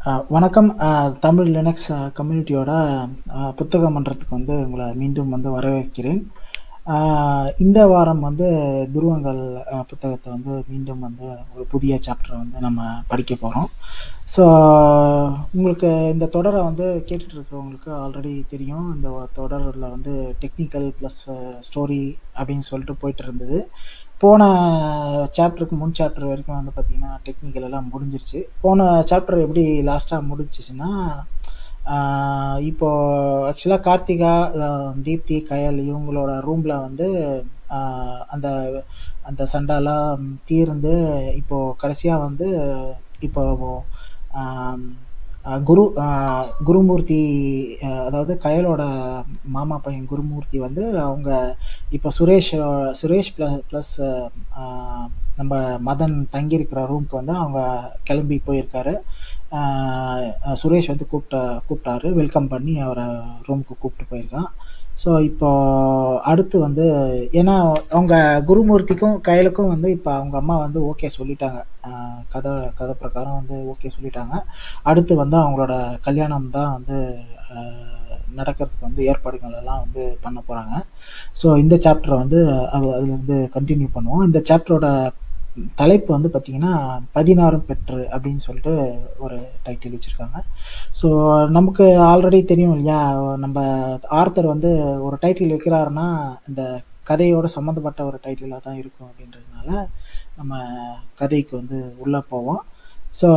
அ வணக்கம். அ தமிழ் லினக்ஸ் கம்யூனிட்டியோட அ புத்தக மன்றத்துக்கு வந்து உங்கள மீண்டும் வந்து வரவேற்கிறேன். அ இந்த வாரம் வந்து துருவங்கள் அ புத்தகத்த வந்து மீண்டும் வந்து ஒரு புதிய சாப்டர் வந்து நம்ம படிக்க போறோம். ஸோ உங்களுக்கு இந்த தொடர வந்து கேட்டுட்டு இருக்கிறவங்களுக்கு ஆல்ரெடி தெரியும். இந்த தொடர்ல வந்து டெக்னிக்கல் பிளஸ் ஸ்டோரி அப்படின்னு சொல்லிட்டு போயிட்டு இருந்தது. போன சாப்டருக்கு முன் சாப்டர் வரைக்கும் வந்து பார்த்தீங்கன்னா, டெக்னிக்கல் எல்லாம் முடிஞ்சிருச்சு. போன சாப்டர் எப்படி லாஸ்ட்டா முடிஞ்சுச்சுன்னா, ஆ இப்போ ஆக்சுவலா கார்த்திகா, அ தீப்தி, கயல் இவங்களோட ரூம்ல வந்து அ அந்த அந்த சண்டைலாம் தீர்ந்து இப்போ கடைசியா வந்து இப்போ ஆம் அ குரு அ குருமூர்த்தி அ அதாவது கயலோட மாமா பையன் குருமூர்த்தி வந்து அவங்க இப்ப சுரேஷ் சுரேஷ் பிள பிளஸ் அ நம்ம மதன் தங்கியிருக்கிற ரூம்க்கு வந்து அவங்க கிளம்பி போயிருக்காரு. ஆ சுரேஷ் வந்து கூப்ட்ட கூப்ட்டாரு. வெல்கம் பண்ணி அவர ரூமுக்கு கூப்ட்டு போயிருக்கான். ஸோ இப்போ அடுத்து வந்து ஏன்னா அவங்க குருமூர்த்திக்கும், கயலுக்கும் வந்து இப்ப அவங்க அம்மா வந்து ஓகே சொல்லிட்டாங்க. அ கத கத பிரகாரம் வந்து ஓகே சொல்லிட்டாங்க. அடுத்து வந்து அவங்களோட கல்யாணம் தான் வந்து அ நடக்கிறதுக்கு வந்து ஏற்பாடுகள் எல்லாம் வந்து பண்ண போறாங்க. ஸோ இந்த சாப்டர வந்து அது அதுலருந்து கன்டின்யூ பண்ணுவோம். இந்த சாப்டரோட தலைப்பு வந்து பார்த்தீங்கன்னா, "பதினாறும் பெற்று" அப்படின்னு சொல்லிட்டு ஒரு டைட்டில் வச்சிருக்காங்க. ஸோ நமக்கு ஆல்ரெடி தெரியும் இல்லையா? நம்ப ஆர்த்தர் வந்து ஒரு டைட்டில் வைக்கிறாருன்னா, இந்த கதையோட சம்மந்தப்பட்ட ஒரு டைட்டிலா தான் இருக்கும் அப்படின்றதுனால, நம்ம கதைக்கு வந்து உள்ள போவோம். ஸோ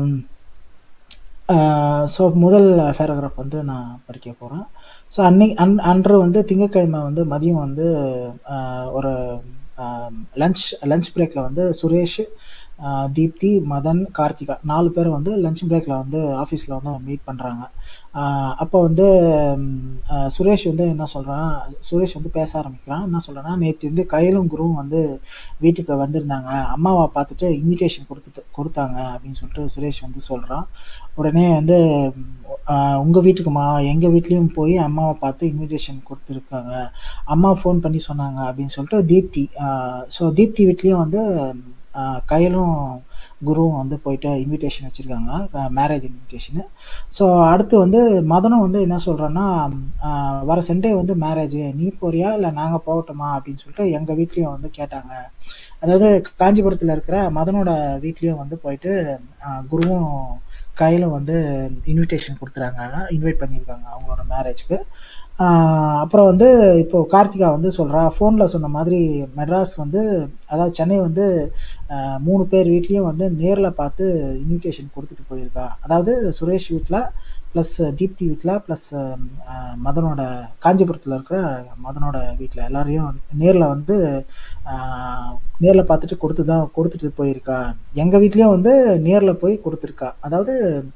அ ஸோ முதல் பேராகிராஃப் வந்து நான் படிக்க போறேன். ஸோ அன்னை அன் அன்று வந்து திங்கட்கிழமை வந்து மதியம் வந்து அ ஒரு அ லஞ்ச் லஞ்ச் பிரேக்ல வந்து சுரேஷ், அ தீப்தி, மதன், கார்த்திகா 4 பேரும் வந்து லஞ்ச் பிரேக்ல வந்து ஆஃபீஸ்ல வந்து மீட் பண்றாங்க. அ அப்போ வந்து அ சுரேஷ் வந்து என்ன சொல்றான், சுரேஷ் வந்து பேச ஆரம்பிக்கிறான். என்ன சொல்றான்னா, "நேத்து வந்து கயலும், குருவும் வந்து வீட்டுக்கு வந்திருந்தாங்க. அம்மாவ பார்த்துட்டு இன்விடேஷன் குடுத்துட்டு குடுத்தாங்க" அப்படின்னு சொல்லிட்டு சுரேஷ் வந்து சொல்றான். உடனே வந்து அ "உங்க வீட்டுக்குமா? எங்க வீட்லயும் போய் அம்மாவ பார்த்து இன்விடேஷன் குடுத்துருக்காங்க. அம்மா ஃபோன் பண்ணி சொன்னாங்க" அப்படின்னு சொல்லிட்டு தீப்தி அ ஸோ தீப்தி வீட்லயும் வந்து அ கயலும், குருவும் வந்து போயிட்டு இன்விடேஷன் வச்சிருக்காங்க. அ மேரேஜ் இன்விடேஷனு. ஸோ அடுத்து வந்து மதனும் வந்து என்ன சொல்றான்னா, "அ வர சண்டே வந்து மேரேஜு. நீ போறியா? இல்ல நாங்க போகட்டுமா?" அப்படின்னு சொல்லிட்டு எங்க வீட்லயும் வந்து கேட்டாங்க. அதாவது காஞ்சிபுரத்துல இருக்கிற மதனோட வீட்லயும் வந்து போயிட்டு அ குருவும், கயலும் வந்து இன்விடேஷன் குடுத்துருக்காங்க. இன்வைட் பண்ணியிருக்காங்க அவங்களோட மேரேஜ்க்கு. ஆ அப்புறம் வந்து இப்போ கார்த்திகா வந்து சொல்றா, "ஃபோன்ல சொன்ன மாதிரி மெட்ராஸ் வந்து அதாவது சென்னை வந்து அ 3 பேர் வீட்லயும் வந்து நேர்ல பார்த்து இன்விடேஷன் குடுத்துட்டு போயிருக்கா." அதாவது சுரேஷ் வீட்ல, பிளஸ் தீப்தி வீட்ல, பிளஸ் அ மதனோட காஞ்சிபுரத்துல இருக்கிற மதனோட வீட்ல எல்லாரையும் நேர்ல வந்து அ நேர்ல பார்த்துட்டு குடுத்து தான் குடுத்துட்டு போயிருக்கா. எங்க வீட்லயும் வந்து நேர்ல போய் குடுத்துருக்கா. அதாவது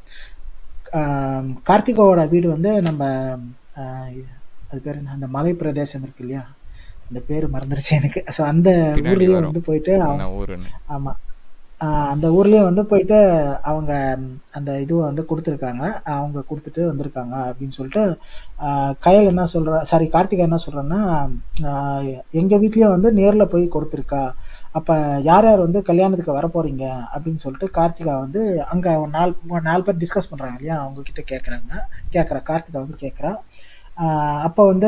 அ கார்த்திகாவோட வீடு வந்து நம்ம அ அது பேர் என்ன? அந்த மலை பிரதேசம் இருக்கு இல்லையா? அந்த பேரு மறந்துருச்சு எனக்கு. ஸோ அந்த பின்னாடி ஊர்லயும் வரும். வந்து போயிட்டு அவ என்ன ஊருன்னு. ஆமா. அ அந்த ஊர்லயும் வந்து போயிட்டு அவங்க அந்த இதுவ வந்து குடுத்துருக்காங்க. அவங்க குடுத்துட்டு வந்திருக்காங்க அப்படின்னு சொல்லிட்டு, அ கயல் என்ன சொல்றா சாரி கார்த்திகா என்ன சொல்றான்னா, "அ எங்க வீட்லயும் வந்து நேர்ல போய் குடுத்துருக்கா. அப்ப யார் யார் வந்து கல்யாணத்துக்கு வரப்போறீங்க?" அப்படின்னு சொல்லிட்டு கார்த்திகா வந்து அங்க ஒரு 4 4 பேர் டிஸ்கஸ் பண்றாங்க இல்லையா? அவங்க கிட்ட கேட்கறாங்க. கேட்கறா. கார்த்திகா வந்து கேட்கறா. அ அப்ப வந்து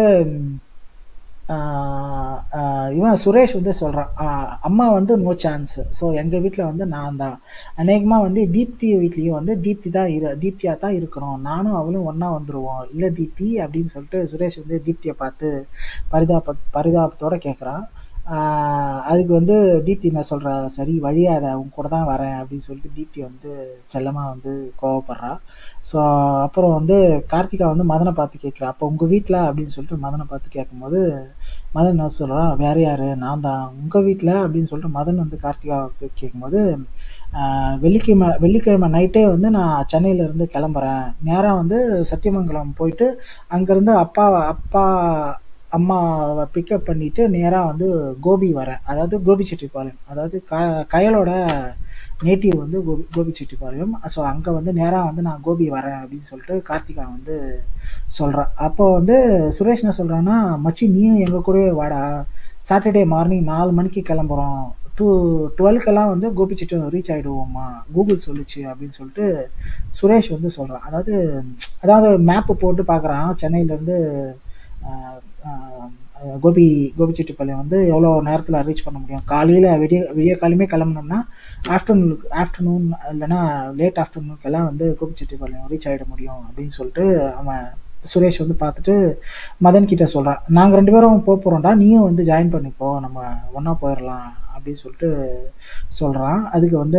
ஆ அ இவன் சுரேஷ் வந்து சொல்றான், "அ அம்மா வந்து நோ சான்ஸ். ஸோ எங்க வீட்ல வந்து நான் தான். அநேகமா வந்து தீப்தி வீட்லயும் வந்து தீப்தி தான் இரு தீப்தியா தான் இருக்கணும். நானும் அவளும் ஒண்ணா வந்துருவோம். இல்ல தீப்தி" அப்படின்னு சொல்லிட்டு சுரேஷ் வந்து தீப்திய பார்த்து பரிதாப பரிதாபத்தோட கேட்கறான். ஆ அதுக்கு வந்து தீப்தி என்ன சொல்றா, "சரி வழியாத. உன் கூட தான் வரேன்" அப்படின்னு சொல்லிட்டு தீப்தி வந்து செல்லமா வந்து கோவப்படுறா. ஸோ அப்புறம் வந்து கார்த்திகா வந்து மதன பார்த்து கேட்கிறா, "அப்ப உங்க வீட்ல" அப்படின்னு சொல்லிட்டு மதன பார்த்து கேட்கும்போது, மதன் என்ன சொல்றான், "வேற யாரு? நான் தான்." "உங்க வீட்ல?" அப்படின்னு சொல்லிட்டு மதன் வந்து கார்த்திகாவ போய் கேட்கும்போது, "அ வெள்ளிக்கிழமை வெள்ளிக்கிழமை நைட்டே வந்து நான் சென்னையில இருந்து கிளம்புறேன். நேரா வந்து சத்தியமங்கலம் போயிட்டு, அங்கருந்து அப்பாவ அப்பா, அம்மாவ பிக்கப் பண்ணிட்டு நேரா வந்து கோபி வரேன். அதாவது கோபிச்செட்டிப்பாளையம். அதாவது க கயலோட நேட்டிவ் வந்து கோபி கோபிச்செட்டிப்பாளையம். ஸோ அங்க வந்து நேரா வந்து நான் கோபி வரேன்" அப்படின்னு சொல்லிட்டு கார்த்திகா வந்து சொல்றா. அப்போ வந்து சுரேஷ் என்ன சொல்றான்னா, "மச்சி நீயும் எங்க கூடவே வாடா. சாட்டர்டே மார்னிங் 4 மணிக்கு கிளம்புறோம். டூ டுவெல்க்கெல்லாம் வந்து கோபிச்செட்டியம் ரீச் ஆகிடுவோம்மா கூகுள் சொல்லுச்சு அப்படின்னு சொல்லிட்டு சுரேஷ் வந்து சொல்கிறான் அதாவது அதாவது மேப்பு போட்டு பார்க்குறான் சென்னையிலேருந்து கோபி கோபிச்செட்டிப்பாளையம் வந்து எவ்வளோ நேரத்தில் ரீச் பண்ண முடியும் காலையில் விடிய விடிய காலையுமே கிளம்புனோம்னா ஆஃப்டர்நூன் ஆஃப்டர்நூன் இல்லைன்னா லேட் ஆஃப்டர்நூனுக்கெல்லாம் வந்து கோபிச்செட்டிப்பாளையம் ரீச் ஆகிட முடியும் அப்படின்னு சொல்லிட்டு அவன் சுரேஷ் வந்து பார்த்துட்டு மதன் கிட்ட சொல்கிறான் நாங்கள் ரெண்டு பேரும் போக போகிறோம்டா நீயும் வந்து ஜாயின் பண்ணிப்போ நம்ம ஒன்றா போயிடலாம் அப்படின்னு சொல்லிட்டு சொல்கிறான் அதுக்கு வந்து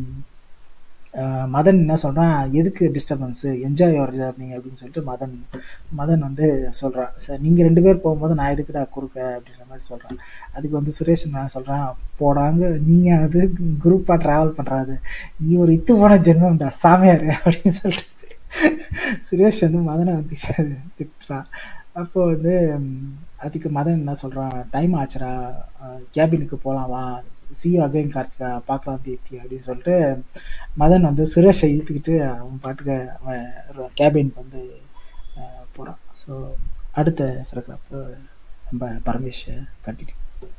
மதன் என்ன சொல்கிறான் எதுக்கு டிஸ்டர்பன்ஸு என்ஜாய் யுவர் ஜர்னி அப்படின்னு சொல்லிட்டு மதன் மதன் வந்து சொல்கிறான் சார் நீங்கள் ரெண்டு பேர் போகும்போது நான் எதுக்குடா குறுக்க அப்படின்ற மாதிரி சொல்கிறேன் அதுக்கு வந்து சுரேஷ் நான் சொல்கிறேன் போடாங்க நீ அது குரூப்பாக ட்ராவல் பண்ணுறாது நீ ஒரு இத்து போன ஜென்மம்டா சாமியார் அப்படின்னு சொல்லிட்டு சுரேஷ் வந்து மதனை வந்து திட்டுறான் அப்போ வந்து அதுக்கு மதன் என்ன சொல்கிறான் டைம் ஆச்சுரா கேபினுக்கு போகலாம் வா சி அகைன் கார்த்திகா பார்க்கலாம் தீர்த்தி அப்படின்னு சொல்லிட்டு மதன் வந்து சுரேஷை இழுத்துக்கிட்டு அவன் பாட்டுக்கு அவன் கேபினுக்கு வந்து போகிறான் ஸோ அடுத்த பேராகிராஃப் நம்ம பரமேஷ் கண்டினியூ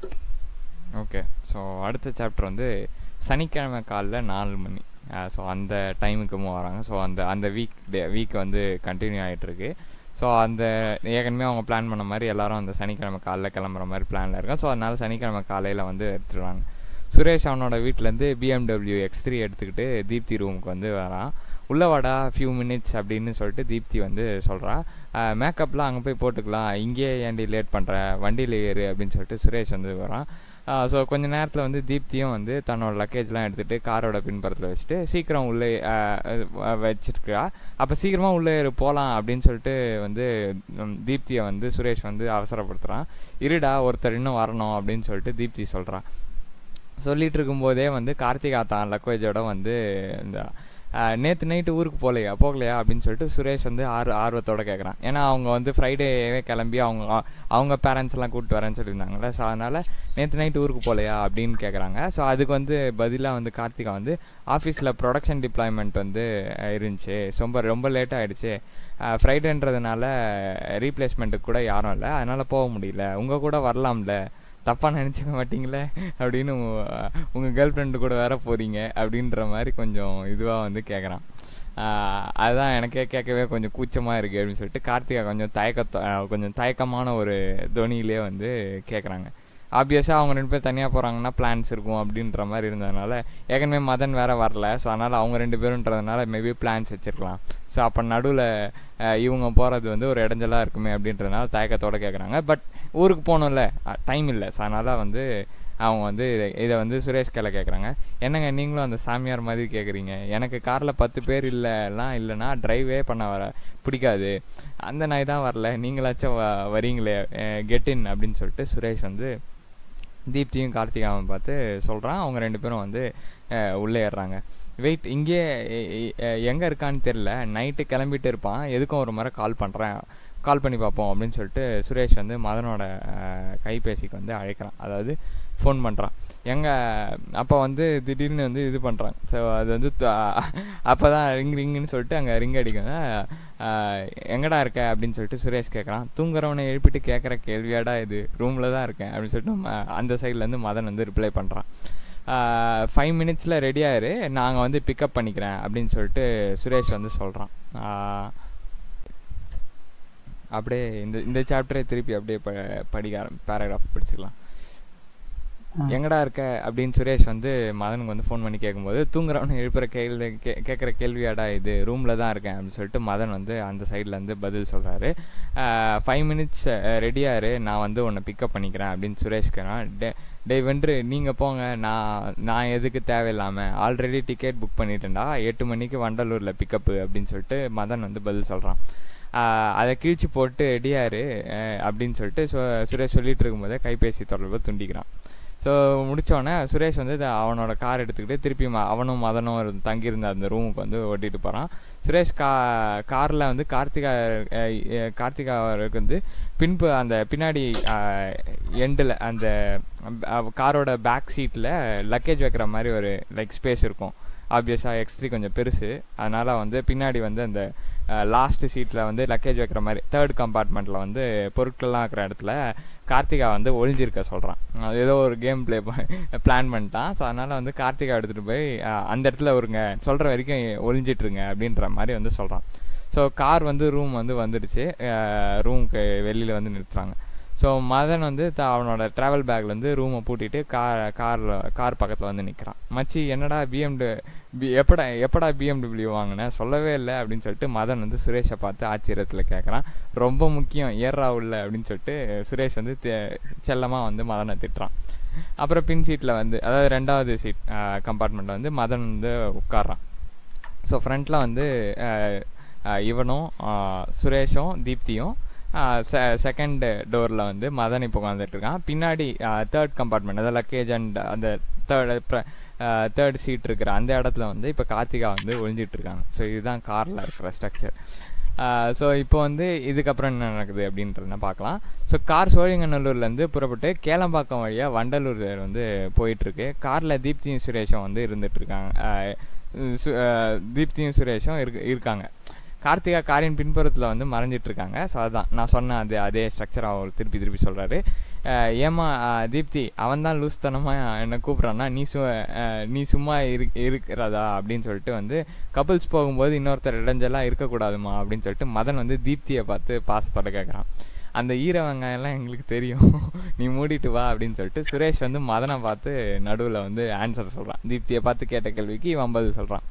ஓகே ஸோ அடுத்த சாப்டர் வந்து சனிக்கிழமை காலைல நாலு மணி ஸோ அந்த டைமுக்கு மூவ் வராங்க ஸோ அந்த அந்த வீக் டே வீக் வந்து கண்டினியூ ஆகிட்டுருக்கு ஸோ அந்த ஏற்கனவே அவங்க பிளான் பண்ண மாதிரி எல்லாரும் அந்த சனிக்கிழமை காலைல கிளம்புற மாதிரி பிளானில் இருக்கோம் ஸோ அதனால சனிக்கிழமை காலையில் வந்து எடுத்துடுவாங்க சுரேஷ் அவனோட வீட்டிலேருந்து பிஎம்டபிள்யூ எக்ஸ் த்ரீ எடுத்துக்கிட்டு தீப்தி ரூமுக்கு வந்து வரான் உள்ள வாடா ஃபியூ மினிட்ஸ் அப்படின்னு சொல்லிட்டு தீப்தி வந்து சொல்கிறா மேக்கப்லாம் அங்கே போய் போட்டுக்கலாம் இங்கேயே ஏன்டி லேட் பண்ணுற வண்டியில் ஏறு அப்படின்னு சொல்லிட்டு சுரேஷ் வந்து வரான் ஸோ கொஞ்ச நேரத்தில் வந்து தீப்தியும் வந்து தன்னோட லக்கேஜ்லாம் எடுத்துகிட்டு காரோட பின்புறத்தில் வச்சுட்டு சீக்கிரம் உள்ளே வச்சிருக்கா அப்போ சீக்கிரமாக உள்ளே போகலாம் அப்படின்னு சொல்லிட்டு வந்து தீப்தியை வந்து சுரேஷ் வந்து அவசரப்படுத்துகிறான் இருடா ஒருத்தர் இன்னும் வரணும் அப்படின்னு சொல்லிட்டு தீப்தி சொல்கிறான் சொல்லிட்டு இருக்கும்போதே வந்து கார்த்திகா தான் லக்கேஜோட வந்து இந்த நேற்று நைட்டு ஊருக்கு போகலையா போகலையா அப்படின்னு சொல்லிட்டு சுரேஷ் வந்து ஆர் ஆர்வத்தோட கேட்குறான் ஏன்னா அவங்க வந்து ஃப்ரைடேவே கிளம்பி அவங்க அவங்க பேரண்ட்ஸ் எல்லாம் கூப்பிட்டு வரேன்னு சொல்லியிருந்தாங்கல்ல ஸோ அதனால் நேற்று நைட்டு ஊருக்கு போகலையா அப்படின்னு கேட்குறாங்க ஸோ அதுக்கு வந்து பதிலாக வந்து கார்த்திகா வந்து ஆஃபீஸில் ப்ரொடக்ஷன் டிப்ளாய்மெண்ட் வந்து இருந்துச்சு ரொம்ப ரொம்ப லேட் ஆகிடுச்சு ஃப்ரைடேன்றதுனால ரீப்ளேஸ்மெண்ட்டுக்கு கூட யாரும் இல்லை அதனால் போக முடியல உங்கள் கூட வரலாம்ல தப்பாக நினச்சிக்க மாட்டீங்களே அப்படின்னு உங்கள் கேர்ள் ஃப்ரெண்டு கூட வேற போகிறீங்க அப்படின்ற மாதிரி கொஞ்சம் இதுவாக வந்து கேட்குறான் அதுதான் எனக்கே கேட்கவே கொஞ்சம் கூச்சமாக இருக்குது அப்படின்னு சொல்லிட்டு கார்த்திகா கொஞ்சம் தயக்க கொஞ்சம் தயக்கமான ஒரு துணியிலே வந்து கேட்குறாங்க ஆப்வியஸாக அவங்க ரெண்டு பேர் தனியாக போகிறாங்கன்னா பிளான்ஸ் இருக்கும் அப்படின்ற மாதிரி இருந்ததுனால ஏற்கனவே மதன் வேற வரல ஸோ அதனால் அவங்க ரெண்டு பேருன்றதுனால மேபி பிளான்ஸ் வச்சுருக்கலாம் ஸோ அப்போ நடுவில் இவங்க போகிறது வந்து ஒரு இடைஞ்சலாக இருக்குமே அப்படின்றதுனால தயக்கத்தோடு கேட்குறாங்க பட் ஊருக்கு போகணும்ல டைம் இல்லை ஸோ அதனால் வந்து அவங்க வந்து இதை வந்து சுரேஷ் கலை கேட்குறாங்க என்னங்க நீங்களும் அந்த சாமியார் மாதிரி கேட்குறீங்க எனக்கு காரில் பத்து பேர் இல்லைலாம் இல்லைன்னா ட்ரைவே பண்ண வர பிடிக்காது அந்த நாய் தான் வரல நீங்களாச்சும் வ வரீங்களே கெட் இன் அப்படின்னு சொல்லிட்டு சுரேஷ் வந்து தீப்தியும் கார்த்திகாவும் பார்த்து சொல்கிறான் அவங்க ரெண்டு பேரும் வந்து உள்ளே ஏறுறாங்க வெயிட் இங்கே எங்கே இருக்கான்னு தெரில நைட்டு கிளம்பிட்டு இருப்பான் எதுக்கும் ஒரு முறை கால் பண்ணுறேன் கால் பண்ணி பார்ப்போம் அப்படின்னு சொல்லிட்டு சுரேஷ் வந்து மதனோட கைபேசிக்கு வந்து அழைக்கிறான் அதாவது ஃபோன் பண்ணுறான் எங்கே அப்போ வந்து திடீர்னு வந்து இது பண்ணுறான் ஸோ அது வந்து அப்போ தான் ரிங் ரிங்குன்னு சொல்லிட்டு அங்கே ரிங் அடிக்குங்க எங்கடா இருக்க அப்படின்னு சொல்லிட்டு சுரேஷ் கேட்குறான் தூங்குறவனை எழுப்பிட்டு கேட்குற கேள்வியாடா இது ரூமில் தான் இருக்கேன் அப்படின்னு சொல்லிட்டு அந்த சைட்லேருந்து மதன் வந்து ரிப்ளை பண்ணுறான் ஃபைவ் மினிட்ஸில் ரெடியாயிரு நாங்கள் வந்து பிக்கப் பண்ணிக்கிறேன் அப்படின்னு சொல்லிட்டு சுரேஷ் வந்து சொல்கிறான் அப்படியே இந்த இந்த சாப்டரே திருப்பி அப்படியே ப படிக்க ஆரம்பி பேராகிராஃப் படிச்சுக்கலாம் எங்கடா இருக்க அப்படின்னு சுரேஷ் வந்து மதனுக்கு வந்து ஃபோன் பண்ணி கேட்கும்போது தூங்குறவனை எழுப்புற கேள்வி கே கேட்குற கேள்வியாடா இது ரூமில் தான் இருக்கேன் அப்படின்னு சொல்லிட்டு மதன் வந்து அந்த சைட்லேருந்து பதில் சொல்கிறாரு ஃபைவ் மினிட்ஸ் ரெடியாரு நான் வந்து உன்னை பிக்கப் பண்ணிக்கிறேன் அப்படின்னு சுரேஷ் கேட்குறான் டே டே வென்று நீங்கள் போங்க நான் நான் எதுக்கு தேவையில்லாமல் ஆல்ரெடி டிக்கெட் புக் பண்ணிட்டேன்டா எட்டு மணிக்கு வண்டலூரில் பிக்கப்பு அப்படின்னு சொல்லிட்டு மதன் வந்து பதில் சொல்கிறான் அதை கிழிச்சு போட்டு ரெடியாரு அப்படின்னு சொல்லிட்டு சு சுரேஷ் சொல்லிட்டு இருக்கும்போதே கைபேசி தொடர்பு துண்டிக்கிறான் ஸோ முடித்தோடனே சுரேஷ் வந்து அவனோட கார் எடுத்துக்கிட்டு திருப்பி அவனும் மதனும் தங்கியிருந்த அந்த ரூமுக்கு வந்து ஓட்டிகிட்டு போகிறான் சுரேஷ் கா காரில் வந்து கார்த்திகா கார்த்திகாவுக்கு வந்து பின்பு அந்த பின்னாடி எண்டில் அந்த காரோட பேக் சீட்டில் லக்கேஜ் வைக்கிற மாதிரி ஒரு லைக் ஸ்பேஸ் இருக்கும் ஆப்வியஸாக எக்ஸ் த்ரீ கொஞ்சம் பெருசு அதனால் வந்து பின்னாடி வந்து அந்த லாஸ்ட் சீட்டில் வந்து லக்கேஜ் வைக்கிற மாதிரி தேர்ட் கம்பார்ட்மெண்ட்டில் வந்து பொருட்கள்லாம் இருக்கிற இடத்துல கார்த்திகா வந்து ஒளிஞ்சிருக்க சொல்கிறான் அது ஏதோ ஒரு கேம் ப்ளே பிளான் பண்ணிட்டான் ஸோ அதனால் வந்து கார்த்திகா எடுத்துகிட்டு போய் அஹ், அந்த இடத்துல ஒருங்க சொல்கிற வரைக்கும் ஒளிஞ்சிட்ருங்க அப்படின்ற மாதிரி வந்து சொல்கிறான் ஸோ கார் வந்து ரூம் வந்து வந்துடுச்சு ரூமுக்கு வெளியில் வந்து நிறுத்துறாங்க ஸோ மதன் வந்து த அவனோட ட்ராவல் பேக்லேருந்து ரூமை பூட்டிட்டு கார் காரில் கார் பக்கத்தில் வந்து நிற்கிறான் மச்சி என்னடா பிஎம்டு பி எப்படா எப்படா பிஎம்டபிள்யூ வாங்கினேன் சொல்லவே இல்லை அப்படின்னு சொல்லிட்டு மதன் வந்து சுரேஷை பார்த்து ஆச்சரியத்தில் கேட்குறான் ரொம்ப முக்கியம் ஏறா உள்ள அப்படின்னு சொல்லிட்டு சுரேஷ் வந்து செல்லமாக வந்து மதனை திட்டுறான் அப்புறம் பின் சீட்டில் வந்து அதாவது ரெண்டாவது சீட் கம்பார்ட்மெண்ட்டில் வந்து மதன் வந்து உட்கார்றான் ஸோ ஃப்ரண்ட்டில் வந்து அஹ், அஹ், இவனும் அஹ், சுரேஷும் தீப்தியும் செகண்ட் டோரில் வந்து மதன் இப்போ உட்காந்துட்டு இருக்கான் பின்னாடி தேர்ட் கம்பார்ட்மெண்ட் அதாவது லக்கேஜ் அண்ட் அந்த தேர்ட் தேர்ட் சீட் இருக்கிற அந்த இடத்துல வந்து இப்போ கார்த்திகா வந்து ஒளிஞ்சிட்டு இருக்காங்க ஸோ இதுதான் காரில் இருக்கிற ஸ்ட்ரக்சர் ஸோ இப்போ வந்து இதுக்கப்புறம் என்ன நடக்குது அப்படின்றத பார்க்கலாம் ஸோ கார் சோழிங்கநல்லூர்லேருந்து புறப்பட்டு கேளம்பாக்கம் வழியாக வண்டலூர் வந்து போயிட்டுருக்கு காரில் தீப்தியும் சுரேஷும் வந்து இருந்துட்டு இருக்காங்க அஹ், சு- அஹ், தீப்தியும் சுரேஷும் இருக்கு இருக்காங்க கார்த்திகா காரின் பின்புறத்தில் வந்து மறைஞ்சிட்டு இருக்காங்க ஸோ அதுதான் நான் சொன்ன அது அதே ஸ்ட்ரக்சர் அவர் திருப்பி திருப்பி சொல்கிறாரு ஏமா அஹ், தீப்தி அவன் தான் லூஸ்தனமாக என்னை கூப்பிட்றான்னா நீ சு அஹ், நீ சும்மா இரு இருக்கிறதா அப்படின்னு சொல்லிட்டு வந்து கப்புள்ஸ் போகும்போது இன்னொருத்தர் இடைஞ்செல்லாம் இருக்கக்கூடாதுமா அப்படின்னு சொல்லிட்டு மதன் வந்து தீப்தியை பார்த்து பாசத்தோட கேட்குறான் அந்த ஈர வெங்காயம்லாம் எங்களுக்கு தெரியும் நீ மூடிட்டு வா அப்படின்னு சொல்லிட்டு சுரேஷ் வந்து மதனை பார்த்து நடுவில் வந்து ஆன்சர் சொல்கிறான் தீப்தியை பார்த்து கேட்ட கேள்விக்கு இவன் பதில் சொல்கிறான்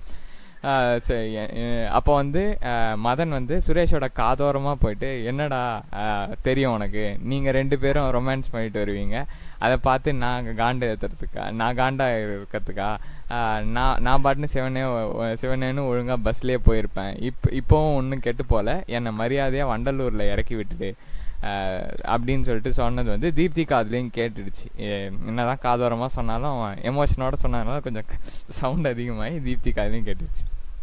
அப்போ வந்து அஹ், மதன் வந்து சுரேஷோட காதோரமாக போயிட்டு என்னடா அஹ், தெரியும் உனக்கு நீங்கள் ரெண்டு பேரும் ரொமான்ஸ் பண்ணிட்டு வருவீங்க அதை பார்த்து நான் காண்டு ஏற்றுறதுக்கா நான் காண்டா இருக்கிறதுக்கா அஹ், நான் நான் பாட்டுன்னு சிவனே சிவனேன்னு ஒழுங்காக பஸ்லேயே போயிருப்பேன் இப்போ இப்போவும் ஒன்றும் கெட்டு போல என்னை மரியாதையாக வண்டலூரில் இறக்கி விட்டுடு அஹ், அப்படின்னு சொல்லிட்டு சொன்னது வந்து தீப்தி காதுலேயும் கேட்டுடுச்சு எ- என்னதான் காதோரமாக சொன்னாலும் எமோஷனோட சொன்னதுனால கொஞ்சம் சவுண்ட் அதிகமாகி தீப்தி காதுலேயும் கேட்டுடுச்சு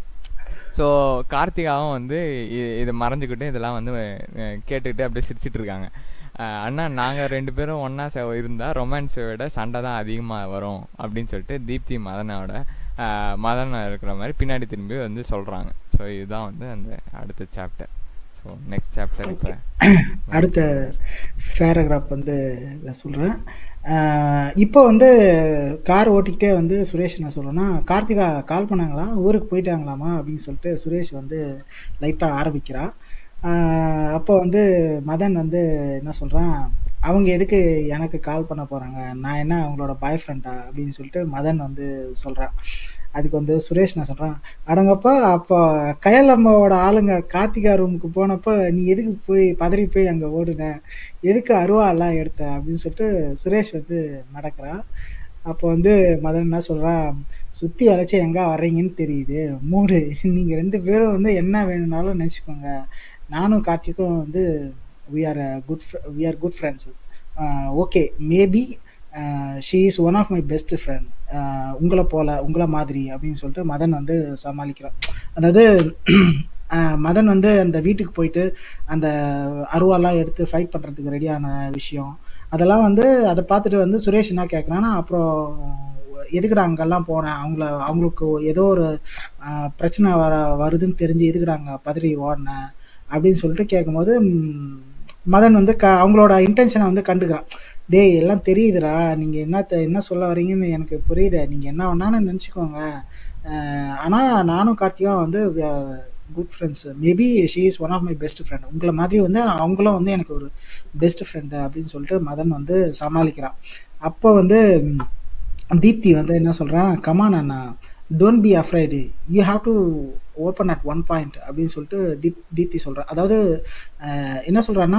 ஸோ கார்த்திகாவும் வந்து இ- இதை மறைஞ்சுக்கிட்டு இதெல்லாம் வந்து அஹ், கேட்டுக்கிட்டு அப்படியே சிரிச்சிட்டு இருக்காங்க அஹ், அண்ணா நாங்கள் ரெண்டு பேரும் ஒன்றா இருந்தால் ரொமான்ஸை விட சண்டை தான் அதிகமாக வரும் அப்படின்னு சொல்லிட்டு தீப்தி மதனோட அஹ், மதன் இருக்கிற மாதிரி பின்னாடி திரும்பி வந்து சொல்கிறாங்க ஸோ இதுதான் வந்து அந்த அடுத்த சாப்டர் ஸோ நெக்ஸ்ட் சாப்டர் இப்போ அடுத்த பேராகிராஃப் வந்து நான் சொல்கிறேன் இப்போ வந்து கார் ஓட்டிக்கிட்டே வந்து சுரேஷ் என்ன சொல்கிறேன்னா கார்த்திகா கால் பண்ணாங்களா ஊருக்கு போயிட்டாங்களாமா அப்படின்னு சொல்லிட்டு சுரேஷ் வந்து லைட்டாக ஆரம்பிக்கிறான் ஆஹ் அப்போ வந்து மதன் வந்து என்ன சொல்கிறான் அவங்க எதுக்கு எனக்கு கால் பண்ண போகிறாங்க நான் என்ன அவங்களோட பாய் ஃப்ரெண்டா அப்படின்னு சொல்லிட்டு மதன் வந்து சொல்கிறான் அதுக்கு வந்து சுரேஷ் என்ன சொல்கிறான் அடங்கப்பா அப்போ கயலம்மாவோட ஆளுங்க கார்த்திகா ரூமுக்கு போனப்போ நீ எதுக்கு போய் பதறி போய் அங்கே ஓடுன எதுக்கு அருவா எல்லாம் எடுத்த அப்படின்னு சொல்லிட்டு சுரேஷ் வந்து நடக்கிறான் அப்போ வந்து மதன் என்ன சொல்கிறான் சுற்றி வளைச்சி எங்கே வர்றீங்கன்னு தெரியுது மூடு நீங்கள் ரெண்டு பேரும் வந்து என்ன வேணும்னாலும் நினச்சிக்கோங்க நானும் கார்த்திக்கும் வந்து we are good we are good friends okay maybe she is one of my best friend உங்களை போல உங்களை மாதிரி அப்படின்னு சொல்லிட்டு மதன் வந்து சமாளிக்கிறான் அதாவது அஹ், மதன் வந்து அந்த வீட்டுக்கு போயிட்டு அந்த அருவாலாம் எடுத்து ஃபைட் பண்ணுறதுக்கு ரெடியான விஷயம் அதெல்லாம் வந்து அதை பார்த்துட்டு வந்து சுரேஷ் என்ன கேட்குறான்னா அப்புறம் எதுக்குடா அங்கெல்லாம் போனேன் அவங்கள அவங்களுக்கு ஏதோ ஒரு அஹ், பிரச்சனை வர வருதுன்னு தெரிஞ்சு எதுக்குடா அங்கே பதறி ஓடினேன் அப்படின்னு சொல்லிட்டு கேட்கும்போது ம், மதன் வந்து க அவங்களோட இன்டென்ஷனை வந்து கண்டுக்கிறான் டேய் எல்லாம் தெரியுதுடா நீங்கள் என்ன த- என்ன சொல்ல வரீங்கன்னு எனக்கு புரியுது நீங்கள் என்ன வேணாலும் நினச்சிக்கோங்க ஆனால் நானும் கார்த்திகா வந்து good friends maybe she is one of my best friend உங்களை மாதிரி வந்து அவங்களும் வந்து எனக்கு ஒரு பெஸ்ட் ஃப்ரெண்டு அப்படின்னு சொல்லிட்டு மதன் வந்து சமாளிக்கிறான் அப்போ வந்து ம், தீப்தி வந்து என்ன சொல்கிறான் கமான் அண்ணா don't be afraid you have to open at one point அப்படின்னு சொல்லிட்டு தீப் தீப்தி சொல்கிறேன் அதாவது அஹ், என்ன சொல்கிறான்னா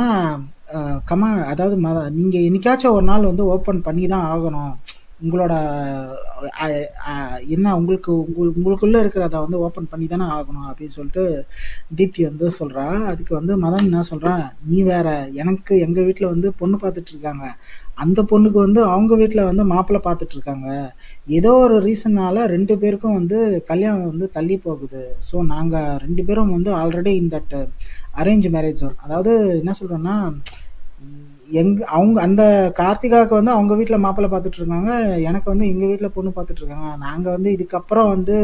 கமா அதாவது ம நீங்கள் என்னைக்காச்சும் ஒரு நாள் வந்து ஓப்பன் பண்ணி தான் ஆகணும் உங்களோட அஹ், அஹ், என்ன உங்களுக்கு உங்கள் உங்களுக்குள்ளே இருக்கிறத வந்து ஓப்பன் பண்ணி தானே ஆகணும் அப்படின்னு சொல்லிட்டு தீப்தி வந்து சொல்கிறா அதுக்கு வந்து மதன் என்ன சொல்கிறான் நீ வேற எனக்கு எங்கள் வீட்டில் வந்து பொண்ணு பார்த்துட்டு இருக்காங்க அந்த பொண்ணுக்கு வந்து அவங்க வீட்டில் வந்து மாப்பிள்ளை பார்த்துட்டு இருக்காங்க ஏதோ ஒரு ரீசனால ரெண்டு பேருக்கும் வந்து கல்யாணம் வந்து தள்ளி போகுது ஸோ நாங்கள் ரெண்டு பேரும் வந்து ஆல்ரெடி இந்த அரேஞ்ச் மேரேஜ் அதாவது என்ன சொல்கிறோன்னா எங்க அவங்க அந்த கார்த்திகாவுக்கு வந்து அவங்க வீட்டில் மாப்பிள்ளை பார்த்துட்டு இருக்காங்க எனக்கு வந்து எங்கள் வீட்டில் பொண்ணு பார்த்துட்டு இருக்காங்க நாங்கள் வந்து இதுக்கப்புறம் வந்து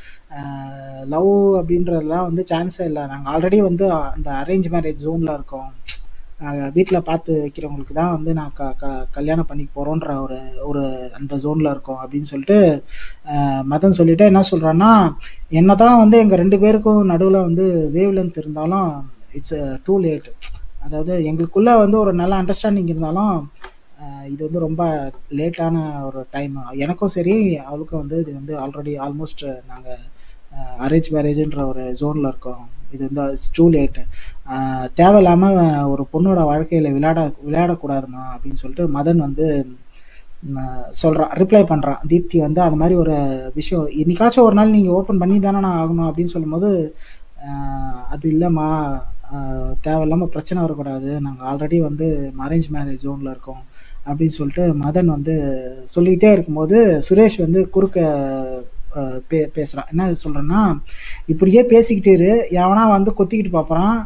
லவ் அப்படின்றதெல்லாம் வந்து சான்ஸே இல்லை நாங்கள் ஆல்ரெடி வந்து அந்த அரேஞ்ச் மேரேஜ் ஜோனில் இருக்கோம் வீட்டில் பார்த்து வைக்கிறவங்களுக்கு தான் வந்து நான் க க கல்யாணம் பண்ணி போகிறோன்ற ஒரு ஒரு அந்த ஜோனில் இருக்கோம் அப்படின்னு சொல்லிட்டு ஆஹ் மதன் சொல்லிட்டு என்ன சொல்கிறான்னா என்ன தான் வந்து எங்கள் ரெண்டு பேருக்கும் நடுவில் வந்து வேவ் லென்த் இருந்தாலும் இட்ஸ் டூ லேட் அதாவது எங்களுக்குள்ள வந்து ஒரு நல்ல அண்டர்ஸ்டாண்டிங் இருந்தாலும் ஆஹ் இது வந்து ரொம்ப லேட்டான ஒரு டைம் எனக்கும் சரி அவளுக்கும் வந்து இது வந்து ஆல்ரெடி ஆல்மோஸ்ட் நாங்கள் அரேஞ்ச் மேரேஜ்ன்ற ஒரு ஜோனில் இருக்கோம் இது வந்து இட்ஸ் டூ லேட் தேவையில்லாமல் ஒரு பொண்ணோட வாழ்க்கையில் விளையாட விளையாடக்கூடாதுமா அப்படின்னு சொல்லிட்டு மதன் வந்து சொல்கிறான் ரிப்ளை பண்ணுறான் தீப்தி வந்து அது மாதிரி ஒரு விஷயம் இன்னைக்காச்சும் ஒரு நாள் நீங்கள் ஓப்பன் பண்ணி தானே நான் ஆகணும் அப்படின்னு சொல்லும்போது ஆஹ் அது இல்லைம்மா ஆஹ் தேவையில்லாமல் பிரச்சனை வரக்கூடாது நாங்கள் ஆல்ரெடி வந்து அரேஞ்ச் மேரேஜ் ஜோனில் இருக்கோம் அப்படின்னு சொல்லிட்டு மதன் வந்து சொல்லிக்கிட்டே இருக்கும்போது சுரேஷ் வந்து குறுக்க ஆஹ் பே பேசுகிறான் என்ன சொல்கிறேன்னா இப்படியே பேசிக்கிட்டே இரு எவனா வந்து கொத்திக்கிட்டு பார்ப்பறான்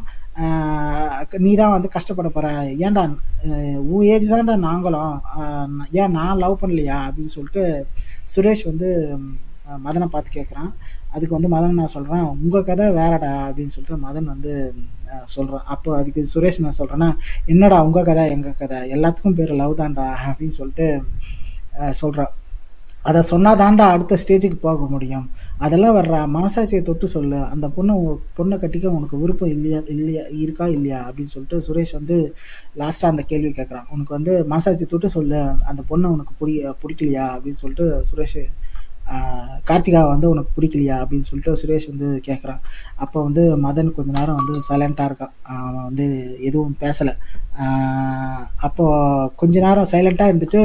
நீ தான் வந்து கஷ்டப்பட போற ஏன்டா ஆஹ் உன் ஏஜ் தான்டா நாங்களும் ஆஹ் ஏன் நான் லவ் பண்ணலையா அப்படின்னு சொல்லிட்டு சுரேஷ் வந்து ஆஹ் மதனை பார்த்து கேட்குறான் அதுக்கு வந்து மதன் நான் சொல்கிறேன் உங்கள் கதை வேறடா அப்படின்னு சொல்லிட்டு மதன் வந்து ஆஹ் சொல்றான் அப்போ அதுக்கு சுரேஷ் நான் சொல்கிறேன்னா என்னடா உங்கள் கதை எங்கள் கதை எல்லாத்துக்கும் பேர் லவ் தான்டா அப்படின்னு சொல்லிட்டு ஆஹ் சொல்றான் அதை சொன்னா தாண்டா அடுத்த ஸ்டேஜுக்கு போக முடியும் அதெல்லாம் வர்ற மனசாட்சியை தொட்டு சொல்லு அந்த பொண்ணை உ- பொண்ணை கட்டிக்க உனக்கு விருப்பம் இல்லையா இல்லையா இருக்கா இல்லையா அப்படின்னு சொல்லிட்டு சுரேஷ் வந்து லாஸ்ட்டாக அந்த கேள்வி கேட்குறான் உனக்கு வந்து மனசாட்சி தொட்டு சொல்லு அந்த பொண்ணை உனக்கு பிடி பிடிக்கலையா அப்படின்னு சொல்லிட்டு சுரேஷ் ஆஹ் கார்த்திகா வந்து உனக்கு பிடிக்கலையா அப்படின்னு சொல்லிட்டு சுரேஷ் வந்து கேட்குறான் அப்போ வந்து மதன் கொஞ்ச நேரம் வந்து சைலண்ட்டாக இருக்கான் அவன் வந்து எதுவும் பேசலை அப்போ கொஞ்ச நேரம் சைலண்ட்டாக இருந்துட்டு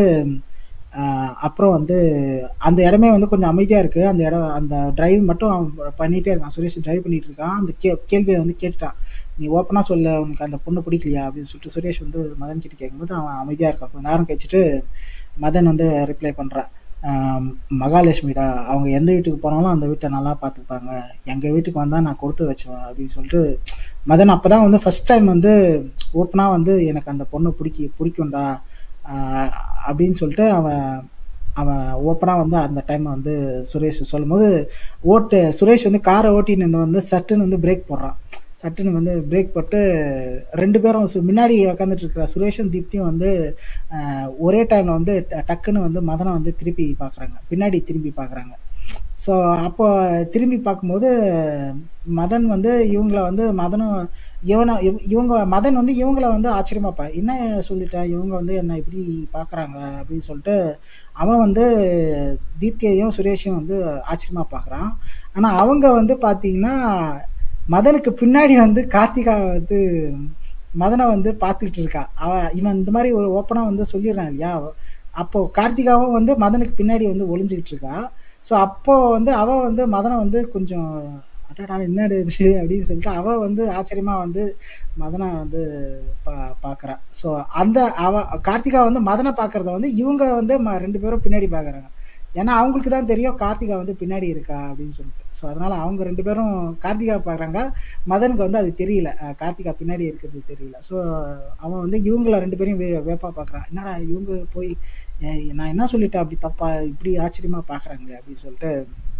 ஆஹ் அப்புறம் வந்து அந்த இடமே வந்து கொஞ்சம் அமைதியாக இருக்குது அந்த இடம் அந்த டிரைவ் மட்டும் அவன் பண்ணிகிட்டே இருக்கான் சுரேஷ் டிரைவ் பண்ணிட்டு இருக்கான் அந்த கே கேள்வியை வந்து கேட்டுட்டான் நீ ஓப்பனாக சொல்ல உனக்கு அந்த பொண்ணு பிடிக்கலையா அப்படின்னு சொல்லிட்டு சுரேஷ் வந்து மதன் கிட்ட கேட்கும்போது அவன் அமைதியாக இருக்கான் கொஞ்ச நேரம் கழிச்சிட்டு மதன் வந்து ரிப்ளை பண்ணுறான் மகாலட்சுமிடா அவங்க எந்த வீட்டுக்கு போனாலும் அந்த வீட்டை நல்லா பார்த்துப்பாங்க எங்கள் வீட்டுக்கு வந்தால் நான் கொடுத்து வச்சுவேன் அப்படின்னு சொல்லிட்டு மதன் அப்போ தான் வந்து ஃபஸ்ட் டைம் வந்து ஓப்பனாக வந்து எனக்கு அந்த பொண்ணு பிடிக்கி பிடிக்கும்டா ஆஹ் அப்படின்னு சொல்லிட்டு அவன் அவன் ஓப்பனாக வந்து அந்த டைம் வந்து சுரேஷ் சொல்லும்போது ஓட்டு சுரேஷ் வந்து காரை ஓட்டின்னு இருந்த வந்து சட்டுன்னு வந்து பிரேக் போடுறான் சட்டுன்னு வந்து பிரேக் போட்டு ரெண்டு பேரும் சு- முன்னாடி உட்காந்துட்டு இருக்கிற சுரேஷும் தீப்தியும் வந்து ஆஹ் ஒரே டைம்ல வந்து ட- டக்குன்னு வந்து மதனை வந்து திருப்பி பார்க்குறாங்க பின்னாடி திரும்பி பார்க்குறாங்க ஸோ அப்போ திரும்பி பார்க்கும்போது மதன் வந்து இவங்கள வந்து மதனும் இவனை இவ- இவங்க மதன் வந்து இவங்கள வந்து ஆச்சரியமா பா என்ன சொல்லிட்டேன் இவங்க வந்து என்ன இப்படி பார்க்குறாங்க அப்படின்னு சொல்லிட்டு அவன் வந்து தீப்தியையும் சுரேஷையும் வந்து ஆச்சரியமா பார்க்குறான் ஆனால் அவங்க வந்து பார்த்தீங்கன்னா மதனுக்கு பின்னாடி வந்து கார்த்திகா வந்து மதனை வந்து பார்த்துக்கிட்டு இருக்கா அவ இவன் இந்த மாதிரி ஒரு ஓப்பனா வந்து சொல்லிடுறான் இல்லையா அப்போ கார்த்திகாவும் வந்து மதனுக்கு பின்னாடி வந்து ஒளிஞ்சுக்கிட்டு இருக்கா ஸோ அப்போ வந்து அவ வந்து மதனை வந்து கொஞ்சம் அடடா என்னடு இது அப்படின்னு சொல்லிட்டு அவ வந்து ஆச்சரியமா வந்து மதனை வந்து பா பார்க்குறா ஸோ அந்த அவ கார்த்திகா வந்து மதனை பார்க்கறத வந்து இவங்க வந்து ம- ரெண்டு பேரும் பின்னாடி பார்க்குறாங்க ஏன்னா அவங்களுக்கு தான் தெரியும் கார்த்திகா வந்து பின்னாடி இருக்கா அப்படின்னு சொல்லிட்டு ஸோ அதனால அவங்க ரெண்டு பேரும் கார்த்திகா பார்க்குறாங்க மதனுக்கு வந்து அது தெரியல அஹ் கார்த்திகா பின்னாடி இருக்கிறது தெரியல ஸோ அவன் வந்து இவங்கள ரெண்டு பேரையும் வே வேப்பா பார்க்குறான் என்னடா இவங்க போய் அஹ் நான் என்ன சொல்லிட்டேன் அப்படி தப்பா இப்படி ஆச்சரியமா பார்க்குறாங்களே அப்படின்னு சொல்லிட்டு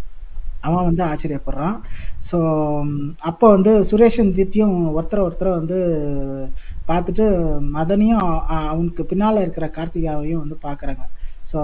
அவன் வந்து ஆச்சரியப்படுறான் ஸோ அப்போ வந்து சுரேஷும் தீப்தியும் ஒருத்தரை ஒருத்தரை வந்து பார்த்துட்டு மதனையும் அ- அவனுக்கு பின்னால் இருக்கிற கார்த்திகாவையும் வந்து பார்க்குறாங்க ஸோ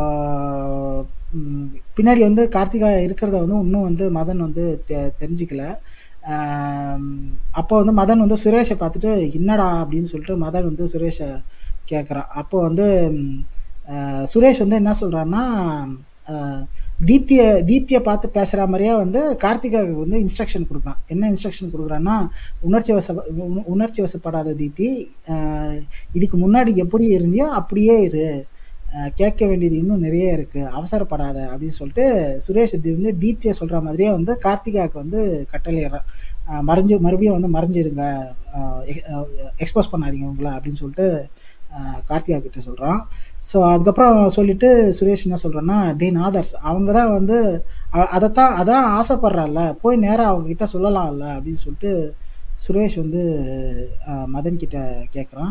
பின்னாடி வந்து கார்த்திகா இருக்கிறத வந்து இன்னும் வந்து மதன் வந்து தெ தெரிஞ்சுக்கல ஆம், அப்போ வந்து மதன் வந்து சுரேஷை பார்த்துட்டு என்னடா அப்படின்னு சொல்லிட்டு மதன் வந்து சுரேஷை கேட்குறான் அப்போ வந்து ம், அஹ், சுரேஷ் வந்து என்ன சொல்றான்னா அஹ், தீப்திய தீப்தியை பார்த்து பேசுற மாதிரியே வந்து கார்த்திகாவுக்கு வந்து இன்ஸ்ட்ரக்ஷன் கொடுக்குறான் என்ன இன்ஸ்ட்ரக்ஷன் கொடுக்குறான்னா உணர்ச்சி வச உண- உணர்ச்சி வசப்படாத தீப்தி அஹ், இதுக்கு முன்னாடி எப்படி இருந்தியோ அப்படியே இரு அஹ், கேட்க வேண்டியது இன்னும் நிறைய இருக்கு அவசரப்படாத அப்படின்னு சொல்லிட்டு சுரேஷ் இது வந்து தீப்தியை சொல்ற மாதிரியே வந்து கார்த்திகாவுக்கு வந்து கட்டளையிடுறான் அஹ், மறைஞ்சு மறுபடியும் வந்து மறைஞ்சிருங்க எக்ஸ்போஸ் பண்ணாதீங்க உங்களை அப்படின்னு சொல்லிட்டு அஹ், கார்த்திகா கிட்ட சொல்றான் ஸோ அதுக்கப்புறம் சொல்லிட்டு சுரேஷ் என்ன சொல்றான்னா டே நாதர்ஸ் அவங்க தான் வந்து அ- அதைத்தான் அதான் ஆசைப்படுறான்ல போய் நேரா அவங்க கிட்ட சொல்லலாம்ல அப்படின்னு சொல்லிட்டு சுரேஷ் வந்து அஹ், மதன் கிட்ட கேட்குறான்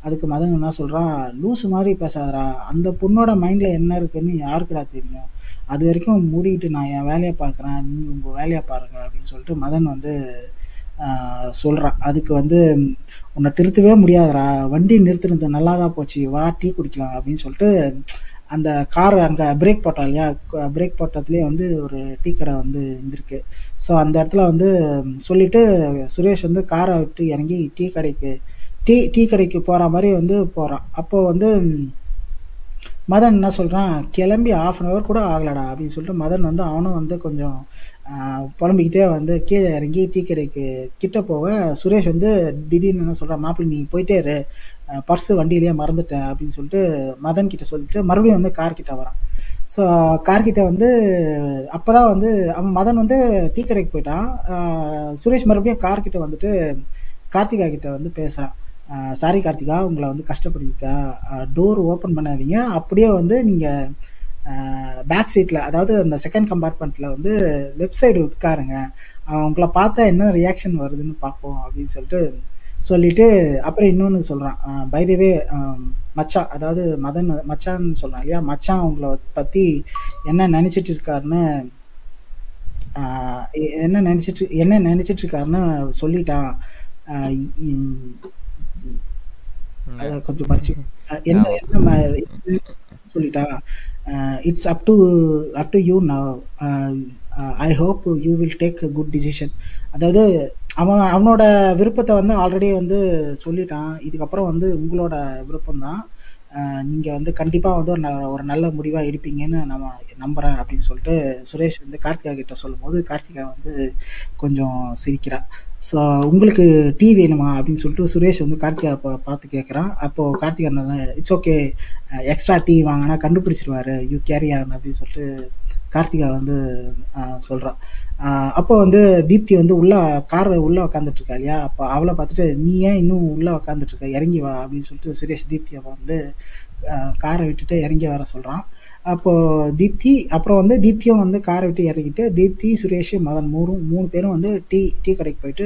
அதுக்கு மதன் என்ன சொல்கிறான் லூசு மாதிரி பேசாதடா அந்த பொண்ணோட மைண்டில் என்ன இருக்குன்னு யாருக்குடா தெரியும் அது வரைக்கும் மூடிட்டு நான் என் வேலையை பார்க்குறேன் நீங்கள் உங்கள் வேலையை பாருங்க அப்படின்னு சொல்லிட்டு மதன் வந்து சொல்கிறான் அதுக்கு வந்து உன்னை திருத்தவே முடியாதுடா வண்டி நிறுத்துறது நல்லா தான் போச்சு வா டீ குடிக்கலாம் அப்படின்னு சொல்லிட்டு அந்த கார் அங்கே பிரேக் போட்டோம் இல்லையா பிரேக் போட்டதுலேயே வந்து ஒரு டீ கடை வந்து இருந்திருக்கு ஸோ அந்த இடத்துல வந்து சொல்லிட்டு சுரேஷ் வந்து காரை விட்டு இறங்கி டீ கடைக்கு டீ டீ கடைக்கு போகிற மாதிரி வந்து போகிறான் அப்போது வந்து மதன் என்ன சொல்கிறான் கிளம்பி ஆஃப் அன் ஹவர் கூட ஆகலடா அப்படின்னு சொல்லிட்டு மதன் வந்து அவனும் வந்து கொஞ்சம் புலம்பிக்கிட்டே வந்து கீழே இறங்கி டீ கடைக்கு கிட்ட போக சுரேஷ் வந்து திடீர்னு என்ன சொல்கிறான் மாப்பிள்ளை நீ போயிட்டே இரு பர்ஸு வண்டியிலேயே மறந்துட்டேன் அப்படின்னு சொல்லிட்டு மதன் கிட்ட சொல்லிட்டு மறுபடியும் வந்து கார் கிட்ட வரான் ஸோ கார்கிட்ட வந்து அப்போ தான் வந்து அவன் மதன் வந்து டீ கடைக்கு போயிட்டான் சுரேஷ் மறுபடியும் கார்கிட்ட வந்துட்டு கார்த்திகா கிட்ட வந்து பேசுகிறான் சாரி கார்த்திகா உங்களை வந்து கஷ்டப்படுத்திட்டேன் டோர் ஓப்பன் பண்ணாதீங்க அப்படியே வந்து நீங்கள் பேக் சீட்டில் அதாவது அந்த செகண்ட் கம்பார்ட்மெண்ட்டில் வந்து லெஃப்ட் சைடு உட்காருங்க உங்களை பார்த்தா என்ன ரியாக்ஷன் வருதுன்னு பார்ப்போம் அப்படின்னு சொல்லிட்டு சொல்லிட்டு அப்புறம் இன்னொன்று சொல்கிறான் பைதவே மச்சான் அதாவது மதன் மச்சான்னு சொல்கிறான் இல்லையா மச்சான் உங்களை பற்றி என்ன நினச்சிட்டு இருக்காருன்னு என்ன நினச்சிட்டு என்ன நினச்சிட்டு இருக்காருன்னு சொல்லிட்டான் கொஞ்சம் மறைச்சு என்ன என்ன சொல்லிட்டான் it's up to up to you now I hope you will take good decision அதாவது அவன் அவனோட விருப்பத்தை வந்து ஆல்ரெடி வந்து சொல்லிட்டான் இதுக்கப்புறம் வந்து உங்களோட விருப்பம் தான் நீங்கள் வந்து கண்டிப்பாக வந்து ஒரு ஒரு நல்ல முடிவாக எடுப்பீங்கன்னு நம்ம நம்புகிறேன் அப்படின்னு சொல்லிட்டு சுரேஷ் வந்து கார்த்திகா கிட்ட சொல்லும்போது கார்த்திகா வந்து கொஞ்சம் சிரிக்கிறான் ஸோ உங்களுக்கு டீ வேணுமா அப்படின்னு சொல்லிட்டு சுரேஷ் வந்து கார்த்திகா பார்த்து கேட்குறான் அப்போது Karthika it's okay extra tea வாங்கினா கண்டுபிடிச்சிருவாரு யூ கேரி ஆன் அப்படின்னு சொல்லிட்டு கார்த்திகா வந்து சொல்கிறான் அப்போ வந்து தீப்தி வந்து உள்ள கார் உள்ளே உக்காந்துட்டு இருக்கா இல்லையா அப்போ அவளை பார்த்துட்டு நீ ஏன் இன்னும் உள்ளே உக்காந்துட்டு இருக்க இறங்கி வா அப்படின்னு சொல்லிட்டு சுரேஷ் தீப்தியை வந்து காரை விட்டுட்டு இறங்கி வர சொல்கிறான் அப்போது தீப்தி அப்புறம் வந்து தீப்தியும் வந்து காரை விட்டு இறங்கிட்டு தீப்தி சுரேஷ் மதன் மூணு மூணு பேரும் வந்து டீ டீ கடைக்கு போயிட்டு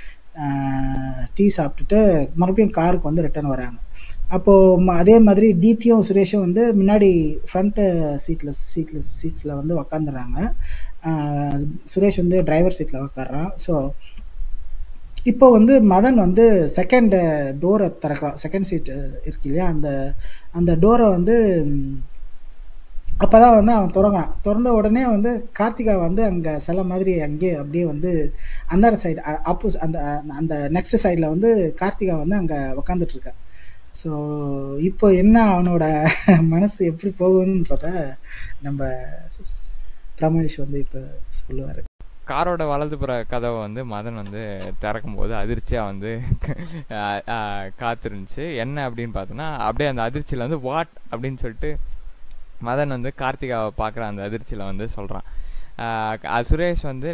டீ சாப்பிட்டுட்டு மறுபடியும் காருக்கு வந்து ரிட்டர்ன் வராங்க அப்போது அதே மாதிரி தீப்தியும் சுரேஷும் வந்து முன்னாடி ஃப்ரண்ட்டு சீட்டில் சீட்டில் சீட்ஸில் வந்து உக்காந்துடுறாங்க சுரேஷ் வந்து டிரைவர் சீட்டில் உக்காடுறான் ஸோ இப்போ வந்து மதன் வந்து செகண்ட் டோரை திறக்கிறான் செகண்ட் சீட் இருக்கு இல்லையா அந்த அந்த டோரை வந்து அப்போதான் வந்து அவன் திறங்குறான் திறந்த உடனே வந்து கார்த்திகா வந்து அங்கே சில மாதிரி அங்கேயே அப்படியே வந்து அந்த சைடு அப்போ அந்த அந்த நெக்ஸ்ட் சைடில் வந்து கார்த்திகா வந்து அங்கே உக்காந்துட்டு இருக்கா ஸோ இப்போ என்ன அவனோட மனசு எப்படி போகுன்றத நம்ம பிரமேஷ் வந்து இப்போ சொல்லுவார் காரோட வலதுபுற கதவை வந்து மதன் வந்து திறக்கும் போது அதிர்ச்சியாக வந்து காத்திருந்துச்சு என்ன அப்படின்னு பார்த்தோன்னா அப்படியே அந்த அதிர்ச்சியில் வந்து வாட் அப்படின்னு சொல்லிட்டு மதன் வந்து கார்த்திகாவை பார்க்குற அந்த அதிர்ச்சியில் வந்து சொல்கிறான் சுரேஷ் வந்து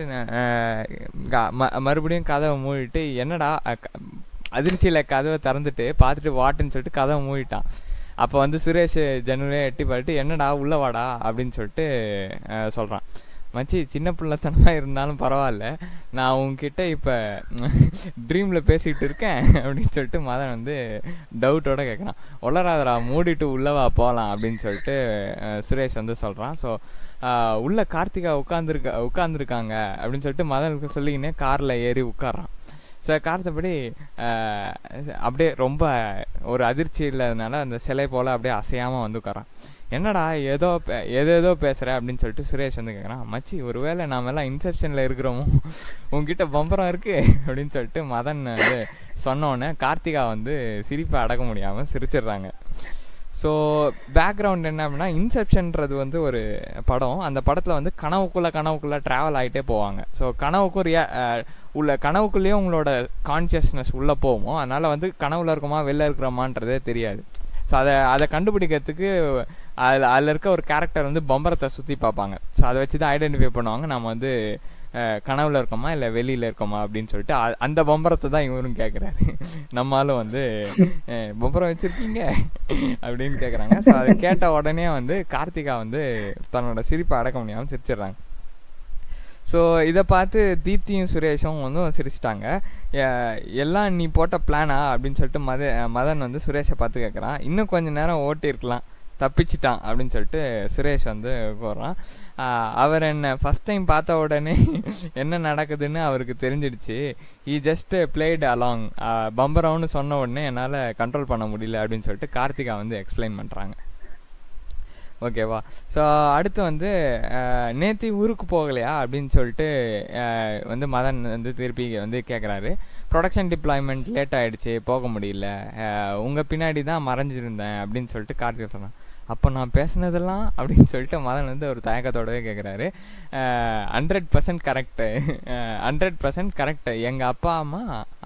மறுபடியும் கதவை மூடிட்டு என்னடா அதிர்ச்சியில் கதவை திறந்துட்டு பார்த்துட்டு வாட்டுன்னு சொல்லிட்டு கதவை மூடிட்டான் அப்போ வந்து சுரேஷ் ஜன்னலே எட்டி பார்த்துட்டு என்னடா உள்ள வாடா அப்படின்னு சொல்லிட்டு சொல்கிறான் மச்சி சின்ன பிள்ளைத்தனமாக இருந்தாலும் பரவாயில்ல நான் உங்ககிட்ட இப்போ ட்ரீமில் பேசிகிட்டு இருக்கேன் அப்படின்னு சொல்லிட்டு மதன் வந்து டவுட்டோட கேட்குறான் உளராதரா மூடிட்டு உள்ளவா போகலாம் அப்படின்னு சொல்லிட்டு சுரேஷ் வந்து சொல்கிறான் ஸோ உள்ள கார்த்திகா உட்காந்துருக்க உட்காந்துருக்காங்க அப்படின்னு சொல்லிட்டு மதனுக்கு சொல்லிக்கினே காரில் ஏறி உட்காரான் ஸோ கார்த்தபடி அப்படியே ரொம்ப ஒரு அதிர்ச்சி இல்லாதனால அந்த சிலை போல் அப்படியே அசையாமல் வந்து உட்காரான் என்னடா ஏதோ ஏதோ ஏதோ பேசுகிற அப்படின்னு சொல்லிட்டு சுரேஷ் வந்து கேட்குறான் மச்சி ஒருவேளை நாம எல்லாம் இன்செப்ஷனில் இருக்கிறோமோ உங்ககிட்ட பம்பரம் இருக்கு அப்படின்னு சொல்லிட்டு மதன் வந்து சொன்னோடனே கார்த்திகா வந்து சிரிப்பை அடக்க முடியாமல் சிரிச்சிடுறாங்க ஸோ பேக்ரவுண்ட் என்ன அப்படின்னா இன்செப்ஷன்றது வந்து ஒரு படம் அந்த படத்தில் வந்து கனவுக்குள்ளே கனவுக்குள்ளே ட்ராவல் ஆகிட்டே போவாங்க ஸோ கனவுக்கும் ரியா உள்ள கனவுக்குள்ளேயே உங்களோட கான்சியஸ்னஸ் உள்ளே போகுமோ அதனால் வந்து கனவுல இருக்குமா வெளில இருக்கிறோமான்றதே தெரியாது ஸோ அதை அதை கண்டுபிடிக்கிறதுக்கு அதில் அதில் இருக்க ஒரு கேரக்டர் வந்து பம்பரத்தை சுற்றி பார்ப்பாங்க ஸோ அதை வச்சு தான் ஐடென்டிஃபை பண்ணுவாங்க நம்ம வந்து கனவுல இருக்கோமா இல்லை வெளியில் இருக்கோமா அப்படின்னு சொல்லிட்டு அந்த பம்பரத்தை தான் இவரும் கேட்குறாரு நம்மளும் வந்து பம்பரம் வச்சுருக்கீங்க அப்படின்னு கேட்குறாங்க ஸோ அதை கேட்ட உடனே வந்து கார்த்திகா வந்து தன்னோட சிரிப்பை அடக்க முடியாமல் சிரிச்சிடுறாங்க ஸோ இதை பார்த்து தீப்தியும் சுரேஷும் வந்து சிரிச்சிட்டாங்க எ- எல்லாம் நீ போட்ட பிளானா அப்படின்னு சொல்லிட்டு மத மதன் வந்து சுரேஷை பார்த்து கேட்குறான் இன்னும் கொஞ்ச நேரம் ஓட்டியிருக்கலாம் தப்பிச்சிட்டான் அப்படின்னு சொல்லிட்டு சுரேஷ் வந்து கூறுறான் ஆஹ் அவர் என்ன ஃபஸ்ட் டைம் பார்த்த உடனே என்ன நடக்குதுன்னு அவருக்கு தெரிஞ்சிடுச்சு ஈ ஜஸ்ட் பிளேட் அலாங் பம்பரவுன்னு சொன்ன உடனே என்னால் கண்ட்ரோல் பண்ண முடியல அப்படின்னு சொல்லிட்டு கார்த்திகா வந்து எக்ஸ்பிளைன் பண்ணுறாங்க ஓகேவா ஸோ அடுத்து வந்து நேத்தி ஊருக்கு போகலையா அப்படின்னு சொல்லிட்டு அஹ், வந்து மதன் வந்து திருப்பி வந்து கேட்குறாரு ப்ரொடக்ஷன் டிப்ளாய்மெண்ட் லேட் ஆயிடுச்சு போக முடியல உங்கள் பின்னாடி தான் மறைஞ்சிருந்தேன் அப்படின்னு சொல்லிட்டு கார்த்திகை சொன்னான் அப்போ நான் பேசுனதெல்லாம் அப்படின்னு சொல்லிட்டு மதன் வந்து ஒரு தயக்கத்தோடவே கேட்குறாரு hundred percent correct hundred percent correct எங்கள் அப்பா அம்மா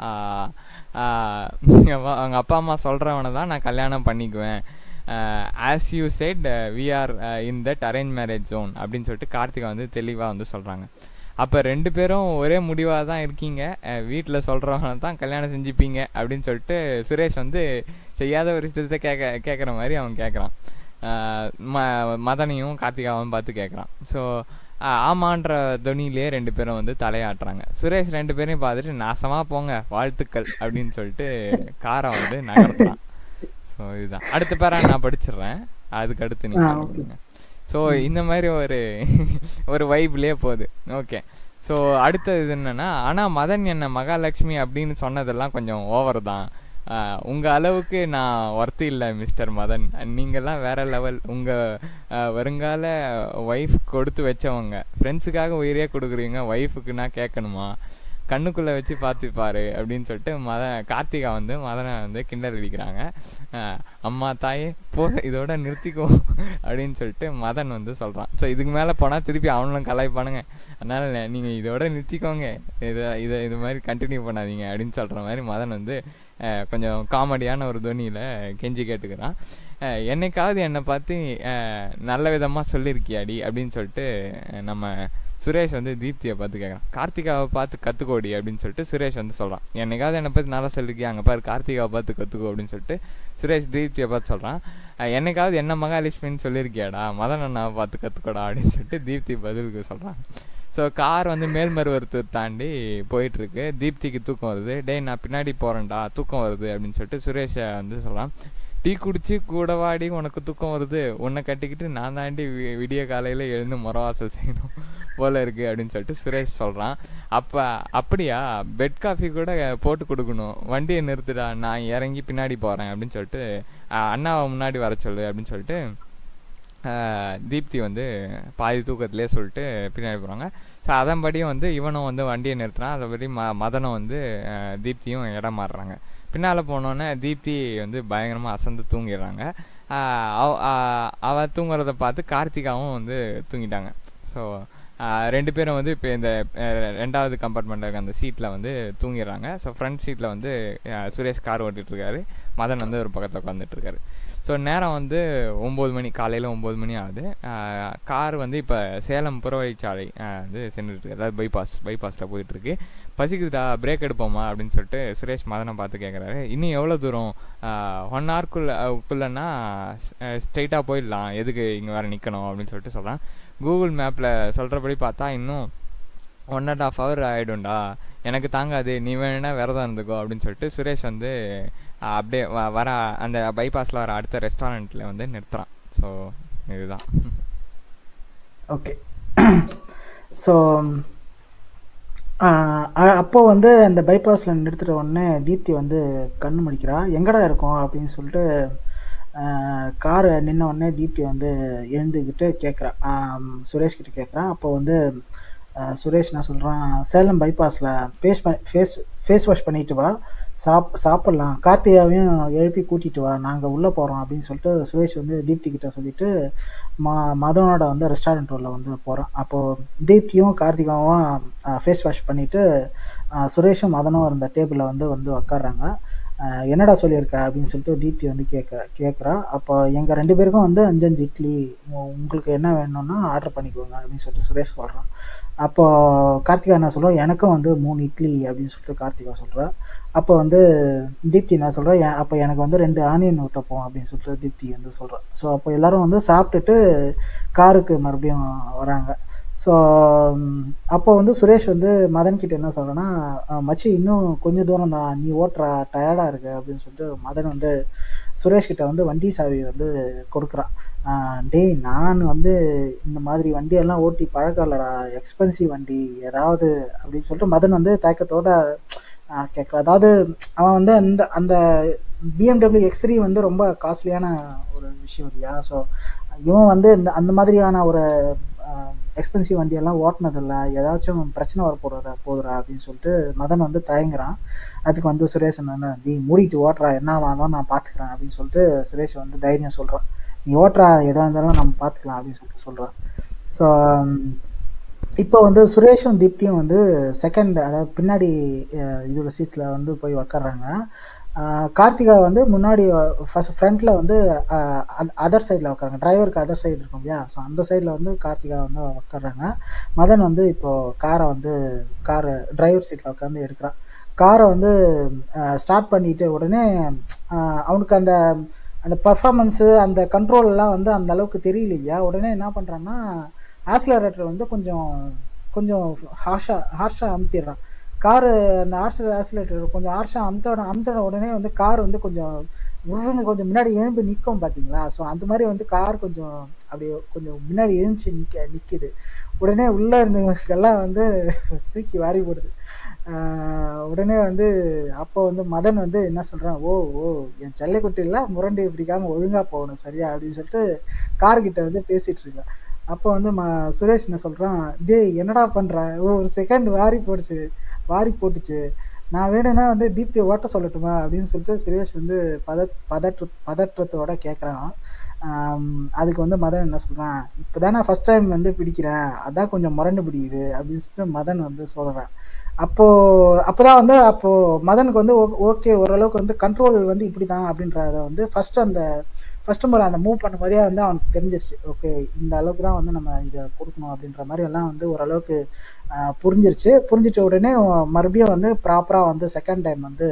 அவங்க அப்பா அம்மா சொல்கிறவனை தான் நான் கல்யாணம் பண்ணிக்குவேன் as you said we are in that arrange marriage zone அப்படின்னு சொல்லிட்டு கார்த்திகா வந்து தெளிவாக வந்து சொல்கிறாங்க அப்போ ரெண்டு பேரும் ஒரே முடிவாக தான் இருக்கீங்க வீட்டில் சொல்கிறவங்க தான் கல்யாணம் செஞ்சுப்பீங்க அப்படின்னு சொல்லிட்டு சுரேஷ் வந்து செய்யாத ஒரு விஷயத்தை கேட்க கேட்குற மாதிரி அவன் கேட்குறான் ம மதனையும் கார்த்திகாவும் பார்த்து கேட்குறான் ஸோ ஆமான்ற துணியிலே ரெண்டு பேரும் வந்து தலையாட்டுறாங்க சுரேஷ் ரெண்டு பேரையும் பார்த்துட்டு நாசமாக போங்க வாழ்த்துக்கள் அப்படின்னு சொல்லிட்டு காரை வந்து நகர்த்துறான் ஸோ இதுதான் அடுத்த பேரா நான் படிச்சிடுறேன் அதுக்கு அடுத்து ஆ, நீங்கள் okay. ஸோ இந்த மாதிரி ஒரு ஒரு வைப்லேயே போகுது ஓகே ஸோ அடுத்தது இது என்னன்னா ஆனால் மதன் என்ன மகாலட்சுமி அப்படின்னு சொன்னதெல்லாம் கொஞ்சம் ஓவர் தான் ஆஹ் உங்க அளவுக்கு நான் ஒர்த்து இல்லை மிஸ்டர் மதன் நீங்கெல்லாம் வேற லெவல் உங்க ஆஹ் வருங்கால ஒய்ஃப் கொடுத்து வச்சவங்க ஃப்ரெண்ட்ஸுக்காக உயிரே கொடுக்குறீங்க ஒய்ஃபுக்கு நான் கேட்கணுமா கண்ணுக்குள்ள வச்சு பார்த்துப்பாரு அப்படின்னு சொல்லிட்டு மத கார்த்திகா வந்து மதனை வந்து கிண்டல் அடிக்கிறாங்க ஆஹ் அம்மா தாயே போ இதோட நிறுத்திக்கோ அப்படின்னு சொல்லிட்டு மதன் வந்து சொல்றான் ஸோ இதுக்கு மேலே போனால் திருப்பி அவனும் கலாய்ப்பானுங்க அதனால நெ- நீங்க இதோட நிறுத்திக்கோங்க இதை இதை இது மாதிரி கண்டினியூ பண்ணாதீங்க அப்படின்னு சொல்ற மாதிரி மதன் வந்து ஆஹ் கொஞ்சம் காமெடியான ஒரு துணியில் கெஞ்சி கேட்டுக்கிறான் ஆஹ் என்னைக்காவது என்னை பார்த்து ஆஹ் நல்ல விதமாக சொல்லியிருக்கியாடி அப்படின்னு சொல்லிட்டு ஆஹ் நம்ம சுரேஷ் வந்து தீப்தியை பார்த்து கேட்குறான் கார்த்திகாவை பார்த்து கற்றுக்கோடி அப்படின்னு சொல்லிட்டு சுரேஷ் வந்து சொல்கிறான் என்னைக்காவது என்னை பற்றி நல்லா சொல்லிருக்கியா அங்கே பாரு கார்த்திகாவை பார்த்து கற்றுக்கோ அப்படின்னு சொல்லிட்டு சுரேஷ் தீப்தியை பார்த்து சொல்கிறான் என்னைக்காவது என்ன மகாலட்சுமின்னு சொல்லியிருக்கியாடா மதன் அண்ணாவை பார்த்து கற்றுக்கோடா அப்படின்னு சொல்லிட்டு தீப்தி பதிலுக்கு சொல்கிறான் ஸோ கார் வந்து மேல்மருவத்தூர் தாண்டி போயிட்டுருக்கு தீப்திக்கு தூக்கம் வருது டேய் நான் பின்னாடி போகிறேன்டா தூக்கம் வருது அப்படின்னு சொல்லிட்டு சுரேஷை வந்து சொல்கிறான் டீ குடிச்சு கூட வாடி உனக்கு தூக்கம் வருது உன்னை கட்டிக்கிட்டு நான் தாண்டி வி- விடிய காலையில் எழுந்து முறவாசல் செய்யணும் போல இருக்கு அப்படின்னு சொல்லிட்டு சுரேஷ் சொல்கிறான் அப்போ அப்படியா பெட் காஃபி கூட போட்டு கொடுக்கணும் வண்டியை நிறுத்துடா நான் இறங்கி பின்னாடி போகிறேன் அப்படின்னு சொல்லிட்டு அஹ், அண்ணாவை முன்னாடி வர சொல்லு அப்படின்னு சொல்லிட்டு ஆஹ் தீப்தி வந்து பாதி தூக்கத்திலே சொல்லிட்டு பின்னாடி போகிறாங்க ஸோ அதன்படியும் வந்து இவனும் வந்து வண்டியை நிறுத்துறான் அதபடி ம மதனும் வந்து ஆஹ் தீப்தியும் இடம் மாறுறாங்க பின்னால் போனோன்னே தீப்தி வந்து பயங்கரமாக அசந்து தூங்கிடுறாங்க ஆஹ் அவ- ஆஹ் அவ தூங்குறத பார்த்து கார்த்திகாவும் வந்து தூங்கிட்டாங்க ஸோ ரெண்டு பேரும் வந்து இப்போ இந்த அஹ், ரெண்டாவது கம்பார்ட்மெண்ட்டில் இருக்க அந்த சீட்டில் வந்து தூங்கிடுறாங்க ஸோ ஃப்ரண்ட் சீட்டில் வந்து அஹ், சுரேஷ் கார் ஓட்டிட்டு இருக்காரு மதன் வந்து ஒரு பக்கத்தில் உட்காந்துட்டு இருக்காரு ஸோ நேரம் வந்து ஒம்பது மணி காலையில் ஒம்பது மணி ஆகுது கார் வந்து இப்போ சேலம் புறவழிச்சாலை ஆஹ் வந்து சென்றுட்டு இருக்கு அதாவது பைபாஸ் பைபாஸில் போயிட்டுருக்கு பசிக்குதுடா பிரேக் எடுப்போமா அப்படின்னு சொல்லிட்டு சுரேஷ் மதனை பார்த்து கேட்குறாரு இன்னும் எவ்வளோ தூரம் ஒன் ஹவர்க்குள்ள குள்ளனா ஸ்ட்ரைட்டாக போயிடலாம் எதுக்கு இங்கே வேறு நிற்கணும் அப்படின்னு சொல்லிட்டு சொல்கிறான் கூகுள் மேப்பில் சொல்கிறபடி பார்த்தா இன்னும் ஒன் அண்ட் ஆஃப் ஹவர் ஆகிடும்டா எனக்கு தாங்காது நீ வேணா விரதம் இருந்துக்கோ அப்படின்னு சொல்லிட்டு சுரேஷ் வந்து ஆஹ் அப்படியே வ- வர அந்த பைபாஸில் வர அடுத்த ரெஸ்டாரண்ட்டில் வந்து நிறுத்துறான் ஸோ இதுதான் ஓகே ஸோ அப்போ வந்து அந்த பைபாஸில் நிறுத்துற உடனே தீப்தி வந்து கண்ணு முடிக்கிறா எங்கடா இருக்கோம் அப்படின்னு சொல்லிட்டு கார் நின்ன உடனே தீப்தி வந்து எழுந்துக்கிட்டு கேட்குறா சுரேஷ் கிட்ட கேட்குறா அப்போ வந்து ஆஹ் சுரேஷ் என்ன சொல்கிறான் சேலம் பைபாஸில் ஃபேஸ் ஃபேஸ் ஃபேஸ் வாஷ் பண்ணிட்டு வா சாப் சாப்பிட்லாம் கார்த்திகாவையும் எழுப்பி கூட்டிட்டு வா நாங்கள் உள்ளே போகிறோம் அப்படின்னு சொல்லிட்டு சுரேஷ் வந்து தீப்தி கிட்ட சொல்லிட்டு ம மதனோட வந்து ரெஸ்டாரண்ட் உள்ள வந்து போகிறான் அப்போது தீப்தியும் கார்த்திகாவும் ஃபேஸ் வாஷ் பண்ணிவிட்டு சுரேஷும் மதனும் இருந்த டேபிளில் வந்து வந்து உக்காடுறாங்க ஆஹ் என்னடா சொல்லியிருக்க அப்படின்னு சொல்லிட்டு தீப்தி வந்து கேட்க கேட்குறா அப்போ எங்கள் ரெண்டு பேருக்கும் வந்து அஞ்சு அஞ்சு இட்லி உ- உங்களுக்கு என்ன வேணும்னா ஆர்டர் பண்ணிக்கோங்க அப்படின்னு சொல்லிட்டு சுரேஷ் சொல்கிறான் அப்போ கார்த்திகா என்ன சொல்கிறோம் எனக்கும் வந்து மூணு இட்லி அப்படின்னு சொல்லிட்டு கார்த்திகா சொல்கிறா அப்போ வந்து தீப்தி என்ன சொல்கிறா அப்போ எனக்கு வந்து ரெண்டு ஆனியன் ஊற்றப்போம் அப்படின்னு சொல்லிட்டு தீப்தி வந்து சொல்கிறா ஸோ அப்போ எல்லாரும் வந்து சாப்பிட்டுட்டு காருக்கு மறுபடியும் வராங்க ஸோ அப்போ வந்து சுரேஷ் வந்து மதன் கிட்ட என்ன சொல்றேன்னா "அஹ் மச்சி இன்னும் கொஞ்சம் தூரம் தான் நீ ஓட்டுற டயர்டா இருக்கு அப்படின்னு சொல்லிட்டு மதன் வந்து சுரேஷ் கிட்ட வந்து வண்டி சாவி வந்து கொடுக்குறான் ஆஹ் டேய் நான் வந்து இந்த மாதிரி வண்டியெல்லாம் ஓட்டி பழக்கம் இல்லடா எக்ஸ்பென்சிவ் வண்டி ஏதாவது அப்படின்னு சொல்லிட்டு மதன் வந்து தயக்கத்தோட கேட்குறான் அதாவது அவன் வந்து அந்த அந்த பிஎம்டபிள்யூ எக்ஸ் த்ரீ வந்து ரொம்ப காஸ்ட்லியான ஒரு விஷயம் இல்லையா ஸோ இவன் வந்து இந்த அந்த மாதிரியான ஒரு எக்ஸ்பென்சிவ் வண்டியெல்லாம் ஓட்டினதில்ல ஏதாச்சும் பிரச்சனை வர போடுறதா போதுடா அப்படின்னு சொல்லிட்டு மதன் வந்து தயங்குறான் அதுக்கு வந்து சுரேஷ் என்ன நீ மூடிட்டு ஓட்டுறா என்ன ஆனாலும் நான் பார்த்துக்கிறேன் அப்படின்னு சொல்லிட்டு சுரேஷ் வந்து தைரியம் சொல்கிறான் நீ ஓட்டுறா எதாக இருந்தாலும் நம்ம பார்த்துக்கலாம் அப்படின்னு சொல்லிட்டு சொல்கிறான் ஸோ இப்போ வந்து சுரேஷும் தீப்தியும் வந்து செகண்ட் அதாவது பின்னாடி அஹ், இதோட சீட்ஸில் வந்து போய் உக்காடுறாங்க கார்த்திகா வந்து முன்னாடி ஃபர்ஸ்ட் ஃப்ரண்ட்டில் வந்து அதர் சைடில் உட்காராங்க டிரைவருக்கு அதர் சைடு இருக்கும் இல்லையா ஸோ அந்த சைடில் வந்து கார்த்திகா வந்து உட்காடுறாங்க மதன் வந்து இப்போது காரை வந்து காரை டிரைவர் சீட்டில் உட்காந்து எடுக்கிறான் காரை வந்து ஸ்டார்ட் பண்ணிட்டு உடனே அஹ், அவனுக்கு அந்த அந்த பர்ஃபார்மன்ஸு அந்த கண்ட்ரோல் எல்லாம் வந்து அந்த அளவுக்கு தெரியலையா உடனே என்ன பண்ணுறான்னா ஆக்சிலரேட்டர் வந்து கொஞ்சம் கொஞ்சம் ஹார்ஷா ஹார்ஷாக அமுத்திடுறான் காரு அந்த ஆர்ஸ் ஆக்சிலேட்டர் கொஞ்சம் ஹார்ஷாக அமுத்தோட அமுத்தின உடனே வந்து கார் வந்து கொஞ்சம் உருன்னு கொஞ்சம் முன்னாடி எழும்பி நிற்கும் பார்த்தீங்களா ஸோ அந்த மாதிரி வந்து கார் கொஞ்சம் அப்படியே கொஞ்சம் முன்னாடி எழுந்துச்சு நிற்க நிற்கிது உடனே உள்ளே இருந்தவங்களுக்கெல்லாம் வந்து தூக்கி வாரி போடுது ஆஹ் உடனே வந்து அப்போ வந்து மதன் வந்து என்ன சொல்றான் ஓ ஓ என் செல்லைக்குட்டியில் முரண்டி பிடிக்காம ஒழுங்கா போகணும் சரியா அப்படின்னு சொல்லிட்டு கார்கிட்ட வந்து பேசிட்டு இருக்கான் அப்போ வந்து ம சுரேஷ் என்ன சொல்றான் டேய் என்னடா பண்ற ஒரு செகண்ட் வாரி போடுச்சு வாரி போட்டுச்சு நான் வேணும்னா வந்து தீப்தியை ஓட்ட சொல்லட்டுமா அப்படின்னு சொல்லிட்டு சுரேஷ் வந்து பத பதற்ற பதற்றத்தோட கேட்குறான் அதுக்கு வந்து மதன் என்ன சொல்றான் இப்போதான் ஃபர்ஸ்ட் டைம் வந்து பிடிக்கிறேன் அதான் கொஞ்சம் முரண்டு பிடிக்குது அப்படின்னு சொல்லிட்டு மதன் வந்து சொல்றான் அப்போ அப்போதான் வந்து அப்போ மதனுக்கு வந்து ஓகே ஓரளவுக்கு வந்து கண்ட்ரோல் வந்து இப்படிதான் அப்படின்றத வந்து ஃபர்ஸ்ட் அந்த ஃபர்ஸ்ட் முறை அந்த மூவ் பண்ணும்போதே வந்து அவனுக்கு தெரிஞ்சிருச்சு ஓகே இந்த அளவுக்கு தான் வந்து நம்ம இதை கொடுக்கணும் அப்படின்ற மாதிரி எல்லாம் வந்து ஓரளவுக்கு ஆஹ், புரிஞ்சிருச்சு புரிஞ்சிட்ட உடனே மறுபடியும் வந்து ப்ராப்பராக வந்து செகண்ட் டைம் வந்து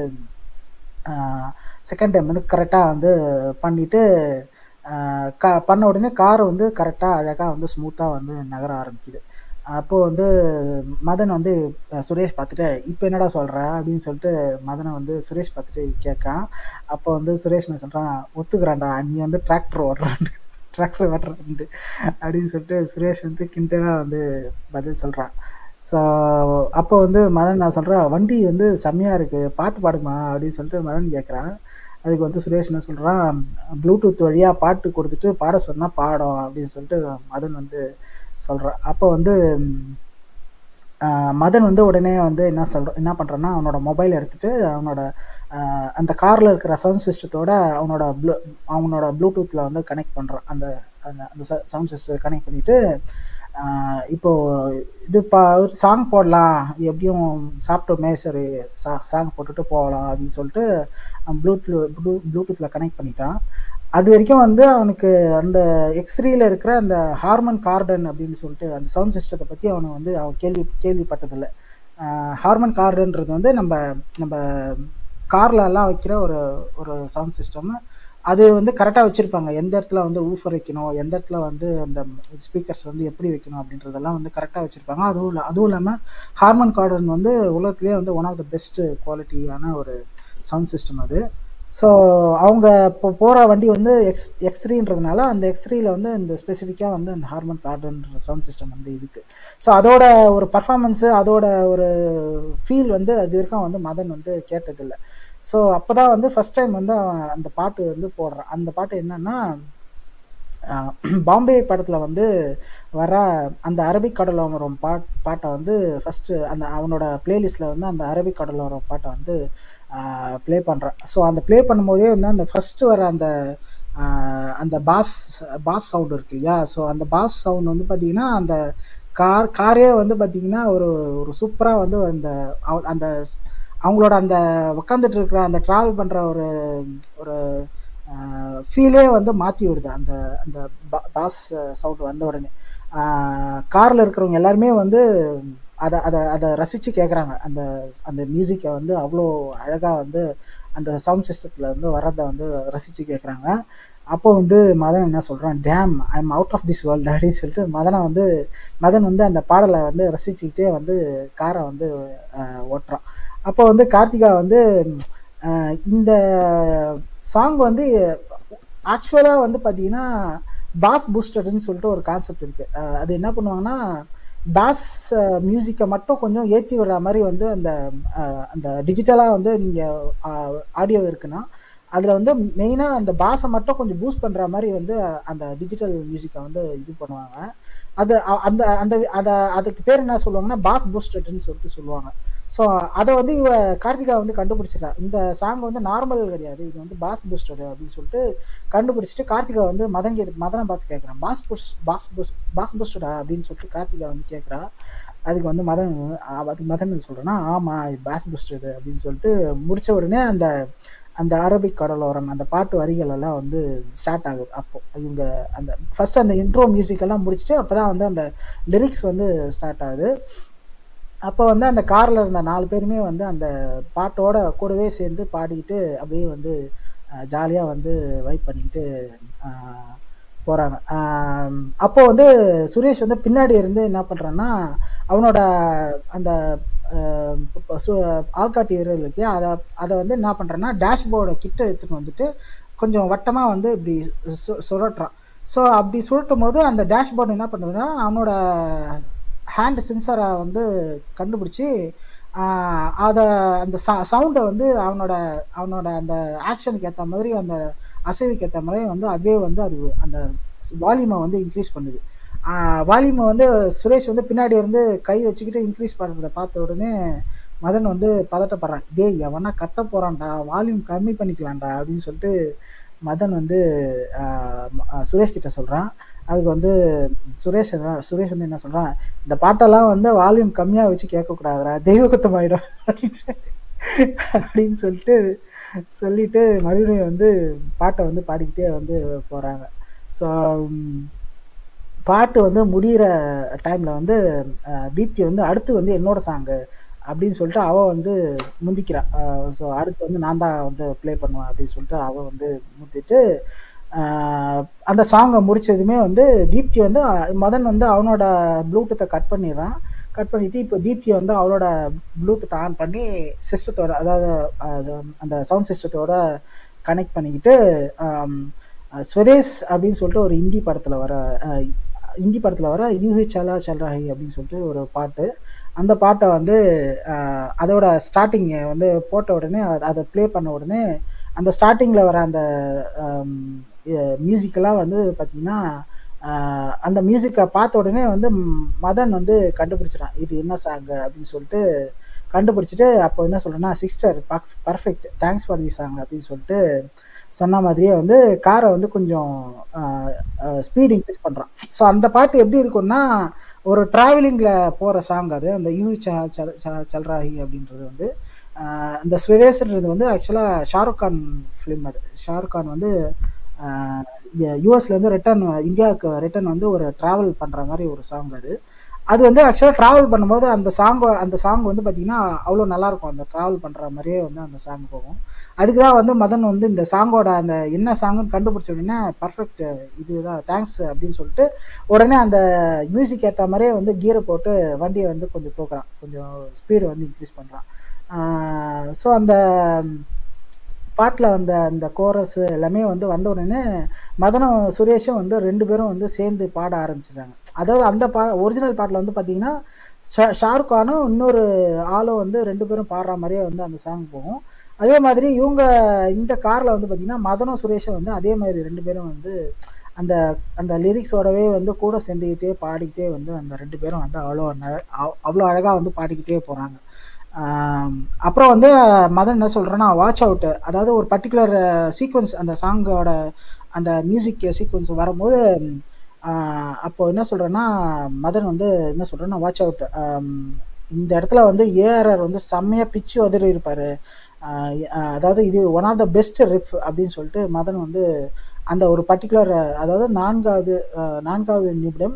செகண்ட் டைம் வந்து கரெக்டாக வந்து பண்ணிட்டு ஆஹ், க பண்ண உடனே கார் வந்து கரெக்டாக அழகாக வந்து ஸ்மூத்தாக வந்து நகர ஆரம்பிக்குது அப்போது வந்து மதன் வந்து அஹ், சுரேஷ் பார்த்துட்டு இப்போ என்னடா சொல்கிற அப்படின்னு சொல்லிட்டு மதனை வந்து சுரேஷ் பார்த்துட்டு கேட்கான் அப்போ வந்து சுரேஷ் என்ன சொல்கிறான் ஒத்துக்கிறான்டா நீ வந்து டிராக்டர் ஓடுறான் டிராக்டர் ஓட்டுறான்ட்டு அப்படின்னு சொல்லிட்டு சுரேஷ் வந்து கிண்டலாக வந்து பதில் சொல்கிறான் ஸோ அப்போ வந்து மதன் நான் சொல்கிறேன் வண்டி வந்து செம்மையாக இருக்குது பாட்டு பாடுமா அப்படின்னு சொல்லிட்டு மதன் கேட்குறான் அதுக்கு வந்து சுரேஷ் என்ன சொல்கிறான் ப்ளூடூத் வழியாக பாட்டு கொடுத்துட்டு பாட சொன்னால் பாடும் அப்படின்னு சொல்லிட்டு மதன் வந்து சொல்கிறான் அப்போ வந்து ம், ஆஹ் மதன் வந்து உடனே வந்து என்ன சொல்ற என்ன பண்ணுறான்னா அவனோட மொபைல் எடுத்துட்டு அவனோட ஆஹ் அந்த காரில் இருக்கிற சவுண்ட் சிஸ்டத்தோட அவனோட ப்ளூ அவனோட ப்ளூடூத்தில் வந்து கனெக்ட் பண்ணுறான் அந்த அந்த அந்த சவுண்ட் சிஸ்டத்தை கனெக்ட் பண்ணிவிட்டு இப்போ இது பா ஒரு சாங் போடலாம் எப்படியும் சாப்பிட்டோமே சரி சா சாங் போட்டுட்டு போகலாம் அப்படின்னு சொல்லிட்டு ப்ளூடூத் ப்ளூ ப்ளூடூத்தில் கனெக்ட் பண்ணிட்டான் அது வரைக்கும் வந்து அவனுக்கு அந்த எக்ஸ்ரீல இருக்கிற அந்த ஹார்மன் கார்டன் அப்படின்னு சொல்லிட்டு அந்த சவுண்ட் சிஸ்டத்தை பற்றி அவனுக்கு வந்து அவன் கேள்வி கேள்விப்பட்டதில்லை ஹார்மன் கார்டன்றது வந்து நம்ம நம்ம கார்ல எல்லாம் வைக்கிற ஒரு ஒரு சவுண்ட் சிஸ்டம் அது வந்து கரெக்டாக வச்சுருப்பாங்க எந்த இடத்துல வந்து ஊஃபர் வைக்கணும் எந்த இடத்துல வந்து அந்த ஸ்பீக்கர்ஸ் வந்து எப்படி வைக்கணும் அப்படின்றதெல்லாம் வந்து கரெக்டாக வச்சுருப்பாங்க அதுவும் இல்லை அதுவும் இல்லாமல் ஹார்மன் கார்டன் வந்து உலகத்துலேயே வந்து ஒன் ஆஃப் த பெஸ்ட் குவாலிட்டியான ஒரு சவுண்ட் சிஸ்டம் அது ஸோ அவங்க இப்போ போகிற வண்டி வந்து எக்ஸ் எக்ஸ் த்ரீன்றதுனால அந்த எக்ஸ் த்ரீல வந்து இந்த ஸ்பெசிஃபிக்காக வந்து அந்த ஹார்மன் கார்டுன்ற சவுண்ட் சிஸ்டம் வந்து இருக்குது ஸோ அதோட ஒரு பர்ஃபார்மன்ஸு அதோட ஒரு ஃபீல் வந்து அது வரைக்கும் வந்து மதன் வந்து கேட்டதில்லை ஸோ அப்போ தான் வந்து ஃபஸ்ட் டைம் வந்து அவன் அந்த பாட்டு வந்து போடுறான் அந்த பாட்டு என்னன்னா ஆஹ் பாம்பே படத்தில் வந்து வர அந்த அரபிக் கடலோரம் பாட் பாட்டை வந்து ஃபஸ்ட்டு அந்த அவனோட பிளேலிஸ்ட்டில் வந்து அந்த அரபிக் கடலோரம் பாட்டை வந்து ப்ளே பண்ணுறான் ஸோ அந்த ப்ளே பண்ணும்போதே வந்து அந்த ஃபஸ்ட்டு வர அந்த ஆஹ் அந்த பாஸ் பாஸ் சவுண்ட் இருக்கு இல்லையா ஸோ அந்த பாஸ் சவுண்ட் வந்து பார்த்தீங்கன்னா அந்த கார் காரே வந்து பார்த்தீங்கன்னா ஒரு ஒரு சூப்பராக வந்து அந்த அவ- அந்த ஸ்- அவங்களோட அந்த உட்காந்துட்டு இருக்கிற அந்த ட்ராவல் பண்ணுற ஒரு ஒரு ஃபீலே வந்து மாற்றி விடுது அந்த அந்த பா- பாஸ் சவுண்ட் வந்த உடனே காரில் இருக்கிறவங்க எல்லாருமே வந்து அதை அதை அதை ரசித்து கேட்குறாங்க அந்த அந்த மியூசிக்கை வந்து அவ்வளோ அழகாக வந்து அந்த சவுண்ட் சிஸ்டத்தில் வந்து வர்றதை வந்து ரசித்து கேட்குறாங்க அப்போ வந்து மதன் என்ன சொல்கிறான் damn I am out of this world அப்படின்னு சொல்லிட்டு மதனை வந்து மதன் வந்து அந்த பாடலை வந்து ரசிச்சுக்கிட்டே வந்து காரை வந்து அஹ், ஓட்டுறான் அப்போ வந்து கார்த்திகா வந்து அஹ், இந்த சாங் வந்து ஆக்சுவலாக வந்து பார்த்தீங்கன்னா பாஸ் பூஸ்டர்னு சொல்லிட்டு ஒரு கான்செப்ட் இருக்குது அது என்ன பண்ணுவாங்கன்னா பாஸ் மியூசிக்கை மட்டும் கொஞ்சம் ஏற்றி விடுற மாதிரி வந்து அந்த அஹ், அந்த டிஜிட்டலாக வந்து நீங்கள் ஆடியோ இருக்குன்னா அதில் வந்து மெயினாக அந்த பாஸை மட்டும் கொஞ்சம் பூஸ்ட் பண்ணுற மாதிரி வந்து அந்த டிஜிட்டல் மியூசிக்கை வந்து இது பண்ணுவாங்க அது அ- அந்த அந்த அதை அதுக்கு பேர் என்ன சொல்லுவாங்கன்னா பாஸ் பூஸ்டட்னு சொல்லிட்டு சொல்லுவாங்க ஸோ அதை வந்து இவ கார்த்திகா வந்து கண்டுபிடிச்சிட்டா இந்த சாங் வந்து நார்மல் கிடையாது இது வந்து பாஸ் பூஸ்டட் அப்படின்னு சொல்லிட்டு கண்டுபிடிச்சிட்டு கார்த்திகா வந்து மதன் கே மதனை பார்த்து கேட்குறான் boss push boss push boss பூஸ்டடா அப்படின்னு சொல்லிட்டு கார்த்திகா வந்து கேட்குறா அதுக்கு வந்து மதன் அ- அதுக்கு மதன் சொல்கிறேன்னா ஆமாம் இது பாஸ் பூஸ்டடு அப்படின்னு சொல்லிட்டு முடிச்ச உடனே அந்த அந்த அரபிக் கடலோரம் அந்த பாட்டு வரிகள் எல்லாம் வந்து ஸ்டார்ட் ஆகுது அப்போ இவங்க அந்த ஃபர்ஸ்ட் அந்த இன்ட்ரோ மியூசிக் எல்லாம் முடிச்சுட்டு அப்பதான் வந்து அந்த லிரிக்ஸ் வந்து ஸ்டார்ட் ஆகுது அப்போ வந்து அந்த காரில் இருந்த நாலு பேருமே வந்து அந்த பாட்டோட கூடவே சேர்ந்து பாடிக்கிட்டு அப்படியே வந்து ஜாலியாக வந்து வைப் பண்ணிக்கிட்டு அஹ், போகிறாங்க அப்போ வந்து சுரேஷ் வந்து பின்னாடி இருந்து என்ன பண்ணுறான்னா அவனோட அந்த அஹ், ப- சு- ஆள்காட்டி விரல் இருக்கு அதை அதை வந்து என்ன பண்ணுறான்னா டேஷ்போர்டை கிட்ட எடுத்துன்னு வந்துட்டு கொஞ்சம் வட்டமாக வந்து இப்படி சு- சுழட்டுறான் ஸோ அப்படி சுழட்டும் போது அந்த டேஷ்போர்டு என்ன பண்ணுதுன்னா அவனோட ஹேண்ட் சென்சாரை வந்து கண்டுபிடிச்சி அதை அந்த சவுண்டை வந்து அவனோட அவனோட அந்த ஆக்ஷனுக்கு ஏற்ற மாதிரி அந்த அசைவுக்கு ஏற்ற மாதிரி வந்து அதுவே வந்து அது அந்த வால்யூமை வந்து இன்க்ரீஸ் பண்ணுது வால்யூமை வந்து சுரேஷ் வந்து பின்னாடி இருந்து கை வச்சுக்கிட்டு இன்க்ரீஸ் பண்ணுறதை பார்த்த உடனே மதன் வந்து பதட்டப்படுறான் டேய் எவனா கத்த போறான்டா வால்யூம் கம்மி பண்ணிக்கலாம்டா அப்படின்னு சொல்லிட்டு மதன் வந்து ஆஹ் ம- ஆஹ் சுரேஷ் கிட்ட சொல்றான் அதுக்கு வந்து சுரேஷ் என்ன- சுரேஷ் வந்து என்ன சொல்றான் இந்த பாட்டெல்லாம் வந்து வால்யூம் கம்மியா வச்சு கேட்கக்கூடாதுடா தெய்வ குத்தமாயிடும் அப்படின்ட்டு அப்படின்னு சொல்லிட்டு சொல்லிட்டு மறுபடியும் வந்து பாட்டை வந்து பாடிக்கிட்டே வந்து போறாங்க ஸோ பாட்டு வந்து முடியிற டைம்ல வந்து அஹ், தீப்தி வந்து அடுத்து வந்து என்னோட சாங்கு அப்படின்னு சொல்லிட்டு அவ வந்து முந்திக்கிறா ஸோ அடுத்து வந்து நான் தான் வந்து ப்ளே பண்ணுவேன் அப்படின்னு சொல்லிட்டு அவ வந்து முந்திட்டு ஆஹ், அந்த சாங்கை முடிச்சதுமே வந்து தீப்தி வந்து அஹ், மதன் வந்து அவனோட ப்ளூடூத்தை கட் பண்ணிடுறான் கட் பண்ணிட்டு இப்போ தீப்தி வந்து அவளோட ப்ளூடூத் ஆன் பண்ணி சிஸ்டத்தோட அதாவது அஹ், அந்த சவுண்ட் சிஸ்டத்தோட கனெக்ட் பண்ணிக்கிட்டு ஆம், அஹ், ஸ்வதேஷ் அப்படின்னு சொல்லிட்டு ஒரு ஹிந்தி படத்தில் வர அஹ், ஹிந்தி படத்தில் வர யூஹி சலா சல்ராஹி அப்படின்னு சொல்லிட்டு ஒரு பாட்டு அந்த பாட்டை வந்து அஹ், அதோட ஸ்டார்டிங் வந்து போட்ட உடனே அத- அதை ப்ளே பண்ண உடனே அந்த ஸ்டார்டிங்கில் வர அந்த மியூசிக்கெல்லாம் வந்து பார்த்தீங்கன்னா அஹ், அந்த மியூசிக்கை பார்த்த உடனே வந்து ம், மதன் வந்து கண்டுபிடிச்சிடான் இது என்ன சாங் அப்படின்னு சொல்லிட்டு கண்டுபிடிச்சிட்டு அப்போ என்ன சொல்றேன்னா sister perfect thanks for the song அப்படின்னு சொல்லிட்டு சொன்ன மாதிரியே வந்து காரை வந்து கொஞ்சம் ஸ்பீடு இன்க்ரீஸ் பண்ணுறான் ஸோ அந்த பாட்டு எப்படி இருக்கும்னா ஒரு ட்ராவலிங்கில் போகிற சாங் அது அந்த யூ சல்ராஹி அப்படின்றது வந்து ஆஹ் அந்த ஸ்வதேசன்றது வந்து ஆக்சுவலாக ஷாருக் கான் ஃபிலிம் அது ஷாருக் கான் வந்து யூஎஸ்லேருந்து ரிட்டர்ன் இந்தியாவுக்கு ரிட்டர்ன் வந்து ஒரு ட்ராவல் பண்ணுற மாதிரி ஒரு சாங் அது அது வந்து ஆக்சுவலாக ட்ராவல் பண்ணும்போது அந்த சாங் அந்த சாங் வந்து பார்த்தீங்கன்னா அவ்வளோ நல்லாயிருக்கும் அந்த ட்ராவல் பண்ணுற மாதிரியே வந்து அந்த சாங் போகும் அதுக்கு தான் வந்து மதன் வந்து இந்த சாங்கோட அந்த என்ன சாங்குன்னு கண்டுபிடிச்ச உடனே பர்ஃபெக்ட் இதுதான் தேங்க்ஸ் அப்படின்னு சொல்லிட்டு உடனே அந்த மியூசிக் ஏற்ற மாதிரியே வந்து கீரை போட்டு வண்டியை வந்து கொஞ்சம் தூக்குறான் கொஞ்சம் ஸ்பீடு வந்து இன்க்ரீஸ் பண்ணுறான் ஸோ அந்த பாட்டில் வந்த அந்த கோரஸ் எல்லாமே வந்து வந்த உடனே மதனும் சுரேஷும் வந்து ரெண்டு பேரும் வந்து சேர்ந்து பாட ஆரம்பிச்சிடுறாங்க அதாவது அந்த பா ஒரிஜினல் பாட்டில் வந்து பார்த்தீங்கன்னா ஷா- ஷாருக் கானும் இன்னொரு ஆளும் வந்து ரெண்டு பேரும் பாடுற மாதிரியே வந்து அந்த சாங் போகும் அதே மாதிரி இவங்க இந்த காரில் வந்து பார்த்தீங்கன்னா மதனும் சுரேஷும் வந்து அதே மாதிரி ரெண்டு பேரும் வந்து அந்த அந்த லிரிக்ஸோடவே வந்து கூட சேர்ந்துக்கிட்டே பாடிக்கிட்டே வந்து அந்த ரெண்டு பேரும் வந்து அவ்வளோ ந- அவ்- அவ்வளோ அழகாக வந்து பாடிக்கிட்டே போகிறாங்க அப்புறம் வந்து மதன் என்ன சொல்கிறேன்னா வாட்ச் அவுட் அதாவது ஒரு பர்டிகுலர் சீக்வன்ஸ் அந்த சாங்கோட அந்த மியூசிக் சீக்வன்ஸ் வரும்போது ஆஹ் அப்போ என்ன சொல்கிறேன்னா மதன் வந்து என்ன சொல்கிறேன்னா வாட்ச் அவுட் இந்த இடத்துல வந்து ஏஆர்ஆர் வந்து செம்மையாக பிச்சு உதறி இருப்பார் அதாவது இது one of the best riff அப்படின்னு சொல்லிட்டு மதன் வந்து அந்த ஒரு பர்டிகுலர் அதாவது நான்காவது ஆஹ் நான்காவது நிமிடம்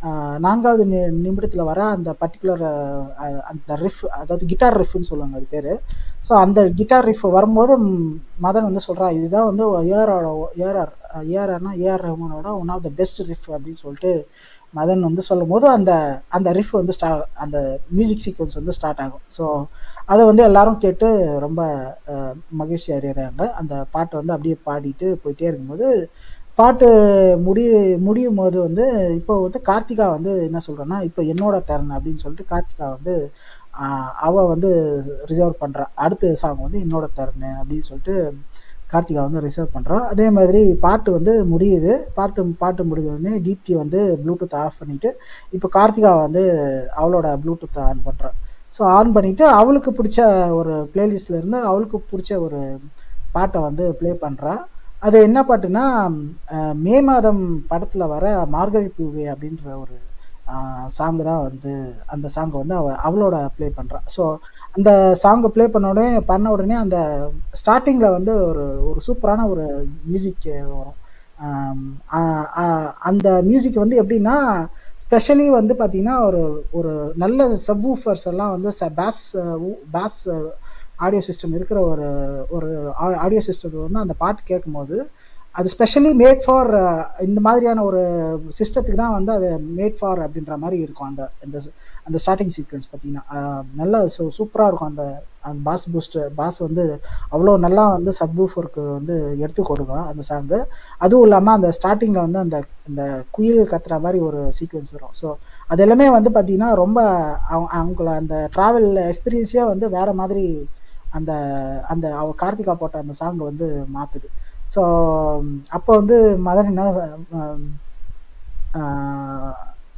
ஆஹ் நான்காவது நி நிமிடத்தில் வர அந்த பர்டிகுலர் அந்த ரிஃப் அதாவது கிட்டார் ரிஃப்னு சொல்லுவாங்க அது பேர் ஸோ அந்த கிட்டார் ரிஃப் வரும்போது ம், மதன் வந்து சொல்கிறான் இதுதான் வந்து ஏஆரோட ஏஆர் ஏஆர்னா ஏஆர் ரஹ்மானோட one of the best riff அப்படின்னு சொல்லிட்டு மதன் வந்து சொல்லும் போது அந்த அந்த ரிஃப் வந்து ஸ்டா அந்த மியூசிக் சீக்வன்ஸ் வந்து ஸ்டார்ட் ஆகும் ஸோ அதை வந்து எல்லாரும் கேட்டு ரொம்ப அஹ், மகிழ்ச்சி அடைகிறாங்க அந்த பாட்டை வந்து அப்படியே பாடிட்டு போயிட்டே இருக்கும்போது பாட்டு முடி முடியும் போது வந்து இப்போ வந்து கார்த்திகா வந்து என்ன சொல்றேன்னா இப்போ என்னோட டர்ன் அப்படின்னு சொல்லிட்டு கார்த்திகா வந்து ஆஹ், அவ வந்து ரிசர்வ் பண்றா அடுத்த சாங் வந்து என்னோட டர்னு அப்படின்னு சொல்லிட்டு கார்த்திகா வந்து ரிசர்வ் பண்றா அதே மாதிரி பாட்டு வந்து முடியுது பாட்டு பாட்டு முடிஞ்ச உடனே தீப்தி வந்து ப்ளூடூத் ஆஃப் பண்ணிட்டு இப்போ கார்த்திகா வந்து அவளோட ப்ளூடூத் ஆன் பண்றா ஸோ ஆன் பண்ணிட்டு அவளுக்கு பிடிச்ச ஒரு பிளேலிஸ்ட்ல இருந்து அவளுக்கு பிடிச்ச ஒரு பாட்டை வந்து ப்ளே பண்றா அது என்ன பாட்டுன்னா அஹ், மே மாதம் படத்துல வர மார்கழி பூவே அப்படின்ற ஒரு சாங் தான் வந்து அந்த சாங்கை வந்து அவ அவளோட ப்ளே பண்றா ஸோ அந்த சாங்கை ப்ளே பண்ண உடனே பண்ண உடனே அந்த ஸ்டார்டிங்ல வந்து ஒரு ஒரு சூப்பரான ஒரு மியூசிக் வரும் ஆம், ஆ- ஆ- அந்த மியூசிக் வந்து எப்படின்னா ஸ்பெஷலி வந்து பார்த்தீங்கன்னா ஒரு ஒரு நல்ல சப்வூஃபர்ஸ் எல்லாம் வந்து பேஸ் பேஸ் ஆடியோ சிஸ்டம் இருக்கிற ஒரு ஒரு ஆடியோ சிஸ்டத்தில் வந்து அந்த பாட்டு கேட்கும்போது அது ஸ்பெஷலி மேட் ஃபார் இந்த மாதிரியான ஒரு சிஸ்டத்துக்கு தான் வந்து அது மேட் ஃபார் அப்படின்ற மாதிரி இருக்கும் அந்த அந்த அந்த ஸ்டார்டிங் சீக்வன்ஸ் பார்த்தீங்கன்னா ஆஹ் நல்ல சூ சூப்பராக இருக்கும் அந்த அந்த பாஸ் பூஸ்ட் பாஸ் வந்து அவ்வளோ நல்லா வந்து சப்வூஃபருக்கு வந்து எடுத்து கொடுக்கும் அந்த சாங்கு அதுவும் இல்லாமல் அந்த ஸ்டார்டிங்கில் வந்து அந்த இந்த குயில் கத்துற மாதிரி ஒரு சீக்வன்ஸ் வரும் ஸோ அது எல்லாமே வந்து பார்த்தீங்கன்னா ரொம்ப அவங்க அவங்கள அந்த ட்ராவல் எக்ஸ்பீரியன்ஸே வந்து வேற மாதிரி அந்த அந்த அவ கார்த்திகா போட்ட அந்த சாங் வந்து மாத்துது ஸோ அப்போ வந்து மதன் என்ன ஆஹ், ஆஹ்,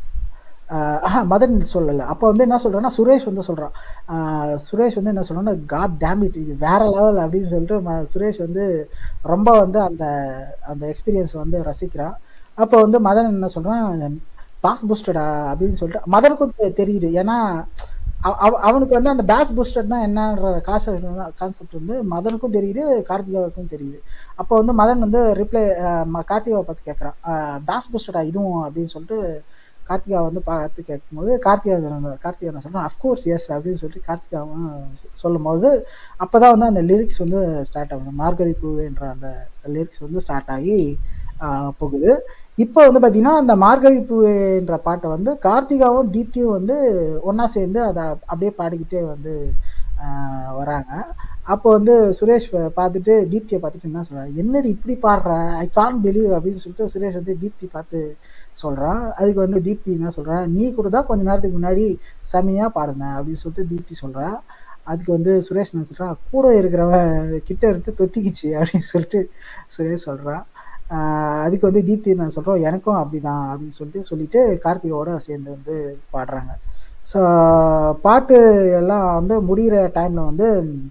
ஆஹ், ஆஹா, மதன் சொல்லலை அப்போ வந்து என்ன சொல்றேன்னா சுரேஷ் வந்து சொல்றான் ஆஹ், சுரேஷ் வந்து என்ன சொல்றான்னா காட் டேமிட் இது வேற லெவல் அப்படின்னு சொல்லிட்டு ம- சுரேஷ் வந்து ரொம்ப வந்து அந்த அந்த எக்ஸ்பீரியன்ஸ் வந்து ரசிக்கிறான் அப்போ வந்து மதன் என்ன சொல்றான் பாஸ் பூஸ்டடா அப்படின்னு சொல்லிட்டு மதனுக்கும் தெ- தெரியுது ஏன்னா அவ- அவ- அவனுக்கு வந்து அந்த பேஸ் பூஸ்டர்னா என்னன்ற கான்செப்ட் கான்செப்ட் வந்து மதனுக்கும் தெரியுது கார்த்திகாவுக்கும் தெரியுது அப்போ வந்து மதன் வந்து ரிப்ளை கார்த்திகாவை பார்த்து கேட்குறான் பேஸ் பூஸ்டடா இதுவும் அப்படின்னு சொல்லிட்டு கார்த்திகா வந்து பார்த்து கேட்கும்போது கார்த்திகா சொன்னாங்க- கார்த்திகா என்ன சொல்கிறான் அஃப்கோர்ஸ் எஸ் அப்படின்னு சொல்லிட்டு கார்த்திகாவும் சொ- சொல்லும்போது அப்போ தான் வந்து அந்த லிரிக்ஸ் வந்து ஸ்டார்ட் ஆகுது மார்கழி பூவேன்ற அந்த லிரிக்ஸ் வந்து ஸ்டார்ட் ஆகி ஆஹ், போகுது இப்போ வந்து பார்த்தீங்கன்னா அந்த மார்கழி பூவேன்ற பாட்டை வந்து கார்த்திகாவும் தீப்தியும் வந்து ஒன்றா சேர்ந்து அதை அப்படியே பாடிக்கிட்டே வந்து ஆஹ், வராங்க அப்போ வந்து சுரேஷ் பா- பார்த்துட்டு தீப்தியை பார்த்துட்டு என்ன சொல்றாரு என்னடி இப்படி பாடுற ஐ கான் பிலீவ் அப்படின்னு சொல்லிட்டு சுரேஷ் வந்து தீப்தி பார்த்து சொல்றான் அதுக்கு வந்து தீப்தி என்ன சொல்றா நீ கூட தான் கொஞ்ச நேரத்துக்கு முன்னாடி செமையா பாடுன அப்படின்னு சொல்லிட்டு தீப்தி சொல்றா அதுக்கு வந்து சுரேஷ் என்ன சொல்றான் கூட இருக்கிறவன் கிட்ட இருந்து தொத்திக்கிச்சு அப்படின்னு சொல்லிட்டு சுரேஷ் சொல்றான் ஆஹ் அதுக்கு வந்து தீப்தி என்ன சொல்றோம் எனக்கும் அப்படிதான் அப்படின்னு சொல்லிட்டு சொல்லிட்டு கார்த்திகோட சேர்ந்து வந்து பாடுறாங்க ஸோ பாட்டு எல்லாம் வந்து முடிகிற டைம்ல வந்து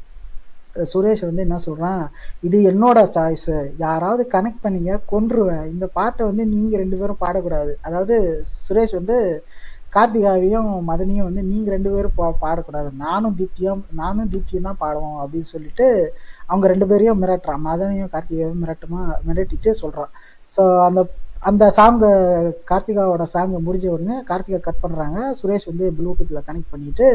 சுரேஷ் வந்து என்ன சொல்றான் இது என்னோட சாய்ஸ் யாராவது கனெக்ட் பண்ணீங்க கொன்றுவேன் இந்த பாட்டை வந்து நீங்க ரெண்டு பேரும் பாடக்கூடாது அதாவது சுரேஷ் வந்து கார்த்திகாவையும் மதனியும் வந்து நீங்க ரெண்டு பேரும் பா பாடக்கூடாது நானும் தீப்தியும் நானும் தீப்தியும் தான் பாடுவோம் அப்படின்னு சொல்லிட்டு அவங்க ரெண்டு பேரையும் மிரட்டுறான் மதனையும் கார்த்திகாவையும் மிரட்டுமா மிரட்டிட்டு சொல்றான் ஸோ அந்த அந்த சாங்கு கார்த்திகாவோட சாங் முடிஞ்ச உடனே கார்த்திகா கட் பண்றாங்க சுரேஷ் வந்து ப்ளூடூத்ல கனெக்ட் பண்ணிட்டு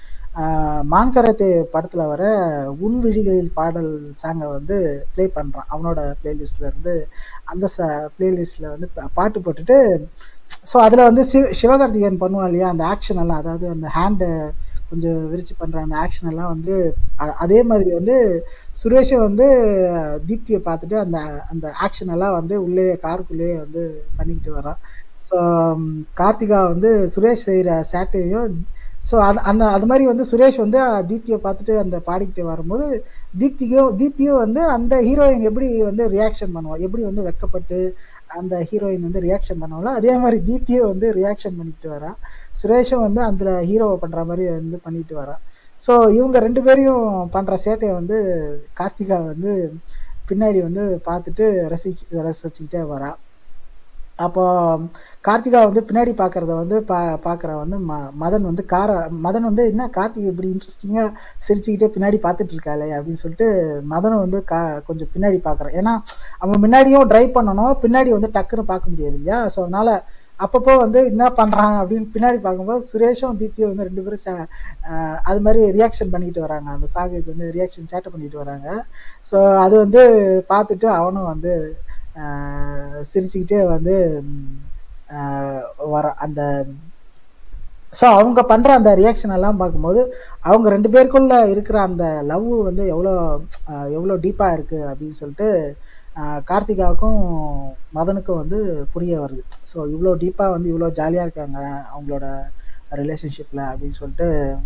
ஆஹ் மான்கரத்தே படத்துல வர உன் விழிகளில் பாடல் சாங்கை வந்து ப்ளே பண்றான் அவனோட பிளேலிஸ்ட்ல இருந்து அந்த ச பிளேலிஸ்ட்ல வந்து பா- பாட்டு போட்டுட்டு ஸோ அதில் வந்து சிவ சிவகார்த்திகேயன் பண்ணுவான் இல்லையா அந்த ஆக்ஷன் எல்லாம் அதாவது அந்த ஹேண்டை கொஞ்சம் விரிச்சு பண்ற அந்த ஆக்ஷன் எல்லாம் வந்து அ- அதே மாதிரி வந்து சுரேஷை வந்து தீப்தியை பார்த்துட்டு அந்த அந்த ஆக்ஷன் எல்லாம் வந்து உள்ளே காருக்குள்ளேயே வந்து பண்ணிக்கிட்டு வரான் ஸோ கார்த்திகா வந்து சுரேஷ் செய்கிற சேட்டையும் ஸோ அது அந்த அது மாதிரி வந்து சுரேஷ் வந்து அஹ், தீப்தியை பார்த்துட்டு அந்த பாடிக்கிட்டு வரும்போது தீப்திக்கும் தீப்தியும் வந்து அந்த ஹீரோயின் எப்படி வந்து ரியாக்ஷன் பண்ணுவா எப்படி வந்து வெக்கப்பட்டு அந்த ஹீரோயின் வந்து ரியாக்ஷன் பண்ணுவாங்களோ அதே மாதிரி தீப்தியும் வந்து ரியாக்ஷன் பண்ணிக்கிட்டு வரா சுரேஷும் வந்து அதில் ஹீரோவை பண்ணுற மாதிரி வந்து பண்ணிட்டு வரா ஸோ இவங்க ரெண்டு பேரையும் பண்ணுற சேட்டையை வந்து கார்த்திகா வந்து பின்னாடி வந்து பார்த்துட்டு ரசிச்சு ரசிச்சுக்கிட்டே வரா அப்போ கார்த்திகா வந்து பின்னாடி பார்க்கறத வந்து பா பார்க்குற வந்து ம மதன் வந்து கார மதன் வந்து என்ன கார்த்திகை இப்படி இன்ட்ரெஸ்டிங்காக சிரிச்சுக்கிட்டே பின்னாடி பார்த்துட்டு இருக்காளே அப்படின்னு சொல்லிட்டு மதன் வந்து கா கொஞ்சம் பின்னாடி பார்க்குறான் ஏன்னா அவன் முன்னாடியும் ட்ரைவ் பண்ணணும் பின்னாடி வந்து டக்குன்னு பார்க்க முடியாது இல்லையா ஸோ அதனால அப்பப்போ வந்து என்ன பண்ணுறாங்க அப்படின்னு பின்னாடி பார்க்கும்போது சுரேஷும் தீப்தியும் வந்து ரெண்டு பேரும் ச- ஆஹ் அது மாதிரி ரியாக்ஷன் பண்ணிட்டு வராங்க அந்த சாகுக்கு வந்து ரியாக்ஷன் சேட்டை பண்ணிட்டு வராங்க ஸோ அது வந்து பார்த்துட்டு அவனும் வந்து ஆஹ் சிரிச்சுக்கிட்டே வந்து ம், ஆஹ் வர அந்த ஸோ அவங்க பண்ணுற அந்த ரியாக்ஷன் எல்லாம் பார்க்கும்போது அவங்க ரெண்டு பேருக்குள்ள இருக்கிற அந்த லவ் வந்து எவ்வளோ ஆஹ் எவ்வளோ டீப்பாக இருக்குது அப்படின்னு சொல்லிட்டு ஆஹ் கார்த்திகாவுக்கும் மதனுக்கும் வந்து புரிய வருது ஸோ இவ்வளோ டீப்பாக வந்து இவ்வளோ ஜாலியாக இருக்காங்க அவங்களோட ரிலேஷன்ஷிப்பில் அப்படின்னு சொல்லிட்டு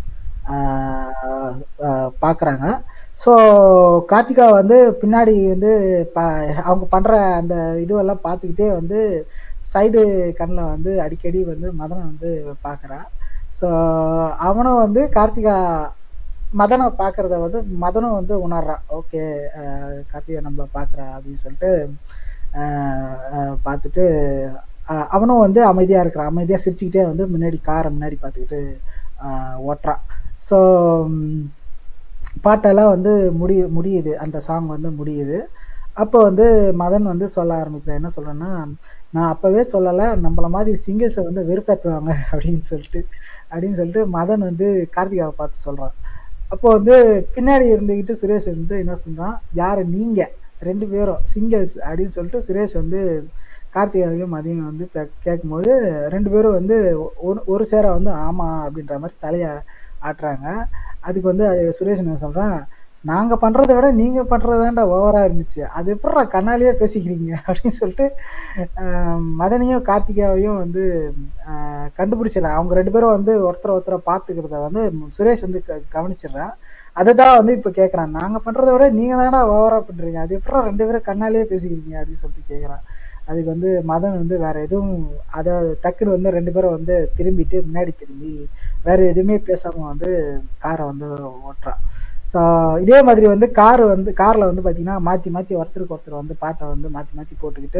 பார்க்குறாங்க ஸோ கார்த்திகா வந்து பின்னாடி வந்து ப அவங்க பண்ணுற அந்த இதுவெல்லாம் பார்த்துக்கிட்டே வந்து சைடு கண்ணில் வந்து அடிக்கடி வந்து மதனை வந்து பார்க்குறான் ஸோ அவனும் வந்து கார்த்திகா மதனை பார்க்குறத வந்து மதனும் வந்து உணர்றான் ஓகே கார்த்திகா நம்மளை பார்க்குறா அப்படின்னு சொல்லிட்டு ஆஹ் ஆஹ் பார்த்துட்டு ஆஹ் அவனும் வந்து அமைதியாக இருக்கிறான் அமைதியாக சிரிச்சுக்கிட்டே வந்து முன்னாடி காரை முன்னாடி பார்த்துக்கிட்டு ஆஹ் ஓட்டுறான் ஸோ பாட்டெல்லாம் வந்து முடி முடியுது அந்த சாங் வந்து முடியுது அப்போ வந்து மதன் வந்து சொல்ல ஆரம்பிக்கிறேன் என்ன சொல்கிறேன்னா நான் அப்போவே சொல்லலை நம்மள மாதிரி சிங்கிள்ஸை வந்து வெறுப்பேற்றுவாங்க அப்படின்னு சொல்லிட்டு அப்படின்னு சொல்லிட்டு மதன் வந்து கார்த்திகாவை பார்த்து சொல்கிறான் அப்போ வந்து பின்னாடி இருந்துக்கிட்டு சுரேஷ் வந்து என்ன சொல்கிறான் யார் நீங்கள் ரெண்டு பேரும் சிங்கிள்ஸ் அப்படின்னு சொல்லிட்டு சுரேஷ் வந்து கார்த்திகாவையும் மதியம் வந்து பே- கேட்கும்போது ரெண்டு பேரும் வந்து ஒரு ஒரு சேர வந்து ஆமாம் அப்படின்ற மாதிரி தலையை ஆட்டுறாங்க அதுக்கு வந்து அது சுரேஷ் என்ன சொல்கிறான் நாங்கள் பண்ணுறத விட நீங்கள் பண்ணுறதாண்டா ஓவராக இருந்துச்சு அது எப்படா கண்ணாலேயே பேசிக்கிறீங்க அப்படின்னு சொல்லிட்டு ஆஹ் மதனையும் கார்த்திகாவையும் வந்து ஆஹ் கண்டுபிடிச்சிடறான் அவங்க ரெண்டு பேரும் வந்து ஒருத்தரை ஒருத்தரை பார்த்துக்கிறத வந்து சுரேஷ் வந்து க கவனிச்சிடுறான் அதை தான் வந்து இப்போ கேட்குறான் நாங்கள் பண்ணுறத விட நீங்கள் தானடா ஓவராக பண்ணுறீங்க அது எப்படா ரெண்டு பேரும் கண்ணாலேயே பேசிக்கிறீங்க அப்படின்னு சொல்லிட்டு கேட்குறான் அதுக்கு வந்து மதன் வந்து வேற எதுவும் அதை டக்குன்னு வந்து ரெண்டு பேரும் வந்து திரும்பிட்டு முன்னாடி திரும்பி வேற எதுவுமே பேசாம வந்து காரை வந்து ஓட்டுறான் ஸோ இதே மாதிரி வந்து கார் வந்து காரில் வந்து பார்த்தீங்கன்னா மாற்றி மாற்றி ஒருத்தருக்கு ஒருத்தர் வந்து பாட்டை வந்து மாற்றி மாற்றி போட்டுக்கிட்டு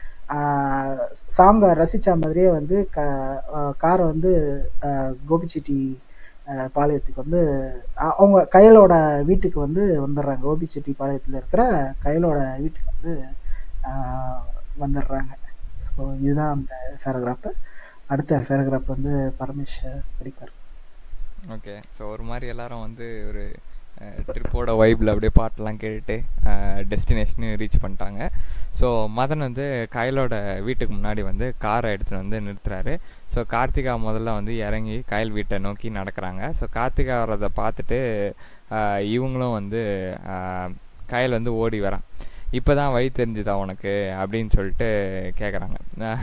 சாங்கை ரசித்த மாதிரியே வந்து க காரை வந்து ஆஹ் கோபிச்செட்டி ஆஹ் பாளையத்துக்கு வந்து அ- அவங்க கயலோட வீட்டுக்கு வந்து வந்துடுறாங்க கோபிச்செட்டி பாளையத்தில் இருக்கிற கயலோட வீட்டுக்கு வந்து ஆஹ் வந்துடுறாங்க ஸோ இதுதான் அந்த பேராகிராஃபு அடுத்த பேராகிராஃப் வந்து பரமேஷ் படிப்பார் ஓகே ஸோ ஒரு மாதிரி எல்லாரும் வந்து ஒரு ட்ரிப்போட வைப்பில் அப்படியே பாட்டெல்லாம் கேட்டுட்டு டெஸ்டினேஷனு ரீச் பண்ணிட்டாங்க ஸோ மதன் வந்து கயலோட வீட்டுக்கு முன்னாடி வந்து காரை எடுத்துகிட்டு வந்து நிறுத்துறாரு ஸோ கார்த்திகா முதல்ல வந்து இறங்கி கயல் வீட்டை நோக்கி நடக்கிறாங்க ஸோ கார்த்திகா வர்றதை பார்த்துட்டு ஆஹ் இவங்களும் வந்து ஆஹ் கயல் வந்து ஓடி வரான் இப்போ தான் வழி தெரிஞ்சுதா உனக்கு அப்படின்னு சொல்லிட்டு கேட்குறாங்க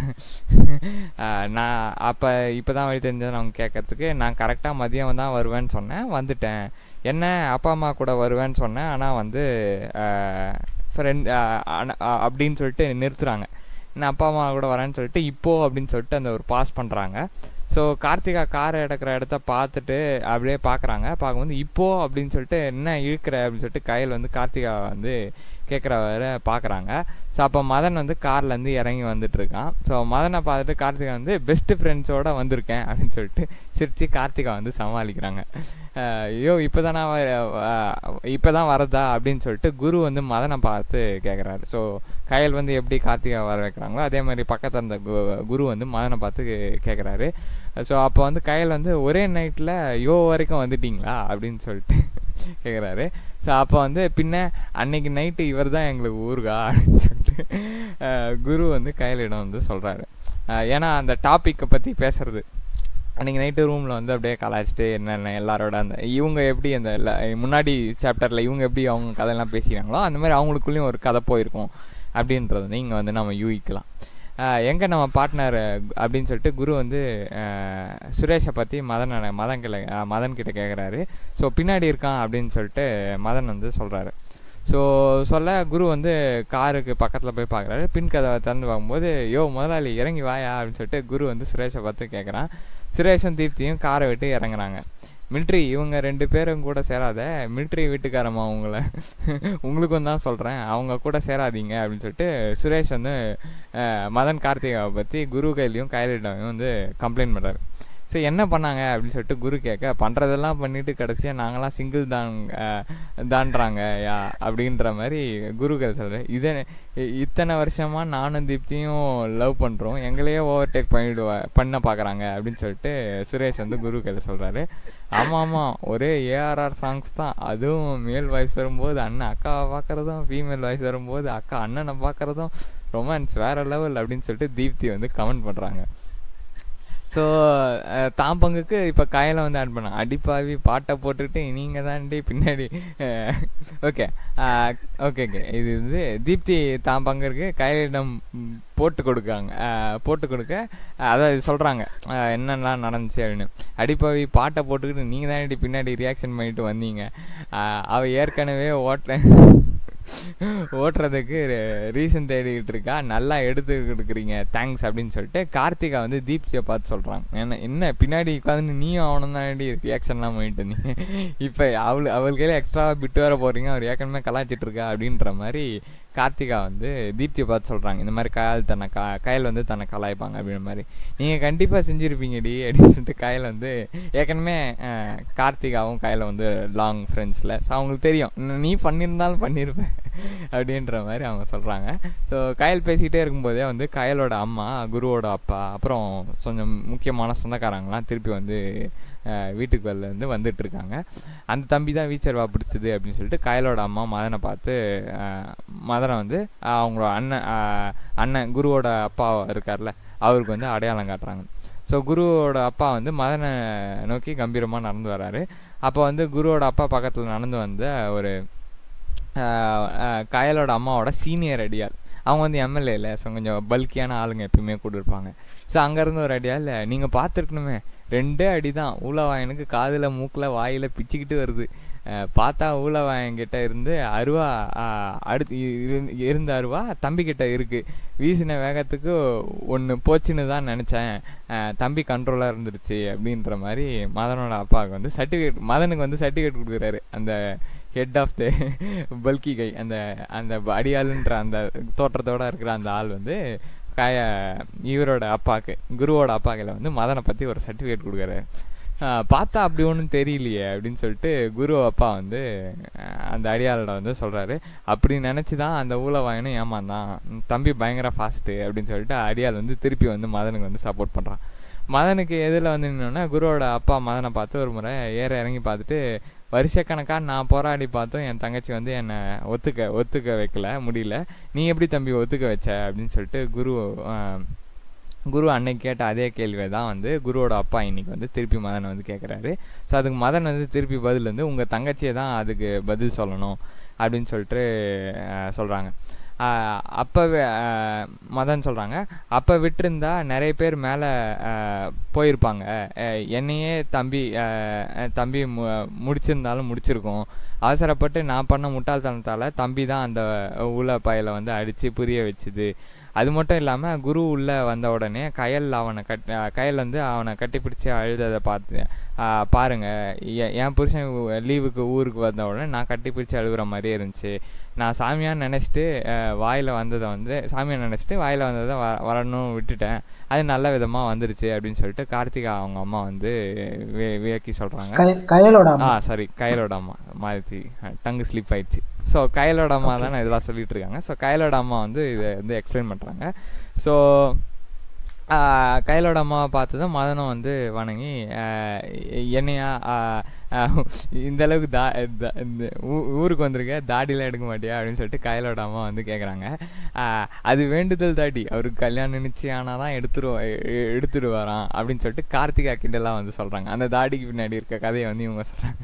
நான் அப்போ இப்போ தான் வழி தெரிஞ்சதை அவங்க கேட்கறதுக்கு நான் கரெக்டாக மதியம் தான் வருவேன்னு சொன்னேன் வந்துட்டேன் என்ன அப்பா அம்மா கூட வருவேன்னு சொன்னேன் ஆனால் வந்து ஃப்ரெண்ட் அப்படின்னு சொல்லிட்டு நிறுத்துறாங்க நான் அப்பா அம்மா கூட வரேன்னு சொல்லிட்டு இப்போ அப்படின்னு சொல்லிட்டு அந்த ஒரு பாஸ் பண்ணுறாங்க ஸோ கார்த்திகா காரை எடுக்கிற இடத்த பார்த்துட்டு அப்படியே பார்க்குறாங்க பார்க்கும்போது இப்போ அப்படின்னு சொல்லிட்டு என்ன இழுக்கிற அப்படின்னு சொல்லிட்டு கையில் வந்து கார்த்திகா வந்து கேட்குற வர பார்க்குறாங்க ஸோ அப்போ மதன் வந்து கார்லேருந்து இறங்கி வந்துட்டு இருக்கான் ஸோ மதனை பார்த்துட்டு கார்த்திகா வந்து பெஸ்ட் ஃப்ரெண்ட்ஸோட வந்திருக்கேன் அப்படின்னு சொல்லிட்டு சிரித்து கார்த்திகா வந்து சமாளிக்கிறாங்க அஹ் ஐயோ இப்போ தானே இப்போ தான் வரதா அப்படின்னு சொல்லிட்டு குரு வந்து மதனை பார்த்து கேட்குறாரு ஸோ கயல் வந்து எப்படி கார்த்திகா வர வைக்கிறாங்களோ அதே மாதிரி பக்கத்தில் இருந்த கு- குரு வந்து மதனை பார்த்து கேட்குறாரு ஸோ அப்போ வந்து கயல் வந்து ஒரே நைட்டில் யோ வரைக்கும் வந்துட்டீங்களா அப்படின்னு சொல்லிட்டு கேட்குறாரு ஸோ அப்போ வந்து பின்ன அன்னைக்கு நைட்டு இவர் தான் எங்களுக்கு ஊருகா அப்படின்னு சொல்லிட்டு அஹ் குரு வந்து கையலிடம் வந்து சொல்கிறாரு ஏன்னா அந்த டாப்பிக்கை பற்றி பேசுறது அன்றைக்கி நைட்டு ரூமில் வந்து அப்படியே கலாய்ச்சிட்டு என்னென்ன எல்லாரோட அந்த இவங்க எப்படி அந்த ல- முன்னாடி சாப்டரில் இவங்க எப்படி அவங்க கதையெல்லாம் பேசிக்கிறாங்களோ அந்த மாதிரி அவங்களுக்குள்ளேயும் ஒரு கதை போயிருக்கும் அப்படின்றது வந்து இங்கே வந்து நம்ம யூகிக்கலாம் எங்கே நம்ம பார்ட்னர் அப்படின்னு சொல்லிட்டு குரு வந்து அஹ், சுரேஷை பற்றி மதன் மதன் கிட்ட மதன் கிட்ட கேட்குறாரு ஸோ பின்னாடி இருக்கான் அப்படின்னு சொல்லிட்டு மதன் வந்து சொல்கிறாரு ஸோ சொல்ல குரு வந்து காருக்கு பக்கத்தில் போய் பார்க்குறாரு பின் கதவை திறந்து பார்க்கும்போது யோ முதலாளி இறங்கி வாயா அப்படின்னு சொல்லிட்டு குரு வந்து சுரேஷை பார்த்து கேட்குறான் சுரேஷும் தீப்தியும் காரை விட்டு இறங்குறாங்க மிலிட்ரி இவங்க ரெண்டு பேரும் கூட சேராத மிலிட்ரி வீட்டுக்காரம்மா உங்களை உங்களுக்கும் தான் சொல்கிறேன் அவங்க கூட சேராதீங்க அப்படின்னு சொல்லிட்டு சுரேஷ் வந்து அஹ், மதன் கார்த்திகாவை பற்றி குரு கையிலையும் கைலிடையும் வந்து கம்ப்ளைண்ட் பண்ணுறாரு ஸோ என்ன பண்ணாங்க அப்படின்னு சொல்லிட்டு குரு கேட்க பண்ணுறதெல்லாம் பண்ணிட்டு கடைசியாக நாங்களாம் சிங்கிள் தான் அஹ், தான்றாங்க யா அப்படின்ற மாதிரி குருக்கள் சொல்கிறேன் இதை இ- இத்தனை வருஷமா நானும் தீப்தியும் லவ் பண்ணுறோம் எங்களையே ஓவர்டேக் பண்ணிடுவா பண்ண பார்க்குறாங்க அப்படின்னு சொல்லிட்டு சுரேஷ் வந்து குருக்கள் சொல்கிறாரு ஆமாம் ஆமாம் ஒரே ஏஆர்ஆர் சாங்ஸ் தான் அதுவும் மேல் வாய்ஸ் வரும்போது அண்ணன் அக்காவை பார்க்குறதும் ஃபீமேல் வாய்ஸ் வரும்போது அக்கா அண்ணனை பார்க்குறதும் ரொமான்ஸ் வேற லெவல் அப்படின்னு சொல்லிட்டு தீப்தி வந்து கமெண்ட் பண்ணுறாங்க ஸோ தான் பங்குக்கு இப்போ காயில வந்து ஆட் பண்ண அடிப்பாவி பாட்டை போட்டுட்டு நீங்கள் தாண்டி பின்னாடி ஓகே ஓகே ஓகே இது வந்து தீப்தி தான் பங்குக்கு கையிடம் ம், போட்டு கொடுக்காங்க அஹ், போட்டு கொடுக்க அஹ், அதாவது சொல்கிறாங்க என்னென்னலாம் நடந்துச்சு அப்படின்னு அடிப்பாவி பாட்டை போட்டுக்கிட்டு நீங்கள் தாண்டி பின்னாடி ரியாக்ஷன் பண்ணிட்டு வந்தீங்க அஹ், அவ ஏற்கனவே ஓட்ட ஓட்டுறதுக்கு ரீசன் தேடிக்கிட்டு இருக்கா நல்லா எடுத்து கொடுக்குறீங்க தேங்க்ஸ் அப்படின்னு சொல்லிட்டு கார்த்திகா வந்து தீப்தியை பார்த்து சொல்கிறாங்க என்ன என்ன பின்னாடி உட்காந்து நீயும் அவனும் தான் ரியாக்ஷன்லாம் பண்ணிட்டு இருந்தீங்க இப்போ அவளு அவள் கையில் எக்ஸ்ட்ரா பிட்டு வர போகிறீங்க அவர் ஏற்கனவே கலாச்சிட்டு இருக்கா அப்படின்ற மாதிரி கார்த்திகா வந்து தீப்தியை பார்த்து சொல்கிறாங்க இந்த மாதிரி கயால் தன்னை கா கயல் வந்து தன்னை கலாய்ப்பாங்க அப்படின்ற மாதிரி நீங்கள் கண்டிப்பாக செஞ்சுருப்பீங்கடி அப்படின்னு சொல்லிட்டு கயல் வந்து ஏற்கனவே அஹ், கார்த்திகாவும் கயலை வந்து லாங் ஃப்ரெண்ட்ஸில் ஸோ அவங்களுக்கு தெரியும் இன்னும் நீ பண்ணியிருந்தாலும் பண்ணியிருப்பேன் அப்படின்ற மாதிரி அவங்க சொல்கிறாங்க ஸோ கயல் பேசிக்கிட்டே இருக்கும்போதே வந்து கயலோட அம்மா குருவோட அப்பா அப்புறம் கொஞ்சம் முக்கியமான சொந்தக்காரங்களாம் திருப்பி வந்து அஹ், வீட்டுக்கு வெளில இருந்து வந்துட்டு இருக்காங்க அந்த தம்பி தான் வீச்சர்வா பிடிச்சது அப்படின்னு சொல்லிட்டு கயலோட அம்மா மதனை பார்த்து அஹ், மதனை வந்து அஹ், அவங்களோட அண்ணன் அஹ், அண்ணன் குருவோட அப்பா இருக்கார்ல அவருக்கு வந்து அடையாளம் காட்டுறாங்க ஸோ குருவோட அப்பா வந்து மதனை நோக்கி கம்பீரமாக நடந்து வராரு அப்போ வந்து குருவோட அப்பா பக்கத்தில் நடந்து வந்த ஒரு ஆஹ் ஆஹ் கயலோட அம்மாவோட சீனியர் அடியாள் அவங்க வந்து எம்எல்ஏ இல்லை ஸோ கொஞ்சம் பல்கியான ஆளுங்க எப்பயுமே கூட இருப்பாங்க ஸோ அங்கேருந்து ஒரு அடியாள் நீங்கள் பார்த்துருக்கணுமே ரெண்டே அடி தான் ஊழவாயனுக்கு காதில் மூக்கில் வாயில் பிச்சுக்கிட்டு வருது அஹ் பார்த்தா ஊழவாயன்கிட்ட இருந்து அருவா ஆஹ் அடுத்து இ- இருந்து- இருந்த அருவா தம்பிக்கிட்ட இருக்குது வீசின வேகத்துக்கு ஒன்று போச்சுன்னு தான் நினச்சேன் தம்பி கண்ட்ரோலாக இருந்துருச்சு அப்படின்ற மாதிரி மதனோட அப்பாவுக்கு வந்து சர்டிஃபிகேட் மதனுக்கு வந்து சர்டிஃபிகேட் கொடுக்குறாரு அந்த ஹெட் ஆஃப் த பல்கி கை அந்த அந்த அடியாளுன்ற அந்த தோற்றத்தோட இருக்கிற அந்த ஆள் வந்து காய இவரோட அப்பாவுக்கு குருவோட அப்பாக்கில் வந்து மதனை பற்றி ஒரு சர்டிஃபிகேட் கொடுக்குறாரு ஆஹ் பார்த்தா அப்படி ஒன்றும் தெரியலையே அப்படின்னு சொல்லிட்டு குரு அப்பா வந்து ஆஹ் அந்த அடியாளோட வந்து சொல்கிறாரு அப்படி நினச்சி தான் அந்த ஊழவாயனும் ஏமாந்தான் உம் தம்பி பயங்கர ஃபாஸ்ட்டு அப்படின்னு சொல்லிட்டு அடியாள் வந்து திருப்பி வந்து மதனுக்கு வந்து சப்போர்ட் பண்ணுறான் மதனுக்கு எதில் வந்து நின்னோன்னா குருவோட அப்பா மதனை பார்த்து ஒரு முறை ஏற இறங்கி பார்த்துட்டு வருஷக்கணக்காக நான் போராடி பார்த்தும் என் தங்கச்சி வந்து என்னை ஒத்துக்க ஒத்துக்க வைக்கல முடியல நீ எப்படி தம்பி ஒத்துக்க வச்ச அப்படின்னு சொல்லிட்டு குரு ஆஹ், குரு அன்னைக்கு கேட்ட அதே கேள்வியை தான் வந்து குருவோட அப்பா இன்னைக்கு வந்து திருப்பி மதனை வந்து கேட்குறாரு ஸோ அதுக்கு மதன் வந்து திருப்பி பதில் வந்து உங்கள் தங்கச்சியை தான் அதுக்கு பதில் சொல்லணும் அப்படின்னு சொல்லிட்டு சொல்கிறாங்க அப்போ மதன் சொல்கிறாங்க அப்போ விட்டிருந்தா நிறைய பேர் மேலே போயிருப்பாங்க அஹ் என்னையே தம்பி அஹ், அஹ், தம்பி மு முடிச்சிருந்தாலும் முடிச்சிருக்கோம் அவசரப்பட்டு நான் பண்ண முட்டாள்தனத்தால் தம்பி தான் அந்த உள்ள பயலை வந்து அடித்து புரிய வச்சுது அது மட்டும் இல்லாமல் குரு உள்ளே வந்த உடனே கயல் அவனை கட் அஹ் கயல் வந்து அவனை கட்டிப்பிடிச்சு அழுததை பார்த்து அஹ் பாருங்க எ- என் புருஷன் லீவுக்கு ஊருக்கு வந்த உடனே நான் கட்டிப்பிடிச்சு அழுகுற மாதிரியே இருந்துச்சு நான் சாமியான்னு நினச்சிட்டு வாயில் வந்ததை வந்து சாமியார் நினச்சிட்டு வாயில் வந்ததை வ வரணும் விட்டுட்டேன் அது நல்ல விதமாக வந்துருச்சு அப்படின்னு சொல்லிட்டு கார்த்திகா அவங்க அம்மா வந்து வே வியக்கி சொல்கிறாங்க கய- கயலோட ஆ அம்மா சாரி கயலோட அம்மா மாருதி டங்கு ஸ்லிப் ஆயிடுச்சு ஸோ கயலோட அம்மா Okay. தானே இதெல்லாம் சொல்லிட்டு இருக்காங்க ஸோ கயலோட அம்மா வந்து இதை வந்து எக்ஸ்பிளைன் பண்ணுறாங்க ஸோ கையிலோட அம்மாவை பார்த்ததும் மதனம் வந்து வணங்கி ஆஹ் என்னையா ஆஹ் ஆஹ் இந்த அளவுக்கு தா தா- இந்த ஊ- ஊருக்கு வந்திருக்க தாடிலாம் எடுக்க மாட்டியா அப்படின்னு சொல்லிட்டு கையிலோட அம்மா வந்து கேட்குறாங்க அது வேண்டுதல் தாடி அவருக்கு கல்யாணம் நிச்சயம் ஆனால் தான் எடுத்துரு எ- எடுத்துடுவாராம் அப்படின்னு சொல்லிட்டு கார்த்திகா கிட்டலாம் வந்து சொல்கிறாங்க அந்த தாடிக்கு பின்னாடி இருக்க கதையை வந்து இவங்க சொல்கிறாங்க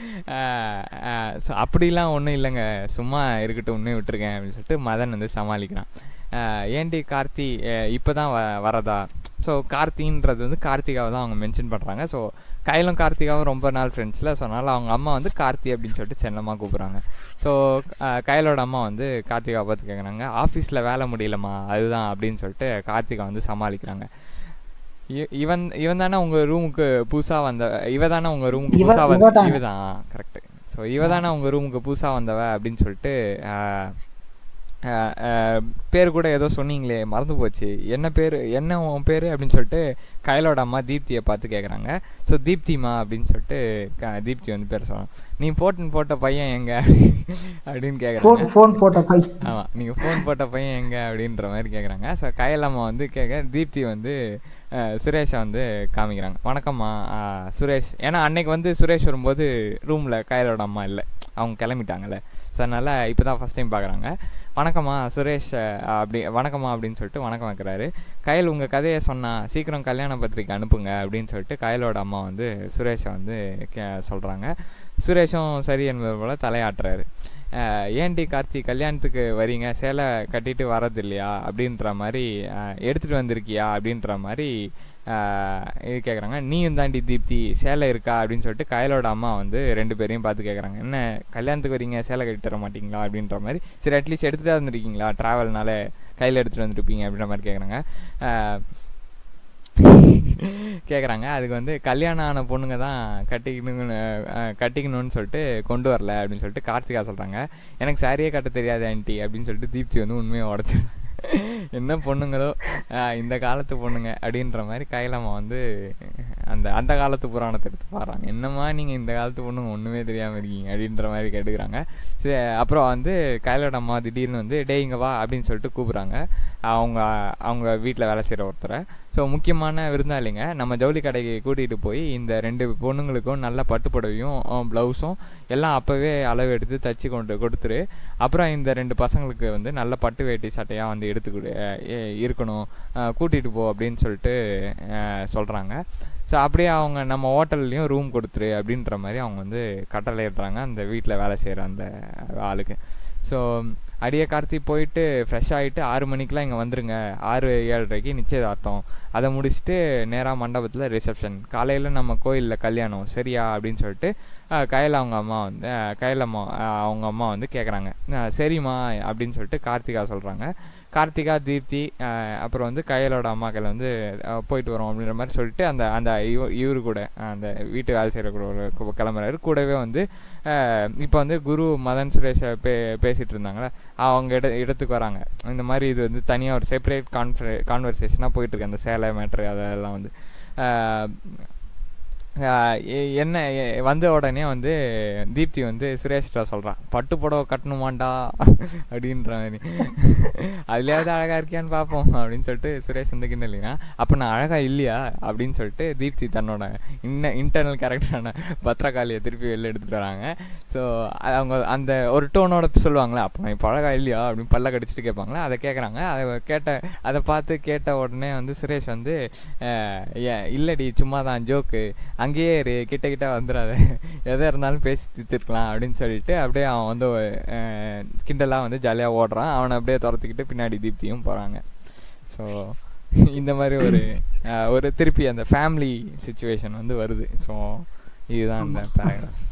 ஸோ அப்படிலாம் ஒன்றும் இல்லைங்க சும்மா இருக்கட்டும் உண்மையை விட்டுருக்கேன் அப்படின்னு சொல்லிட்டு மதன் வந்து சமாளிக்கிறான் ஆஹ் ஏன்டி கார்த்தி இப்போ தான் வ வரதா ஸோ கார்த்தின்றது வந்து கார்த்திகாவை தான் அவங்க மென்ஷன் பண்ணுறாங்க ஸோ கையிலும் கார்த்திகாவும் ரொம்ப நாள் ஃப்ரெண்ட்ஸில் ஸோ அதனால் அவங்க அம்மா வந்து கார்த்தி அப்படின்னு சொல்லிட்டு செல்லமாக கூப்பிட்றாங்க ஸோ கையிலோட அம்மா வந்து கார்த்திகாவை பார்த்து கேட்குறாங்க ஆஃபீஸில் வேலை முடியலம்மா அதுதான் அப்படின்னு சொல்லிட்டு கார்த்திகா வந்து சமாளிக்கிறாங்க இ- இவன் இவன் தானே உங்கள் ரூமுக்கு புதுசாக வந்த இவ தானே உங்கள் ரூமுக்கு இவ- புதுசாக இவ வந்த தானே. இவ தான் கரெக்டு ஸோ இவ தானே உங்கள் ரூமுக்கு புதுசாக வந்தவ அப்படின்னு சொல்லிட்டு ஆஹ், அஹ், அஹ், பேர் கூட ஏதோ சொன்னீங்களே மறந்து போச்சு என்ன பேர் என்ன உன் பேர் அப்படின்னு சொல்லிட்டு கையலோட அம்மா தீப்தியை பார்த்து கேட்குறாங்க ஸோ தீப்திமா அப்படின்னு சொல்லிட்டு க- தீப்தி வந்து பேர் சொல்கிறாங்க நீ போட்டுன்னு போட்ட பையன் எங்க அப்படின்னு கேட்குறாங்க ஃபோன் ஃபோன் போட்ட பை ஆமாம் நீங்கள் ஃபோன் போட்ட பையன் எங்க அப்படின்ற மாதிரி கேட்குறாங்க ஸோ கையலம்மா வந்து கேட்க தீப்தி வந்து அஹ், சுரேஷை வந்து காமிக்கிறாங்க வணக்கம்மா அஹ், சுரேஷ் ஏன்னா அன்னைக்கு வந்து சுரேஷ் வரும்போது ரூமில் கையலோட அம்மா இல்லை அவங்க கிளம்பிட்டாங்கல்ல ஸோ அதனால் இப்போ தான் ஃபஸ்ட் டைம் பார்க்குறாங்க வணக்கம்மா சுரேஷ் அஹ், அப்படி வணக்கம்மா அப்படின்னு சொல்லிட்டு வணக்கம் வைக்கிறாரு கயல் உங்கள் கதையை சொன்னா சீக்கிரம் கல்யாண பத்திரிக்கை அனுப்புங்க அப்படின்னு சொல்லிட்டு கயலோட அம்மா வந்து சுரேஷை வந்து கே சொல்கிறாங்க சுரேஷும் சரி என்பது போல் தலையாட்டுறாரு அஹ், ஏன்டி கார்த்தி கல்யாணத்துக்கு வரீங்க சேலை கட்டிட்டு வரது இல்லையா அப்படின்ற மாதிரி அஹ், எடுத்துட்டு வந்திருக்கியா அப்படின்ற மாதிரி அஹ், இது கேட்குறாங்க நீயும் தாண்டி தீப்தி சேலை இருக்கா அப்படின்னு சொல்லிட்டு கயலோட அம்மா வந்து ரெண்டு பேரையும் பார்த்து கேட்குறாங்க என்ன கல்யாணத்துக்கு வரீங்க சேலை கட்டிட்டு வர மாட்டீங்களா அப்படின்ற மாதிரி சரி அட்லீஸ்ட் எடுத்துகிட்டு வந்திருக்கீங்களா ட்ராவல்னால கையில் எடுத்துகிட்டு வந்திருப்பீங்க அப்படின்ற மாதிரி கேட்குறாங்க கேட்குறாங்க அதுக்கு வந்து கல்யாணம் ஆன பொண்ணுங்க தான் கட்டிக்கணுங்கன்னு அஹ், கட்டிக்கணும்னு சொல்லிட்டு கொண்டு வரல அப்படின்னு சொல்லிட்டு கார்த்திகா சொல்கிறாங்க எனக்கு சாரியே கட்ட தெரியாது ஆன்ட்டி அப்படின்னு சொல்லிட்டு தீப்தி வந்து உண்மையை உடச்சிடுறாங்க என்ன பொண்ணுங்களோ அஹ், இந்த காலத்து பொண்ணுங்க அப்படின்ற மாதிரி கைலாமா வந்து அந்த அந்த காலத்து புராணத்தை எடுத்து பாடுறாங்க என்னம்மா நீங்கள் இந்த காலத்து பொண்ணுங்க ஒன்றுமே தெரியாமல் இருக்கீங்க அப்படின்ற மாதிரி கேட்டுக்கிறாங்க சரி அப்புறம் வந்து கைலோட அம்மா திடீர்னு வந்து டே இங்க வா அப்படின்னு சொல்லிட்டு கூப்பிட்றாங்க அவங்க அவங்க வீட்டில் வேலை செய்கிற ஒருத்தரை ஸோ முக்கியமான விருந்தாளிங்க நம்ம ஜவுளி கடைக்கு கூட்டிகிட்டு போய் இந்த ரெண்டு பொண்ணுங்களுக்கும் நல்ல பட்டுப்புடவையும் ப்ளவுஸும் எல்லாம் அப்போவே அளவு எடுத்து தச்சு கொண்டு கொடுத்துரு அப்புறம் இந்த ரெண்டு பசங்களுக்கு வந்து நல்ல பட்டு வேட்டி சட்டையாக வந்து எடுத்து கொடு அஹ் எ- இருக்கணும் அஹ் கூட்டிகிட்டு போ அப்படின்னு சொல்லிட்டு சொல்கிறாங்க ஸோ அப்படியே அவங்க நம்ம ஹோட்டல்லையும் ரூம் கொடுத்துரு அப்படின்ற மாதிரி அவங்க வந்து கட்டளையிடுறாங்க அந்த வீட்டில் வேலை செய்கிற அந்த ஆளுக்கு ஸோ அடியே கார்த்தி போயிட்டு ஃப்ரெஷ் ஆகிட்டு ஆறு மணிக்கெலாம் இங்கே வந்துருங்க ஆறு ஏழரைக்கு நிச்சயதார்த்தம் அதை முடிச்சுட்டு நேராக மண்டபத்தில் ரிசப்ஷன் காலையில் நம்ம கோயிலில் கல்யாணம் சரியா அப்படின்னு சொல்லிட்டு அஹ், கயல் அவங்க அம்மா வந்து அஹ், கயல் அம்மா அஹ், அவங்க அம்மா வந்து கேட்குறாங்க சரிம்மா அப்படின்னு சொல்லிட்டு கார்த்திகா சொல்கிறாங்க கார்த்திகா தீப்தி அஹ், அப்புறம் வந்து கயலோட அம்மாக்கள் வந்து அஹ், போயிட்டு வரோம் அப்படின்ற மாதிரி சொல்லிட்டு அந்த அந்த இவ இவரு கூட அஹ், அந்த வீட்டு வேலை செய்கிற கூட ஒரு கு- கிளம்புறாரு கூடவே வந்து இப்போ வந்து குரு மதன் சுரேஷை பே பேசிகிட்டு இருந்தாங்களே அவங்க இட இடத்துக்கு வராங்க இந்த மாதிரி இது வந்து தனியாக ஒரு செப்பரேட் கான்ஃபரே கான்வர்சேஷனாக போயிட்டுருக்கு அந்த சேலை மேட்ரு அதெல்லாம் வந்து அஹ், ஆஹ் எ- என்ன எ- வந்த உடனே வந்து தீப்தி வந்து சுரேஷ்டா சொல்கிறான் பட்டு புடவை கட்டணுமாண்டா அப்படின்ற மாதிரி அதுலேயாவது அழகாக இருக்கியான்னு பார்ப்போம் அப்படின்னு சொல்லிட்டு சுரேஷ் வந்து கிண்டல் இல்லைனா அப்போ நான் அழகாக இல்லையா அப்படின்னு சொல்லிட்டு தீப்தி தன்னோட இன்ன இன்டர்னல் கேரக்டரான பத்ரகாளியை திருப்பி வெளில எடுத்துகிட்டு வராங்க ஸோ அவங்க அந்த ஒரு டோனோட சொல்லுவாங்களே அப்போ நான் இப்போ அழகா இல்லையா அப்படின்னு பல்ல கடிச்சிட்டு கேட்பாங்களே அதை கேட்குறாங்க அதை கேட்ட அதை பார்த்து கேட்ட உடனே வந்து சுரேஷ் வந்து அஹ், ஏ- இல்லடி சும்மா தான் ஜோக்கு அங்கேயே இரு கிட்ட கிட்ட வந்துடாத எதை இருந்தாலும் பேசி தீர்த்துருக்கலாம் அப்படின்னு சொல்லிட்டு அப்படியே அவன் வந்து அஹ், கிண்டலாக வந்து ஜாலியாக ஓடுறான் அவனை அப்படியே துரத்துக்கிட்டு பின்னாடி தீப்தியும் போகிறாங்க ஸோ இந்த மாதிரி ஒரு அஹ், ஒரு திருப்பி அந்த ஃபேமிலி சுச்சுவேஷன் வந்து வருது ஸோ இதுதான் இந்த பேராகிராஃப்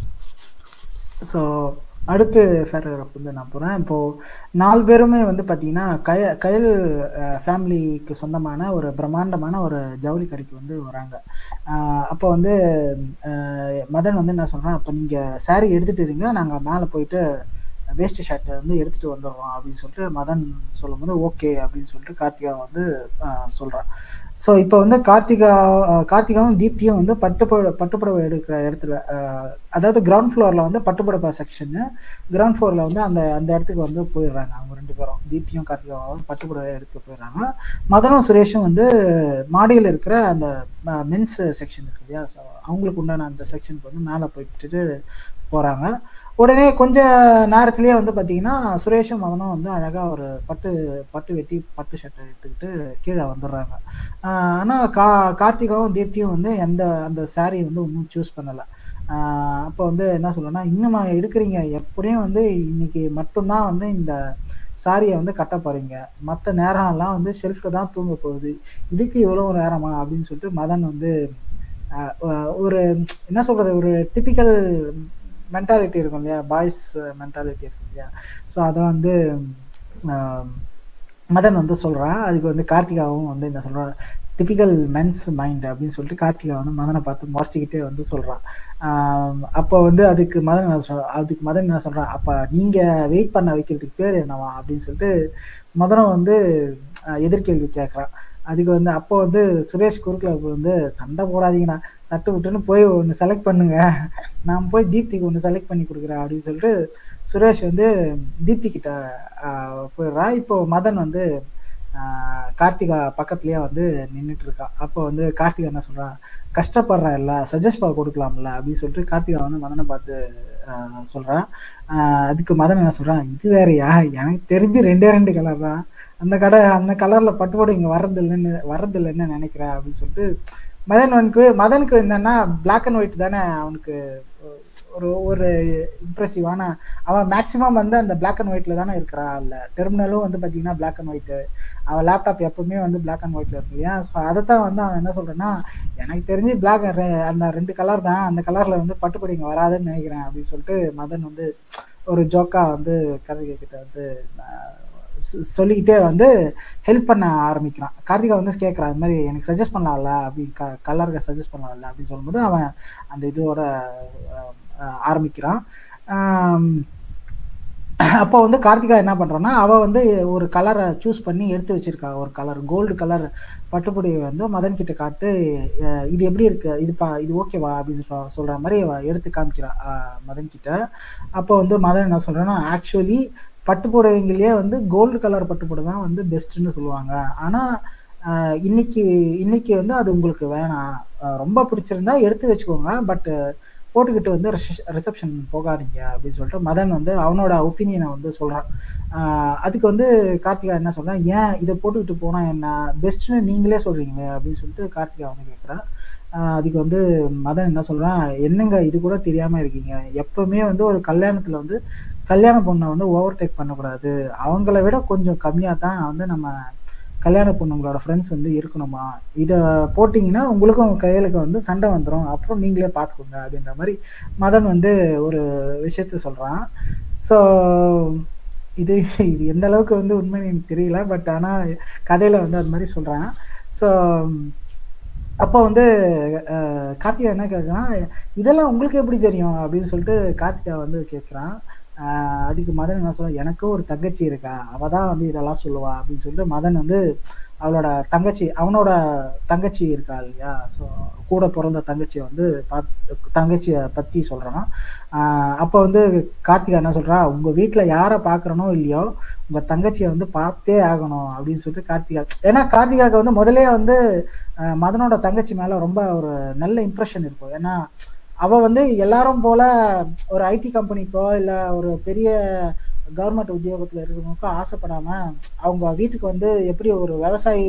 ஸோ அடுத்து பேராகிராஃப் வந்து நான் போகிறேன் இப்போது நாலு பேருமே வந்து பார்த்தீங்கன்னா கய கயல் ஃபேமிலிக்கு சொந்தமான ஒரு பிரம்மாண்டமான ஒரு ஜவுளி கடைக்கு வந்து வராங்க அஹ் அப்போ வந்து அஹ் மதன் வந்து என்ன சொல்கிறான் அப்போ நீங்கள் saree எடுத்துகிட்டு இருங்க நாங்கள் மேலே போயிட்டு வேஸ்ட் ஷர்ட்டை வந்து எடுத்துகிட்டு வந்துடுறோம் அப்படின்னு சொல்லிட்டு மதன் சொல்லும்போது ஓகே அப்படின்னு சொல்லிட்டு கார்த்திகா வந்து சொல்கிறான் ஸோ இப்போ வந்து கார்த்திகா அஹ் கார்த்திகாவும் தீப்தியும் வந்து பட்டுப்புட பட்டுப்புடவை எடுக்கிற இடத்துல அஹ் அதாவது கிரவுண்ட் ஃப்ளோரில் வந்து பட்டுப்புடவை செக்ஷனு கிரவுண்ட் ஃப்ளோரில் வந்து அந்த அந்த இடத்துக்கு வந்து போயிடுறாங்க அவங்க ரெண்டு பேரும் தீப்தியும் கார்த்திகாவும் பட்டுப்புடவை எடுக்க போயிடுறாங்க மதனும் சுரேஷும் வந்து மாடியில் இருக்கிற அந்த மென்ஸ் செக்ஷன் இருக்கு இல்லையா ஸோ அவங்களுக்கு உண்டான அந்த செக்ஷனுக்கு வந்து மேலே போயிட்டு போகிறாங்க உடனே கொஞ்ச நேரத்திலேயே வந்து பார்த்தீங்கன்னா சுரேஷும் மதனும் வந்து அழகாக ஒரு பட்டு பட்டு வெட்டி பட்டு ஷர்ட்டை எடுத்துக்கிட்டு கீழே வந்துடுறாங்க ஆனால் கா கார்த்திகாவும் தீப்தியும் வந்து எந்த அந்த saree வந்து இன்னும் சூஸ் பண்ணலை அப்போ வந்து என்ன சொல்லணும்னா இன்னும் எடுக்கிறீங்க எப்படியும் வந்து இன்னைக்கு மட்டும்தான் வந்து இந்த சாரியை வந்து கட்ட போறீங்க மற்ற நேரம்லாம் வந்து ஷெல்ஃபில் தான் தூங்க போகுது இதுக்கு இவ்வளோ நேரமா அப்படின்னு சொல்லிட்டு மதன் வந்து ஆஹ் ஒ- ஒரு என்ன சொல்றது ஒரு டிபிக்கல் மென்டாலிட்டி இருக்கும் இல்லையா பாய்ஸ் மென்டாலிட்டி இருக்கும் இல்லையா ஸோ அதை வந்து ஆஹ் மதன் வந்து சொல்கிறான் அதுக்கு வந்து கார்த்திகாவும் வந்து என்ன சொல்கிறான் டிபிக்கல் மென்ஸ் மைண்ட் அப்படின்னு சொல்லிட்டு கார்த்திகா வந்து மதனை பார்த்து முறைச்சிக்கிட்டே வந்து சொல்கிறான் அப்போ வந்து அதுக்கு மதன் என்ன சொல் அதுக்கு மதன் என்ன சொல்கிறான் அப்போ நீங்கள் வெயிட் பண்ண வைக்கிறதுக்கு பேர் என்னவா அப்படின்னு சொல்லிட்டு மதனம் வந்து ஆஹ் எதிர்கேள்வி கேட்குறான் அதுக்கு வந்து அப்போ வந்து சுரேஷ் குறுக்கில் வந்து சண்டை போடாதீங்கண்ணா சட்டு விட்டுன்னு போய் ஒன்று செலக்ட் பண்ணுங்க நான் போய் தீப்திக்கு ஒன்று செலக்ட் பண்ணி கொடுக்குறேன் அப்படின்னு சொல்லிட்டு சுரேஷ் வந்து தீப்தி கிட்ட ஆஹ் போயிடுறான் இப்போ மதன் வந்து ஆஹ் கார்த்திகா பக்கத்துலயே வந்து நின்றுட்டு இருக்கா அப்போ வந்து கார்த்திகா என்ன சொல்றான் கஷ்டப்படுறா இல்ல சஜஸ்ட் பண்ண கொடுக்கலாம்ல அப்படின்னு சொல்லிட்டு கார்த்திகா வந்து மதனை பார்த்து ஆஹ் சொல்றான் ஆஹ் அதுக்கு மதன் என்ன சொல்றான் இது வேறயா எனக்கு தெரிஞ்சு ரெண்டே ரெண்டு கலர் தான் அந்த கடை அந்த கலர்ல பட்டுப்போடு இங்க வர்றது இல்லைன்னு வர்றது இல்லைன்னு நினைக்கிறேன் அப்படின்னு சொல்லிட்டு மதனுக்கு மதனுக்கு என்னன்னா பிளாக் அண்ட் ஒயிட் தானே அவனுக்கு ஒரு ஒரு இம்ப்ரெசிவான அவன் மேக்சிமம் வந்து அந்த பிளாக் அண்ட் ஒயிட்ல தானே இருக்கிறான் இல்ல டெர்மினலும் வந்து பாத்தீங்கன்னா பிளாக் அண்ட் ஒயிட் அவன் லேப்டாப் எப்பவுமே வந்து பிளாக் அண்ட் ஒயிட்ல இருக்கு இல்லையா ஸோ அதைத்தான் வந்து அவன் என்ன சொல்றான்னா எனக்கு தெரிஞ்சு பிளாக் அந்த ரெண்டு கலர் தான் அந்த கலர்ல வந்து பட்டுப்படி இங்க வராதுன்னு நினைக்கிறேன் அப்படின்னு சொல்லிட்டு மதன் வந்து ஒரு ஜோக்கா வந்து கவிதை கிட்ட வந்து ஆஹ் சொ- சொல்லிக்கிட்டே வந்து ஹெல்ப் பண்ண ஆரம்பிக்கிறான் கார்த்திகா வந்து கேட்குறான் இந்த மாதிரி எனக்கு சஜஸ்ட் பண்ணலாம்ல அப்படி க கலருக்கு சஜஸ்ட் பண்ணலாம்ல அப்படின்னு சொல்லும்போது அவன் அந்த இதோட ஆஹ் ஆஹ் ஆரம்பிக்கிறான் ஆம், அப்போ வந்து கார்த்திகா என்ன பண்றான்னா அவ வந்து ஒரு கலரை சூஸ் பண்ணி எடுத்து வச்சிருக்கா ஒரு கலர் கோல்டு கலர் பட்டுப்புடி வந்து மதன் கிட்ட காட்டு அஹ் இது எப்படி இருக்கு இது பா இது ஓகேவா அப்படின்னு சொல்ற- சொல்ற மாதிரி அவ எடுத்து காமிக்கிறா அஹ் மதன் கிட்ட அப்போ வந்து மதன் என்ன சொல்றான்னா ஆக்சுவலி பட்டு புடவைங்களையே வந்து கோல்டு கலர் பட்டு புடவை தான் வந்து பெஸ்ட்னு சொல்லுவாங்க ஆனா ஆஹ் இன்னைக்கு இன்னைக்கு வந்து அது உங்களுக்கு வேணாம் ஆஹ் ரொம்ப பிடிச்சிருந்தா எடுத்து வச்சுக்கோங்க பட் போட்டுக்கிட்டு வந்து ரிசப்ஷன் போகாதீங்க அப்படின்னு சொல்லிட்டு மதன் வந்து அவனோட ஒப்பீனியனை வந்து சொல்றான் ஆஹ் அதுக்கு வந்து கார்த்திகா என்ன சொல்றான் ஏன் இதை போட்டுக்கிட்டு போனா என்ன பெஸ்ட்னு நீங்களே சொல்றீங்களே அப்படின்னு சொல்லிட்டு கார்த்திகா வந்து கேட்குறான் அதுக்கு வந்து மதன் என்ன சொல்றான் என்னங்க இது கூட தெரியாம இருக்கீங்க எப்பவுமே வந்து ஒரு கல்யாணத்துல வந்து கல்யாண பொண்ணை வந்து ஓவர் டேக் பண்ணக்கூடாது அவங்கள விட கொஞ்சம் கம்மியா தான் வந்து நம்ம கல்யாண பொண்ணுங்களோட ஃப்ரெண்ட்ஸ் வந்து இருக்கணுமா இதை போட்டிங்கன்னா உங்களுக்கும் கையலுக்கு வந்து சண்டை வந்துடும் அப்புறம் நீங்களே பார்த்துக்கோங்க அப்படின்ற மாதிரி மதன் வந்து ஒரு விஷயத்த சொல்றான் ஸோ இது இது எந்த அளவுக்கு வந்து உண்மைன்னு எனக்கு தெரியல பட் ஆனால் கதையில வந்து அது மாதிரி சொல்றான் ஸோ அப்போ வந்து அஹ், கார்த்திகா என்ன கேட்குறான் இதெல்லாம் உங்களுக்கு எப்படி தெரியும் அப்படின்னு சொல்லிட்டு கார்த்திகா வந்து கேட்குறான் அதுக்கு மதன் என்ன சொல்ல எனக்கும் ஒரு தங்கச்சி இருக்கா அவ தான் வந்து இதெல்லாம் சொல்லுவா அப்படின்னு சொல்லிட்டு மதன் வந்து அவளோட தங்கச்சி அவனோட தங்கச்சி இருக்கா இல்லையா ஸோ கூட பிறந்த தங்கச்சியை வந்து பாத் தங்கச்சியை பற்றி சொல்கிறான் அப்போ வந்து கார்த்திகா என்ன சொல்றா உங்கள் வீட்டில் யாரை பார்க்குறனோ இல்லையோ உங்கள் தங்கச்சியை வந்து பார்த்தே ஆகணும் அப்படின்னு சொல்லிட்டு கார்த்திகா ஏன்னா கார்த்திகாவுக்கு வந்து முதலே வந்து அஹ், மதனோட தங்கச்சி மேலே ரொம்ப ஒரு நல்ல இம்ப்ரெஷன் இருக்கும் ஏன்னா அவ வந்து எல்லாரும் போல ஒரு ஐடி கம்பெனிக்கோ இல்லை ஒரு பெரிய கவர்மெண்ட் உத்தியோகத்தில் இருக்கிறவங்களுக்கோ ஆசைப்படாம அவங்க வீட்டுக்கு வந்து எப்படி ஒரு விவசாயி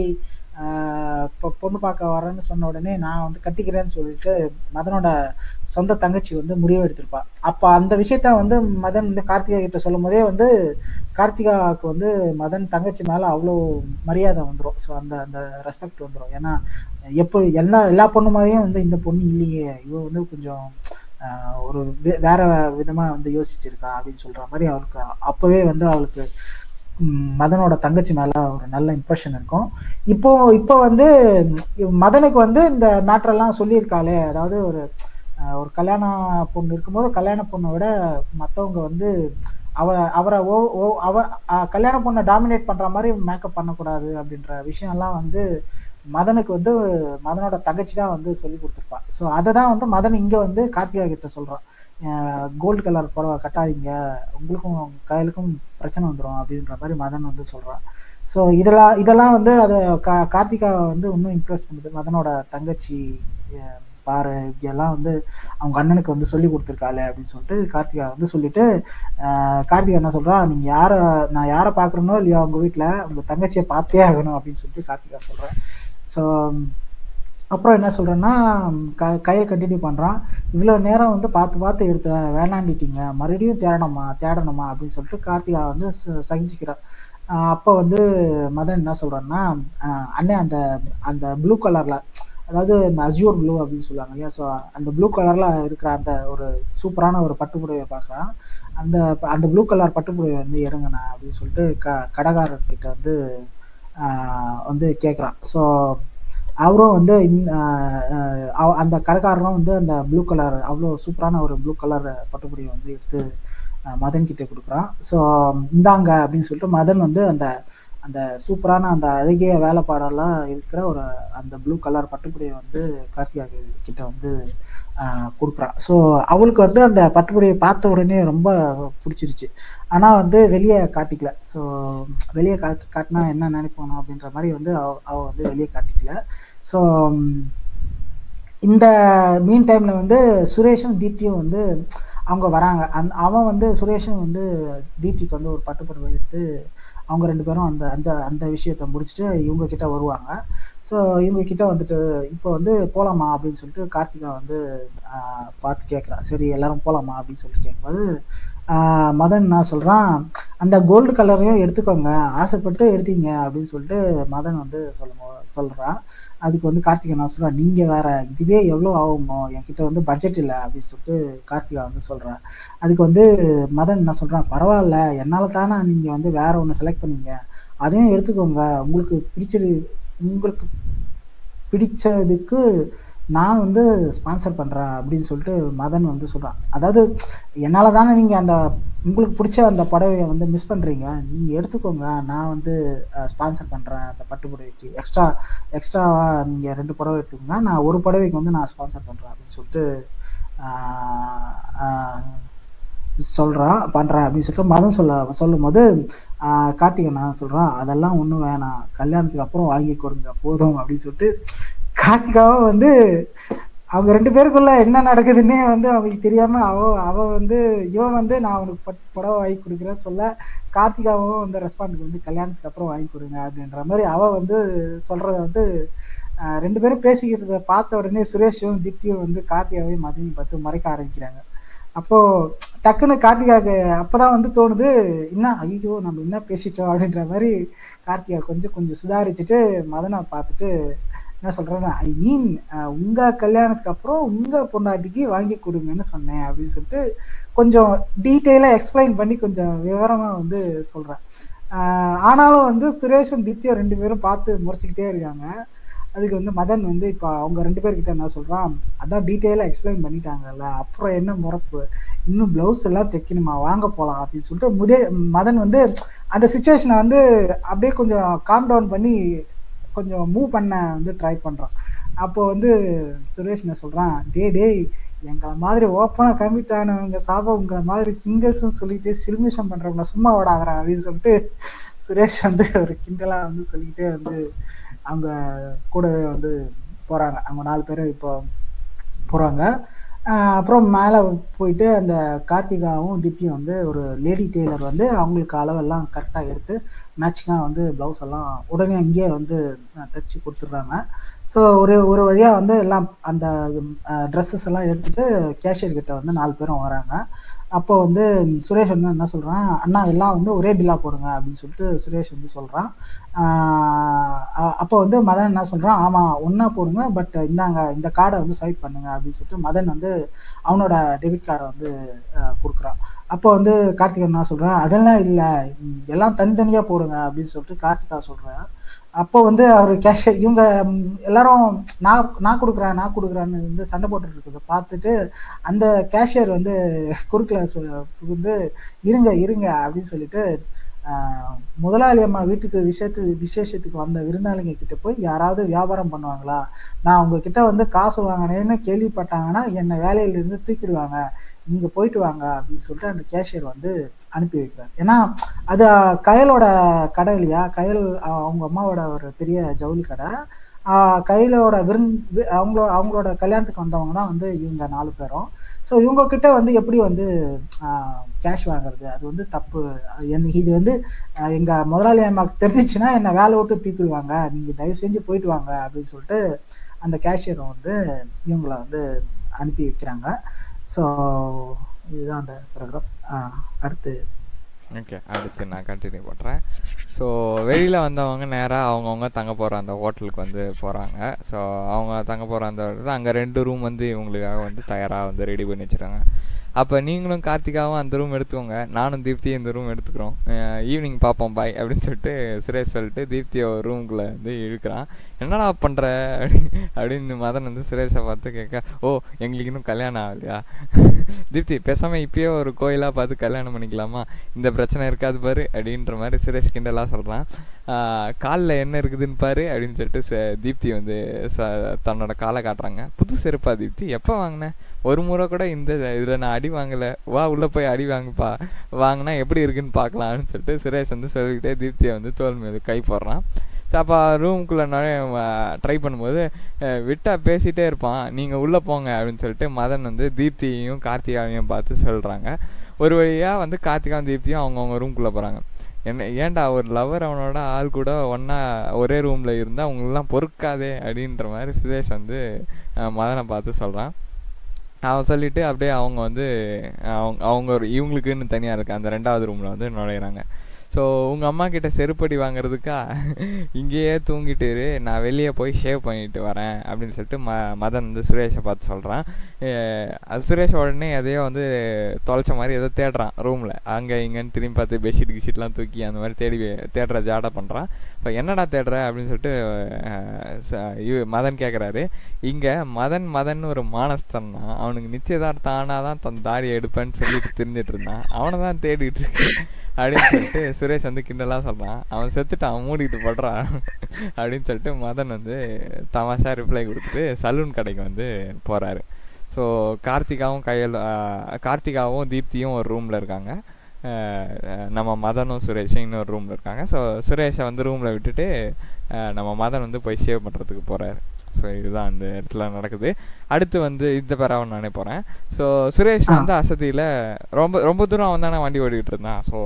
ஆஹ், இப்போ பொண்ணு பார்க்க வரேன்னு சொன்ன உடனே நான் வந்து கட்டிக்கிறேன்னு சொல்லிட்டு மதனோட சொந்த தங்கச்சி வந்து முடிவு எடுத்திருப்பா அப்போ அந்த விஷயத்த வந்து மதன் வந்து கார்த்திகா கிட்ட சொல்லும் போதே வந்து கார்த்திகாவுக்கு வந்து மதன் தங்கச்சி மேலே அவ்வளோ மரியாதை வந்துடும் ஸோ அந்த அந்த ரெஸ்பெக்ட் வந்துடும் ஏன்னா எப்போ எல்லா எல்லா பொண்ணு மாதிரியும் வந்து இந்த பொண்ணு இல்லையே இவ வந்து கொஞ்சம் ஆஹ், ஒரு வே- வேற விதமா வந்து யோசிச்சிருக்கா அப்படின்னு சொல்ற மாதிரி அவளுக்கு அப்பவே வந்து அவளுக்கு ம், மதனோட தங்கச்சி மேல ஒரு நல்ல இம்ப்ரெஷன் இருக்கும் இப்போ இப்போ வந்து ம், மதனுக்கு வந்து இந்த மேட்டரெல்லாம் சொல்லியிருக்காளே அதாவது ஒரு ஆஹ், ஒரு கல்யாண பொண்ணு இருக்கும்போது கல்யாண பொண்ணை விட மற்றவங்க வந்து அவ அவரை ஓ ஓ அவ ஆஹ், கல்யாண பொண்ணை டாமினேட் பண்ற மாதிரி மேக்கப் பண்ணக்கூடாது அப்படின்ற விஷயம்லாம் வந்து மதனுக்கு வந்து மதனோட தங்கச்சி தான் வந்து சொல்லி கொடுத்துருப்பா ஸோ அதை தான் வந்து மதன் இங்க வந்து கார்த்திகா கிட்ட சொல்றான் கோல்டு கலர் புடவை கட்டாதீங்க உங்களுக்கும் உங்க கையிலுக்கும் பிரச்சனை வந்துடும் அப்படின்ற மாதிரி மதன் வந்து சொல்றான் ஸோ இதெல்லாம் இதெல்லாம் வந்து அதை கா கார்த்திகாவை வந்து இன்னும் இம்ப்ரெஸ் பண்ணுது மதனோட தங்கச்சி அஹ், பாரு இப்படியெல்லாம் வந்து அவங்க அண்ணனுக்கு வந்து சொல்லி கொடுத்துருக்காளே அப்படின்னு சொல்லிட்டு கார்த்திகா வந்து சொல்லிட்டு ஆஹ், கார்த்திகா என்ன சொல்றா நீங்க யார நான் யாரை பார்க்கறனோ இல்லையோ அவங்க வீட்டில் உங்க தங்கச்சியை பார்த்தே ஆகணும் அப்படின்னு சொல்லிட்டு கார்த்திகா சொல்றேன் ஸோ அப்புறம் என்ன சொல்றேன்னா க கையை கண்டினியூ பண்றான் இவ்வளோ நேரம் வந்து பார்த்து பார்த்து எடுத்த வேணாண்டிட்டீங்க மறுபடியும் தேடணுமா தேடணுமா அப்படின்னு சொல்லிட்டு கார்த்திகா வந்து ச- சகிச்சுக்கிறான் ஆஹ் அப்போ வந்து மதன் என்ன சொல்றான்னா ஆஹ் அண்ணே அந்த அந்த ப்ளூ கலர்ல அதாவது இந்த அசியூர் ப்ளூ அப்படின்னு சொல்லுவாங்க இல்லையா ஸோ அந்த ப்ளூ கலர்ல இருக்கிற அந்த ஒரு சூப்பரான ஒரு பட்டு புடவையை பார்க்குறான் அந்த அந்த ப்ளூ கலர் பட்டுப்புடவை வந்து எடுங்கண்ணா அப்படின்னு சொல்லிட்டு க கடைக்காரர்கிட்ட வந்து ஆஹ் வந்து கேட்குறான் ஸோ அவரும் வந்து இந்த, ஆஹ் அவ- அந்த கடைக்காரரும் வந்து அந்த ப்ளூ கலர் அவ்வளோ சூப்பரான ஒரு ப்ளூ கலர் பட்டுப்புடியை வந்து எடுத்து ஆஹ் மதன் கிட்ட கொடுக்குறான் ஸோ இந்தாங்க அப்படின்னு சொல்லிட்டு மதன் வந்து அந்த அந்த சூப்பரான அந்த அழகிய வேலைப்பாடெல்லாம் இருக்கிற ஒரு அந்த ப்ளூ கலர் பட்டுப்புடியை வந்து கார்த்திகா கிட்ட வந்து ஆஹ் கொடுக்குறான் ஸோ அவளுக்கு வந்து அந்த பட்டுப்புடியை பார்த்த உடனே ரொம்ப பிடிச்சிருச்சு ஆனால் வந்து வெளியே காட்டிக்கல ஸோ வெளியே காட்டு காட்டினா என்ன நினைப்பானோ அப்படின்ற மாதிரி வந்து அவ அவ வந்து வெளியே காட்டிக்கல ஸோ இந்த மீன் டைம்ல வந்து சுரேஷும் தீப்தியும் வந்து அவங்க வராங்க அந் அவன் வந்து சுரேஷும் வந்து தீப்திக்கு வந்து ஒரு பட்டுப்புடவை எடுத்து அவங்க ரெண்டு பேரும் அந்த அந்த அந்த விஷயத்த முடிச்சுட்டு இவங்க கிட்ட வருவாங்க ஸோ இவங்க கிட்ட வந்துட்டு இப்போ வந்து போலாமா அப்படின்னு சொல்லிட்டு கார்த்திகா வந்து ஆஹ், பார்த்து கேட்குறான் சரி எல்லாரும் போலாமா அப்படின்னு சொல்லிட்டு கேட்கும்போது ஆஹ், மதன் என்ன சொல்றான் அந்த கோல்டு கலரையும் எடுத்துக்கோங்க ஆசைப்பட்டு எடுத்தீங்க அப்படின்னு சொல்லிட்டு மதன் வந்து சொல்ல சொல்றான் அதுக்கு வந்து கார்த்திகா என்ன சொல்றா நீங்க வேற இதுவே எவ்வளோ ஆகுமோ என்கிட்ட வந்து பட்ஜெட் இல்லை அப்படின்னு சொல்லிட்டு கார்த்திகா வந்து சொல்றேன் அதுக்கு வந்து மதன் என்ன சொல்றான் பரவாயில்ல என்னால தானே நீங்க வந்து வேற ஒன்று செலக்ட் பண்ணீங்க அதையும் எடுத்துக்கோங்க உங்களுக்கு பிடிச்சது உங்களுக்கு பிடிச்சதுக்கு நான் வந்து ஸ்பான்சர் பண்றேன் அப்படின்னு சொல்லிட்டு மதன் வந்து சொல்றான் அதாவது என்னால தானே நீங்க அந்த உங்களுக்கு பிடிச்ச அந்த புடவையை வந்து மிஸ் பண்றீங்க நீங்க எடுத்துக்கோங்க நான் வந்து ஸ்பான்சர் பண்றேன் அந்த பட்டு புடவைக்கு எக்ஸ்ட்ரா எக்ஸ்ட்ராவா நீங்க ரெண்டு புடவை எடுத்துக்கோங்க நான் ஒரு புடவைக்கு வந்து நான் ஸ்பான்சர் பண்றேன் அப்படின்னு சொல்லிட்டு ஆஹ், ஆஹ், சொல்றான் பண்றேன் அப்படின்னு சொல்லிட்டு மதம் சொல்ல சொல்லும் போது ஆஹ் கார்த்திகை நான் சொல்றான் அதெல்லாம் ஒண்ணும் வேணாம் கல்யாணத்துக்கு அப்புறம் வாங்கி கொடுங்க போதும் அப்படின்னு சொல்லிட்டு கார்த்திகாவும் வந்து அவங்க ரெண்டு பேருக்குள்ள என்ன நடக்குதுன்னே வந்து அவங்களுக்கு தெரியாம அவ அவ வந்து இவன் வந்து நான் அவனுக்கு பட் புடவை வாங்கி கொடுக்குறேன்னு சொல்ல கார்த்திகாவும் வந்து ரெஸ்பாண்ட் வந்து கல்யாணத்துக்கு அப்புறம் வாங்கி கொடுங்க அப்படின்ற மாதிரி அவ வந்து சொல்றத வந்து ஆஹ் ரெண்டு பேரும் பேசிக்கிறத பார்த்த உடனே சுரேஷும் தித்தியும் வந்து கார்த்திகாவையும் மதியம் பார்த்து மறைக்க ஆரம்பிக்கிறாங்க அப்போ டக்குன்னு கார்த்திகாவுக்கு அப்பதான் வந்து தோணுது என்ன ஐயோ நம்ம என்ன பேசிட்டோம் அப்படின்ற மாதிரி கார்த்திகா கொஞ்சம் கொஞ்சம் சுதாரிச்சுட்டு மதனை பார்த்துட்டு என்ன சொல்றேன்னா ஐ மீன் உங்க கல்யாணத்துக்கு அப்புறம் உங்க பொண்டாட்டிக்கு வாங்கி கொடுங்கன்னு சொன்னேன் அப்படின்னு சொல்லிட்டு கொஞ்சம் டீட்டெயிலாக எக்ஸ்பிளைன் பண்ணி கொஞ்சம் விவரமா வந்து சொல்றேன் ஆஹ் ஆனாலும் வந்து சுரேஷும் தித்யா ரெண்டு பேரும் பார்த்து முறைச்சிக்கிட்டே இருக்காங்க அதுக்கு வந்து மதன் வந்து இப்போ அவங்க ரெண்டு பேர்கிட்ட என்ன சொல்றான் அதான் டீட்டெயிலாக எக்ஸ்பிளைன் பண்ணிட்டாங்கல்ல அப்புறம் என்ன முறப்பு இன்னும் ப்ளவுஸ் எல்லாம் தைக்கணுமா வாங்க போகலாம் அப்படின்னு சொல்லிட்டு முதே மதன் வந்து அந்த சுச்சுவேஷனை வந்து அப்படியே கொஞ்சம் காம் டவுன் பண்ணி கொஞ்சம் மூவ் பண்ண வந்து ட்ரை பண்றான் அப்போ வந்து சுரேஷ் என்ன சொல்றான் டே டேய் எங்களை மாதிரி ஓப்பனாக கமிட் ஆனவங்க சாபம் உங்களை மாதிரி சிங்கிள்ஸ்னு சொல்லிட்டு சில்மிஷம் பண்றவங்கள சும்மா ஓடாதரா அப்படின்னு சொல்லிட்டு சுரேஷ் வந்து ஒரு கிண்டலா வந்து சொல்லிக்கிட்டே வந்து அவங்க கூடவே வந்து போறாங்க அவங்க நாலு பேரும் இப்போ போறாங்க ஆஹ் அப்புறம் மேலே போயிட்டு அந்த கார்த்திகாவும் திப்பியும் வந்து ஒரு லேடி டெய்லர் வந்து அவங்களுக்கு அளவெல்லாம் கரெக்டாக எடுத்து மேட்சிங்காக வந்து ப்ளவுஸ் எல்லாம் உடனே அங்கேயே வந்து அஹ், தைச்சு கொடுத்துட்றாங்க ஸோ ஒரு ஒரு வழியாக வந்து எல்லாம் அந்த ட்ரெஸ்ஸஸ் எல்லாம் எடுத்துட்டு கேஷியர் கிட்ட வந்து நாலு பேரும் வராங்க அப்போ வந்து சுரேஷ் வந்து என்ன சொல்றான் அண்ணா எல்லாம் வந்து ஒரே பில்லா போடுங்க அப்படின்னு சொல்லிட்டு சுரேஷ் வந்து சொல்றான் ஆஹ் அ- அப்போ வந்து மதன் என்ன சொல்றான் ஆமா ஒண்ணா போடுங்க பட் இந்தாங்க இந்த கார்டை வந்து ஸ்வைப் பண்ணுங்க அப்படின்னு சொல்லிட்டு மதன் வந்து அவனோட டெபிட் கார்டை வந்து அஹ், கொடுக்குறான் அப்போ வந்து கார்த்திகன் என்ன சொல்றான் அதெல்லாம் இல்லை எல்லாம் தனித்தனியா போடுங்க அப்படின்னு சொல்லிட்டு கார்த்திகா சொல்றேன் அப்போ வந்து அவர் கேஷியர் இவங்க ம், எல்லாரும் நான் நான் கொடுக்குறேன் நான் கொடுக்குறேன்னு வந்து சண்டை போட்டுட்டு இருக்கிறத பார்த்துட்டு அந்த கேஷியர் வந்து குறுக்கில் வந்து இருங்க இருங்க அப்படின்னு சொல்லிட்டு ஆஹ், முதலாளி அம்மா வீட்டுக்கு விஷயத்து விசேஷத்துக்கு வந்த விருந்தாளிங்க கிட்ட போய் யாராவது வியாபாரம் பண்ணுவாங்களா நான் உங்ககிட்ட வந்து காசு வாங்கினேன்னு கேள்விப்பட்டாங்கன்னா என்னை வேலையில இருந்து தூக்கிடுவாங்க நீங்க போயிட்டு வாங்க அப்படின்னு சொல்லிட்டு அந்த கேஷியர் வந்து அனுப்பி வைக்கிறார் ஏன்னா அது கயலோட கடை இல்லையா கயல் அஹ், அவங்க அம்மாவோட ஒரு பெரிய ஜவுளி கடை ஆஹ் கையிலோட விருந்து அவங்களோட அவங்களோட கல்யாணத்துக்கு வந்தவங்க தான் வந்து இவங்க நாலு பேரும் ஸோ இவங்க கிட்ட வந்து எப்படி வந்து கேஷ் வாங்குறது அது வந்து தப்பு எனக்கு இது வந்து ஆஹ் எங்க முதலாளி அம்மாவுக்கு தெரிஞ்சிச்சுன்னா என்னை வேலை விட்டு தூக்கிடுவாங்க நீங்க தயவு செஞ்சு போயிட்டு வாங்க அப்படின்னு சொல்லிட்டு அந்த கேஷியரை வந்து இவங்கள வந்து அனுப்பி வைக்கிறாங்க ஸோ இதுதான் அந்த ப்ரோக்ராம் அடுத்து ஓகே அடுத்து நான் கண்டினியூ பண்ணுறேன் ஸோ வெளியில் வந்தவங்க நேராக அவங்கவுங்க தங்க போகிற அந்த ஹோட்டலுக்கு வந்து போகிறாங்க ஸோ அவங்க தங்க போகிற அந்த அங்கே ரெண்டு ரூம் வந்து இவங்களுக்காக வந்து தயாராக வந்து ரெடி பண்ணி வச்சுருக்காங்க அப்போ நீங்களும் கார்த்திகாவும் அந்த ரூம் எடுத்துக்கோங்க நானும் தீப்தியும் இந்த ரூம் எடுத்துக்கிறோம் ஈவினிங் பார்ப்போம் பாய் அப்படின்னு சொல்லிட்டு சுரேஷ் சொல்லிட்டு தீப்தியை ஒரு ரூம்குள்ளே வந்து இழுக்கிறான் என்னடா பண்ணுற அப்படின்னு மதன் வந்து சுரேஷை பார்த்து கேட்க ஓ எங்களுக்கு இன்னும் கல்யாணம் ஆகலையா தீப்தி பேசாமல் இப்பயே ஒரு கோயிலாக பார்த்து கல்யாணம் பண்ணிக்கலாமா இந்த பிரச்சனை இருக்காது பாரு அப்படின்ற மாதிரி சுரேஷ் கிண்டலாக சொல்கிறான் காலில் என்ன இருக்குதுன்னு பாரு அப்படின்னு சொல்லிட்டு ச- தீப்தி வந்து ச தன்னோட காலை காட்டுறாங்க புது செருப்பா தீப்தி எப்போ வாங்கினேன் ஒரு முறை கூட இந்த இதில் நான் அடி வாங்கலை வா உள்ளே போய் அடி வாங்குப்பா வாங்கினா எப்படி இருக்குன்னு பார்க்கலாம்னு சொல்லிட்டு சுரேஷ் வந்து சொல்லிக்கிட்டே தீப்தியை வந்து தோல் மீது கை போடுறான் ஸோ அப்போ ரூம்குள்ளே நுழைய ட்ரை பண்ணும்போது அஹ், விட்டா பேசிகிட்டே இருப்பான் நீங்கள் உள்ளே போங்க அப்படின்னு சொல்லிட்டு மதன் வந்து தீப்தியையும் கார்த்திகாவையும் பார்த்து சொல்கிறாங்க ஒரு வழியாக வந்து கார்த்திகாவும் தீப்தியும் அவங்கவுங்க ரூம்குள்ளே போகிறாங்க என்ன ஏன்டா ஒரு லவர் அவனோட ஆள் கூட ஒன்றா ஒரே ரூமில் இருந்தால் அவங்களெலாம் பொறுக்காதே அப்படின்ற மாதிரி சுரேஷ் வந்து அஹ், மதனை பார்த்து சொல்கிறான் அவன் சொல்லிட்டு அப்படியே அவங்க வந்து அவங்க அவங்க ஒரு இவங்களுக்குன்னு தனியாக இருக்கு அந்த ரெண்டாவது ரூமில் வந்து நுழையிறாங்க ஸோ உங்கள் அம்மா கிட்ட செருப்படி வாங்குறதுக்கா இங்கேயே தூங்கிட்டு இரு நான் வெளியே போய் ஷேவ் பண்ணிட்டு வரேன் அப்படின்னு சொல்லிட்டு ம மதன் வந்து சுரேஷை பார்த்து சொல்கிறான் அது சுரேஷ் உடனே எதையோ வந்து தொலைச்ச மாதிரி ஏதோ தேடுறான் ரூமில் அங்கே இங்கேன்னு திரும்பி பார்த்து பெட்ஷீட் கிஷீட்லாம் தூக்கி அந்த மாதிரி தேடி தேடுற ஜாடை பண்ணுறான் இப்போ என்னடா தேடுற அப்படின்னு சொல்லிட்டு அஹ், ச- இவ மதன் கேட்குறாரு இங்கே மதன் மதன் ஒரு மானஸ்தன்னா அவனுக்கு நிச்சயதார்த்தம் ஆனால் தான் தன் தாடியை எடுப்பேன்னு சொல்லிட்டு தெரிஞ்சிட்டு இருந்தான் அவனை தான் தேடிட்டு இருக்கு அப்படின்னு சொல்லிட்டு சுரேஷ் வந்து கிண்டலாக சொல்கிறான் அவன் செத்துட்டான் அவன் மூடிட்டு படுறான் அப்படின்னு சொல்லிட்டு மதன் வந்து தமாஷா ரிப்ளை கொடுத்துட்டு சலூன் கடைக்கு வந்து போகிறாரு ஸோ கார்த்திகாவும் கையில் கார்த்திகாவும் தீப்தியும் ஒரு ரூமில் இருக்காங்க அஹ் அஹ் நம்ம மதனும் சுரேஷும் இன்னொரு ரூமில் இருக்காங்க ஸோ சுரேஷை வந்து ரூமில் விட்டுட்டு அஹ் நம்ம மதன் வந்து போய் ஷேவ் பண்ணுறதுக்கு போகிறாரு ஸோ இதுதான் அந்த இடத்துல நடக்குது அடுத்து வந்து இந்த பேராவை நானே போகிறேன் ஸோ சுரேஷ் ஆ. வந்து அசதியில் ரொம்ப ரொம்ப தூரம் அவன் தானே வண்டி ஓடிக்கிட்டு இருந்தான் ஸோ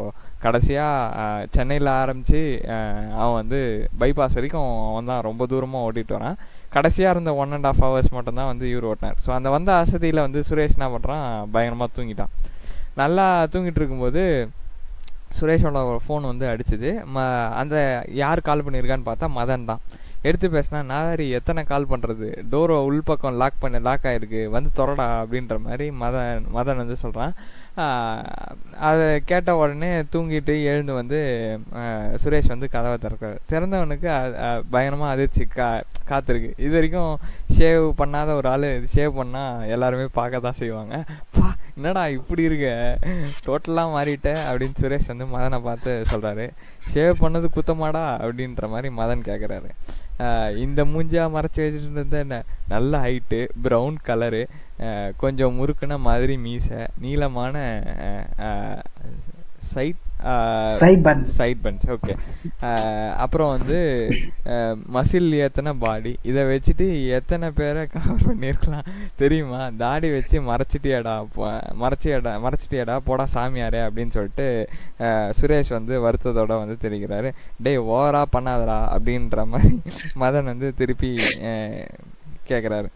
கடைசியாக சென்னையில் ஆரம்பித்து அவன் வந்து பைபாஸ் வரைக்கும் அவன் தான் ரொம்ப தூரமாக ஓட்டிகிட்டு வரான் கடைசியாக இருந்த ஒன் அண்ட் ஆஃப் ஹவர்ஸ் மட்டும்தான் வந்து இவர் ஓட்டினார் ஸோ அந்த வந்த அசதியில் வந்து சுரேஷ் என்ன பண்ணுறான் பயங்கரமாக தூங்கிட்டான் நல்லா தூங்கிட்டு இருக்கும்போது சுரேஷோட ஃபோன் வந்து அடிச்சுது ம அந்த யார் கால் பண்ணியிருக்கான்னு பார்த்தா மதன் தான் எடுத்து பேசினா நாதாரி எத்தனை கால் பண்ணுறது டோரை உள்பக்கம் லாக் பண்ண லாக் ஆகிருக்கு வந்து தொடடா அப்படின்ற மாதிரி மதன் மதன் வந்து சொல்கிறான் அதை கேட்ட உடனே தூங்கிட்டு எழுந்து வந்து ஆஹ், சுரேஷ் வந்து கதவை திறக்கிறார் திறந்தவனுக்கு அ- அ, பயங்கரமா அதிர்ச்சி கா காத்திருக்கு இது வரைக்கும் ஷேவ் பண்ணாத ஒரு ஆள் ஷேவ் பண்ணால் எல்லாருமே பார்க்க தான் செய்வாங்க பா என்னடா இப்படி இருக்க டோட்டலாக மாறிட்ட அப்படின்னு சுரேஷ் வந்து மதனை பார்த்து சொல்கிறாரு ஷேவ் பண்ணது குத்தமாடா அப்படின்ற மாதிரி மதன் கேட்குறாரு இந்த மூஞ்சா மறைச்சி வச்சுட்டு இருந்த என்ன நல்ல ஹைட்டு ப்ரௌன் கலரு கொஞ்சம் முறுக்குன மாதிரி மீசை நீளமான side Side buns. Side buns okay அப்புறம் வந்து மசில் ஏத்தனை பாடி இதை வச்சுட்டு எத்தனை பேரை கவர் பண்ணியிருக்கலாம் தெரியுமா தாடி வச்சு மறைச்சிட்டியாடா போ- மறைச்சியாடா மறைச்சிட்டியாடா போடா சாமியாரே அப்படின்னு சொல்லிட்டு அஹ், சுரேஷ் வந்து வருத்தத்தோட வந்து தெரிவிக்கிறாரு டேய் ஓவரா பண்ணாதடா அப்படின்ற மாதிரி மதன் வந்து திருப்பி கேட்குறாரு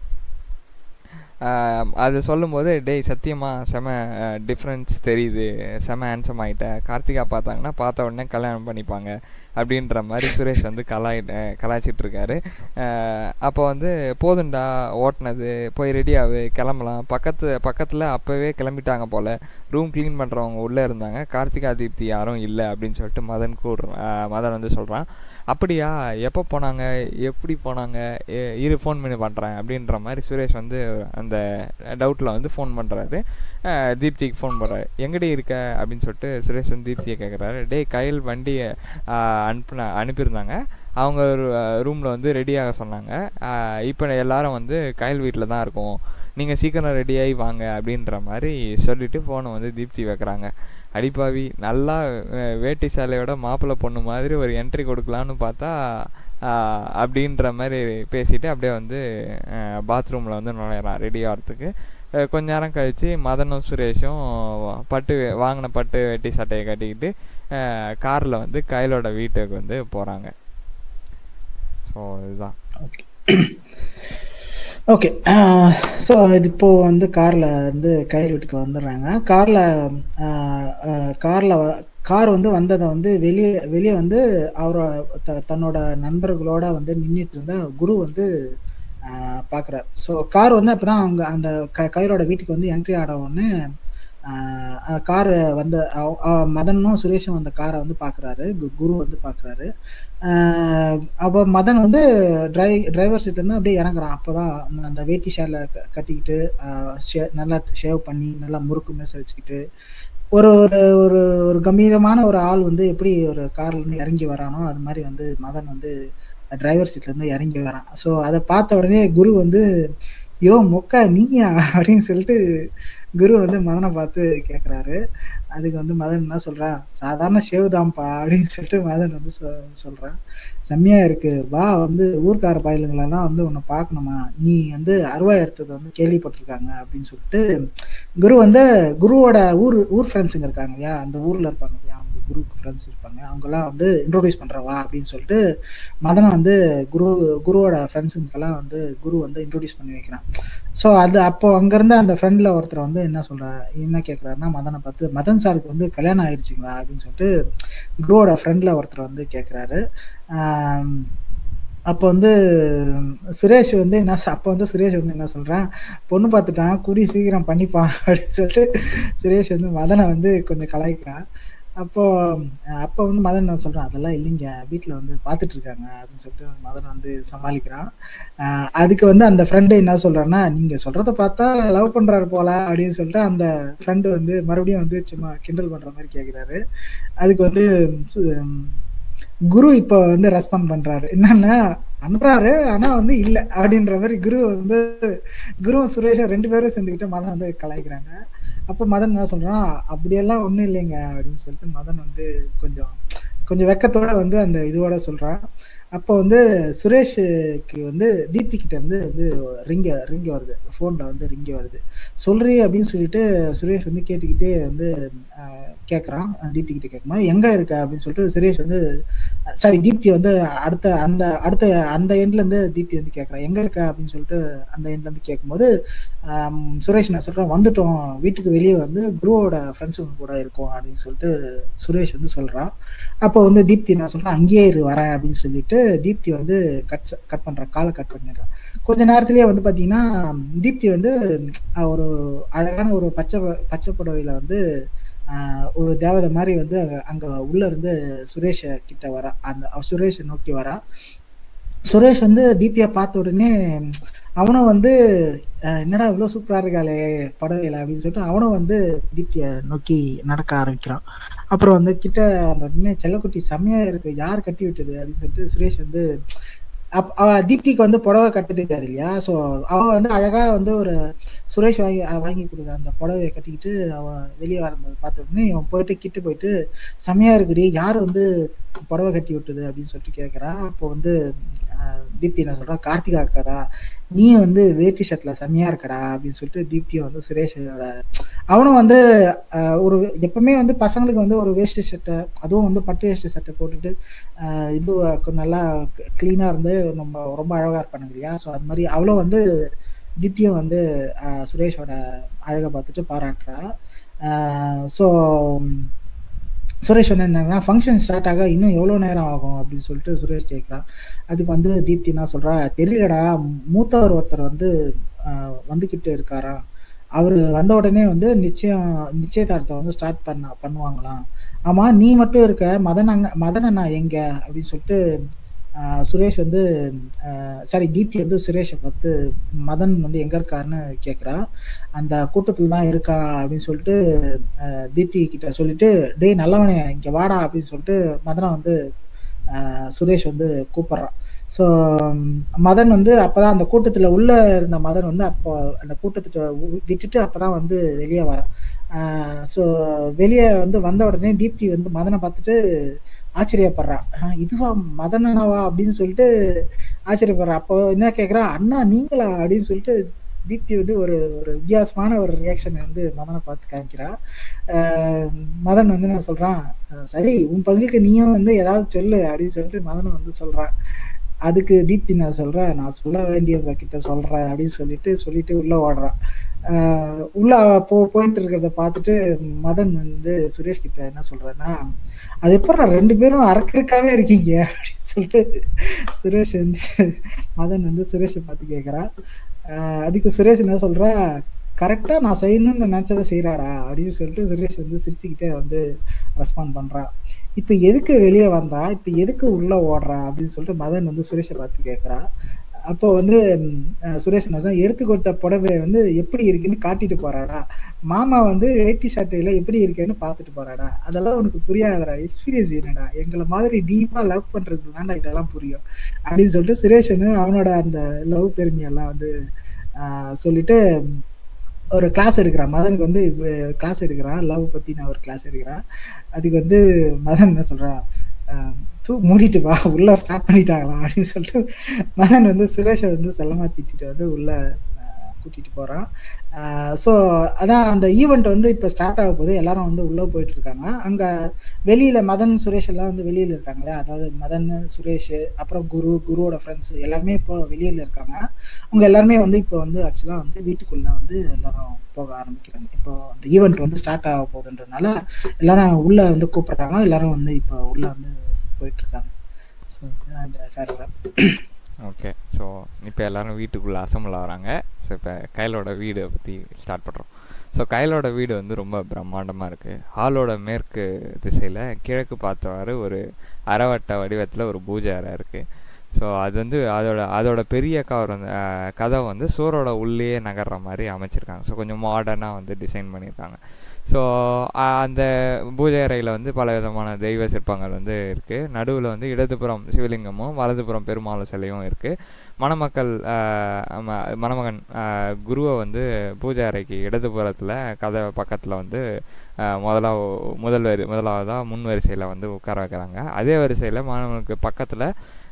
அது சொல்லும்போது டேய் சத்தியமா செம டிஃப்ரென்ஸ் தெரியுது செம ஹேண்ட்ஸம் ஆகிட்ட கார்த்திகா பார்த்தாங்கன்னா பார்த்த உடனே கல்யாணம் பண்ணிப்பாங்க அப்படின்ற மாதிரி சுரேஷ் வந்து கலாய் அஹ் கலாய்ச்சிட்டு இருக்காரு அப்போ வந்து போதுண்டா ஓட்டுனது போய் ரெடி ஆகு கிளம்பலாம் பக்கத்து பக்கத்தில் அப்போவே கிளம்பிட்டாங்க போல் ரூம் க்ளீன் பண்ணுறவங்க உள்ளே இருந்தாங்க கார்த்திகா தீப்தி யாரும் இல்லை அப்படின்னு சொல்லிட்டு மதன் கூடுறான் மதன் வந்து சொல்கிறான் அப்படியா எப்போ போனாங்க எப்படி போனாங்க எ- இரு ஃபோன் பண்ணி பண்ணுறேன் அப்படின்ற மாதிரி சுரேஷ் வந்து அந்த டவுட்டில் வந்து ஃபோன் பண்ணுறாரு தீப்திக்கு ஃபோன் பண்ணுறாரு எங்கடி இருக்க அப்படின்னு சொல்லிட்டு சுரேஷ் வந்து தீப்தியை கேட்குறாரு டேய் கையில் வண்டியை அனுப்புன அனுப்பியிருந்தாங்க அவங்க ரூமில் வந்து ரெடியாக சொன்னாங்க இப்போ எல்லாரும் வந்து கையல் வீட்டில் தான் இருக்கோம் நீங்கள் சீக்கிரம் ரெடியாகி வாங்க அப்படின்ற மாதிரி சொல்லிட்டு ஃபோனை வந்து தீப்தி வைக்கிறாங்க அடிப்பாவி நல்லா அஹ், வேட்டி சேலையோட மாப்பிள்ளை பொண்ணு மாதிரி ஒரு என்ட்ரி கொடுக்கலான்னு பார்த்தா ஆஹ், அப்படின்ற மாதிரி பேசிட்டு அப்படியே வந்து பாத்ரூமில் வந்து நுழையிறான் ரெடி ஆகிறதுக்கு அஹ், கொஞ்ச நேரம் கழித்து மதனும் சுரேஷும் பட்டு வே- வாங்கின பட்டு வேட்டி சட்டையை கட்டிக்கிட்டு காரில் வந்து கையிலோட வீட்டுக்கு வந்து போகிறாங்க ஸோ இதுதான் ஓகே ஓகே ஸோ இது இப்போ வந்து காரில் வந்து கையில் வீட்டுக்கு வந்துடுறாங்க காரில் காரில் கார் வந்து வந்ததை வந்து வெளியே வெளியே வந்து அவரோட த தன்னோட நண்பர்களோட வந்து நின்றுட்டு இருந்த குரு வந்து பார்க்குறாரு ஸோ கார் வந்து அப்போ தான் அவங்க அந்த க கைரோட வீட்டுக்கு வந்து என்ட்ரி ஆட உடனே காரு வந்து அவ- அவ- மதனும் சுரேஷும் அந்த காரை வந்து பார்க்குறாரு குரு வந்து பார்க்குறாரு அப்போ மதன் வந்து டிரை டிரைவர் சீட்லேருந்து அப்படியே இறங்குறான் அப்போ தான் அந்த வேட்டி ஷேரில் கட்டிக்கிட்டு ஆஹ் ஷே- நல்லா ஷேவ் பண்ணி நல்லா முறுக்கு மேச வச்சுக்கிட்டு ஒரு ஒரு ஒரு ஒரு கம்பீரமான ஒரு ஆள் வந்து எப்படி ஒரு கார்ல இருந்து இறங்கி வரானோ அது மாதிரி வந்து மதன் வந்து டிரைவர் சீட்ல இருந்து இறங்கி வரான் ஸோ அதை பார்த்த உடனே குரு வந்து யோ மொக்கா நீயா அப்படின்னு சொல்லிட்டு குரு வந்து மதனை பார்த்து கேட்குறாரு அதுக்கு வந்து மதன் என்ன சொல்றான் சாதாரண ஷேவ் தான்ப்பா அப்படின்னு சொல்லிட்டு மதன் வந்து சொ- சொல்றான் செம்மையா இருக்கு வா வந்து ஊர்க்கார பயலுங்களெல்லாம் வந்து உன்னை பார்க்கணுமா நீ வந்து அருவா எடுத்தது வந்து கேள்விப்பட்டிருக்காங்க அப்படின்னு சொல்லிட்டு குரு வந்து குருவோட ஊர் ஊர் ஃப்ரெண்ட்ஸுங்க இருக்காங்க இல்லையா அந்த ஊர்ல இருப்பாங்க இல்லையா அவங்க குருவுக்கு ஃப்ரெண்ட்ஸ் இருப்பாங்க அவங்கெல்லாம் வந்து இன்ட்ரோடியூஸ் பண்றவா அப்படின்னு சொல்லிட்டு மதனை வந்து குரு குருவோட ஃப்ரெண்ட்ஸுங்கெல்லாம் வந்து குரு வந்து இன்ட்ரோடியூஸ் பண்ணி வைக்கிறான் ஸோ அது அப்போ அங்கேருந்து அந்த ஃப்ரெண்டில் ஒருத்தர் வந்து என்ன சொல்றா என்ன கேட்குறாருன்னா மதனை பார்த்து மதன் சாருக்கு வந்து கல்யாணம் ஆயிடுச்சுங்களா அப்படின்னு சொல்லிட்டு குருவோட ஃப்ரெண்டில் ஒருத்தர் வந்து கேட்குறாரு அப்போ வந்து சுரேஷ் வந்து என்ன சொ- அப்போ வந்து சுரேஷ் வந்து என்ன சொல்றான் பொண்ணு பார்த்துட்டான் கூடி சீக்கிரம் பண்ணிப்பான் அப்படின்னு சொல்லிட்டு சுரேஷ் வந்து மதனை வந்து கொஞ்சம் கலாய்க்கிறான் அப்போ அஹ் அப்போ வந்து மதன் என்ன சொல்றான் அதெல்லாம் இல்லைங்க வீட்டில் வந்து பார்த்துட்டு இருக்காங்க அப்படின்னு சொல்லிட்டு மதன் வந்து சமாளிக்கிறான் அஹ் அதுக்கு வந்து அந்த ஃப்ரெண்டு என்ன சொல்றாருன்னா நீங்க சொல்றத பார்த்தா லவ் பண்றாரு போல அப்படின்னு சொல்லிட்டு அந்த ஃப்ரெண்டு வந்து மறுபடியும் வந்து சும்மா கிண்டல் பண்ற மாதிரி கேக்குறாரு அதுக்கு வந்து சு- குரு இப்போ வந்து ரெஸ்பாண்ட் பண்றாரு என்னன்னா அனுப்புறாரு ஆனா வந்து இல்ல அப்படின்ற மாதிரி குரு வந்து குருவும் சுரேஷும் ரெண்டு பேரும் சேர்ந்துக்கிட்டு மதன் வந்து கலாய்க்கிறாங்க அப்போ மதன் என்ன சொல்றான் அப்படியெல்லாம் ஒண்ணும் இல்லைங்க அப்படின்னு சொல்லிட்டு மதன் வந்து கொஞ்சம் கொஞ்சம் வெக்கத்தோட வந்து அந்த இதோட சொல்றான் அப்போ வந்து சுரேஷுக்கு வந்து தீப்தி கிட்ட இருந்து வந்து ரிங்க ரிங்க வருது ஃபோன்ல வந்து ரிங்க வருது சொல்றி அப்படின்னு சொல்லிட்டு சுரேஷ் வந்து கேட்டுக்கிட்டே வந்து ஆஹ், கேட்கறான் தீப்தி கிட்ட கேட்கும்போது எங்க இருக்க அப்படின்னு சொல்லிட்டு சுரேஷ் வந்து சாரி தீப்தி வந்து அடுத்த அந்த அடுத்த அந்த எண்ட்ல இருந்து தீப்தி வந்து கேட்கறான் எங்க இருக்க அப்படின்னு சொல்லிட்டு அந்த எண்ட்ல இருந்து கேட்கும்போது ஆம், சுரேஷ் நான் சொல்றேன் வந்துட்டோம் வீட்டுக்கு வெளியே வந்து குருவோட ஃப்ரெண்ட்ஸுங்க கூட இருக்கோம் அப்படின்னு சொல்லிட்டு சுரேஷ் வந்து சொல்றான் அப்போ வந்து தீப்தி நான் சொல்றேன் அங்கேயே இரு வரேன் அப்படின்னு சொல்லிட்டு தீப்தி வந்து கட் கட் பண்ற காலை கட் பண்ணிடுறான் கொஞ்ச நேரத்திலேயே வந்து பாத்தீங்கன்னா தீப்தி வந்து அஹ், ஒரு அழகான ஒரு பச்சை பச்சை புடவையில வந்து ஆஹ், ஒரு தேவதை மாதிரி வந்து அங்க- அங்க உள்ள இருந்து சுரேஷ கிட்ட வரா அந்த அவ சுரேஷை நோக்கி வரா சுரேஷ் வந்து தீப்தியை பார்த்த உடனே அவனும் வந்து அஹ், என்னடா இவ்வளவு சூப்பரா இருக்காளே படவையில அப்படின்னு சொல்லிட்டு அவனும் வந்து தீப்தியை நோக்கி நடக்க ஆரம்பிக்கிறான் அப்புறம் வந்து கிட்ட அந்த உடனே செல்லக்குட்டி செம்மையா இருக்கு யார் கட்டி விட்டது அப்படின்னு சொல்லிட்டு சுரேஷ் வந்து அப் அவ தீப்திக்கு வந்து புடவை கட்ட தெரியாது இல்லையா ஸோ அவ வந்து அழகா வந்து ஒரு சுரேஷ் வாங்கி அஹ் வாங்கி கொடுக்குற அந்த புடவையை கட்டிக்கிட்டு அவ வெளியே வரும்போது பார்த்த உடனே அவன் போயிட்டு கிட்ட போயிட்டு செம்மையா இருக்குடி யார் வந்து புடவை கட்டி விட்டது அப்படின்னு சொல்லிட்டு கேட்குறான் அப்போ வந்து அஹ், தீப்தி என்ன சொல்றான் கார்த்திகா அக்காதா நீ வந்து வேட்டி ஷர்ட்ல செம்மையா இருக்கடா அப்படின்னு சொல்லிட்டு தீப்தியும் வந்து சுரேஷோட அவனும் வந்து அஹ், ஒரு எப்பவுமே வந்து பசங்களுக்கு வந்து ஒரு வேஷ்டி சட்டை அதுவும் வந்து பட்டு வேஷ்டி சட்டை போட்டுட்டு அஹ், இது கொஞ்சம் நல்லா கிளீனா இருந்து நம்ம ரொம்ப அழகா இருப்பானுங்க இல்லையா ஸோ அது மாதிரி அவளும் வந்து தீப்தியும் வந்து அஹ், சுரேஷோட அழகை பார்த்துட்டு பாராட்டுறா ஸோ சுரேஷ் வந்து என்னன்னா ஃபங்க்ஷன் ஸ்டார்ட் ஆக இன்னும் எவ்வளோ நேரம் ஆகும் அப்படின்னு சொல்லிட்டு சுரேஷ் கேட்குறான் அதுக்கு வந்து தீப்தி என்ன சொல்றா தெரியலடா மூத்தவர் ஒருத்தர் வந்து ஆஹ், வந்துகிட்டு இருக்காரா அவர் வந்த உடனே வந்து நிச்சயம் நிச்சயதார்த்தம் வந்து ஸ்டார்ட் பண்ண பண்ணுவாங்களாம் ஆமா நீ மட்டும் இருக்க மதன் அங்க மதன் அண்ணா எங்க அப்படின்னு சொல்லிட்டு ஆஹ், சுரேஷ் வந்து சாரி தீப்தி வந்து சுரேஷை பார்த்து மதன் வந்து எங்க இருக்காருன்னு கேட்குறா அந்த கூட்டத்துல தான் இருக்கா அப்படின்னு சொல்லிட்டு ஆஹ், தீப்தி கிட்ட சொல்லிட்டு டேய் நல்லவனே இங்க வாடா அப்படின்னு சொல்லிட்டு மதனை வந்து ஆஹ், சுரேஷ் வந்து கூப்பிடுறான் ஸோ மதன் வந்து அப்பதான் அந்த கூட்டத்துல உள்ள இருந்த மதன் வந்து அப்போ அந்த கூட்டத்திட்ட வி- விட்டுட்டு அப்பதான் வந்து வெளியே வரான் ஸோ வெளியே வந்து வந்த உடனே தீப்தி வந்து மதனை பார்த்துட்டு ஆச்சரியப்படுறா "ஆஹ், இதுவா மதனனாவா அப்படின்னு சொல்லிட்டு ஆச்சரியப்படுறா அப்போ என்ன கேக்குறா அண்ணா நீங்களா அப்படின்னு சொல்லிட்டு தீப்தி வந்து ஒரு ஒரு வித்தியாசமான ஒரு ரியாக்ஷன் வந்து மதனை பார்த்து காமிக்கிறா ஆஹ் மதன் வந்து நான் சொல்றான் "அஹ் சரி உன் பங்குக்கு நீயும் வந்து ஏதாவது சொல்லு அப்படின்னு சொல்லிட்டு மதன் வந்து சொல்றான் அதுக்கு தீப்தி நான் சொல்றேன் நான் சொல்ல வேண்டியவங்க கிட்ட சொல்றேன் அப்படின்னு சொல்லிட்டு சொல்லிட்டு உள்ள ஓடுறான் ஆஹ் உள்ள அவ போ போயிட்டு இருக்கிறத பார்த்துட்டு மதன் வந்து சுரேஷ் கிட்ட என்ன சொல்றேன்னா அது எப்பறம் ரெண்டு பேரும் அரக்கருக்காவே இருக்கீங்க அப்படின்னு சொல்லிட்டு சுரேஷ் வந்து மதன் வந்து சுரேஷை பார்த்து கேட்கறான் ஆஹ் அதுக்கு சுரேஷ் என்ன சொல்றா கரெக்டாக நான் செய்யணும்னு நினச்சதை செய்கிறாடா அப்படின்னு சொல்லிட்டு சுரேஷ் வந்து சிரிச்சுக்கிட்டே வந்து ரெஸ்பாண்ட் பண்ணுறான் இப்போ எதுக்கு வெளியே வந்தா இப்போ எதுக்கு உள்ளே ஓடுறா அப்படின்னு சொல்லிட்டு மதன் வந்து சுரேஷை பார்த்து கேட்குறா அப்போ வந்து ம், அஹ் சுரேஷ் என்ன சொல்றான், எடுத்து கொடுத்த புடவை வந்து எப்படி இருக்குன்னு காட்டிட்டு போறாடா மாமா வந்து வேட்டி சட்டையில எப்படி இருக்குன்னு பார்த்துட்டு போறாடா அதெல்லாம் உனக்கு புரியாதடா எக்ஸ்பீரியன்ஸ் என்னடா எங்களை மாதிரி டீப்பா லவ் பண்றது தான்டா இதெல்லாம் புரியும் அப்படின்னு சொல்லிட்டு சுரேஷன் அவனோட அந்த லவ் பெருமையெல்லாம் வந்து ஆஹ் சொல்லிட்டு ம், ஒரு கிளாஸ் எடுக்கிறான் மதனுக்கு வந்து கிளாஸ் எடுக்கிறான் லவ் பத்தி நான் ஒரு கிளாஸ் எடுக்கிறேன் அதுக்கு வந்து மதன் என்ன சொல்றான் ஆஹ் தூ மூடிட்டு வா உள்ள ஸ்டார்ட் பண்ணிட்டாங்களா அப்படின்னு சொல்லிட்டு மதன் வந்து சுரேஷை வந்து செல்லமா திட்டிட்டு வந்து உள்ள ஆஹ் கூட்டிட்டு போறான் ஸோ அதான் அந்த ஈவெண்ட் வந்து இப்போ ஸ்டார்ட் ஆக போது எல்லாரும் வந்து உள்ள போயிட்டு இருக்காங்க அங்க வெளியில மதன் சுரேஷ் எல்லாம் வந்து வெளியில இருக்காங்களே அதாவது மதன் சுரேஷ் அப்புறம் குரு குருவோட ஃப்ரெண்ட்ஸ் எல்லாருமே இப்போ வெளியில இருக்காங்க அவங்க எல்லாருமே வந்து இப்போ வந்து ஆக்சுவலா வந்து வீட்டுக்குள்ள வந்து எல்லாரும் போக ஆரம்பிக்கிறாங்க இப்போ அந்த ஈவெண்ட் வந்து ஸ்டார்ட் ஆக போகுதுன்றதுனால எல்லாரும் உள்ள வந்து கூப்பிடுறாங்க எல்லாரும் வந்து இப்போ உள்ள வந்து போயிட்டு இருக்காங்க ஸோ இந்த பேராகிராஃப் ஓகே ஸோ இப்போ எல்லாரும் வீட்டுக்குள்ளே அசம்பிள் ஆகிறாங்க ஸோ இப்போ கையலோட வீடை பற்றி ஸ்டார்ட் பண்ணுறோம் ஸோ கையலோட வீடு வந்து ரொம்ப பிரம்மாண்டமாக இருக்குது ஹாலோட மேற்கு திசையில் கிழக்கு பார்த்தவாறு ஒரு அரைவட்ட வடிவத்தில் ஒரு பூஜை அறை இருக்குது ஸோ அது வந்து அதோட அதோட பெரிய கவர் வந்து அஹ், கதவை வந்து சூரோட உள்ளேயே நகர்ற மாதிரி அமைச்சிருக்காங்க ஸோ கொஞ்சம் மாடர்னாக வந்து டிசைன் பண்ணியிருக்காங்க ஸோ அந்த பூஜை அறையில் வந்து பல விதமான தெய்வ சிற்பங்கள் வந்து இருக்குது நடுவில் வந்து இடதுபுறம் சிவலிங்கமும் வலதுபுறம் பெருமாள் சிலையும் இருக்குது மணமக்கள் ஆஹ், ம- மணமகன் ஆஹ், குருவை வந்து பூஜை அறைக்கு இடதுபுறத்தில் கதை பக்கத்தில் வந்து ஆஹ், முதலா முதல் வரி முதலாவதாக முன் வரிசையில் வந்து உட்கார வைக்கிறாங்க அதே வரிசையில் மாணவனுக்கு பக்கத்தில்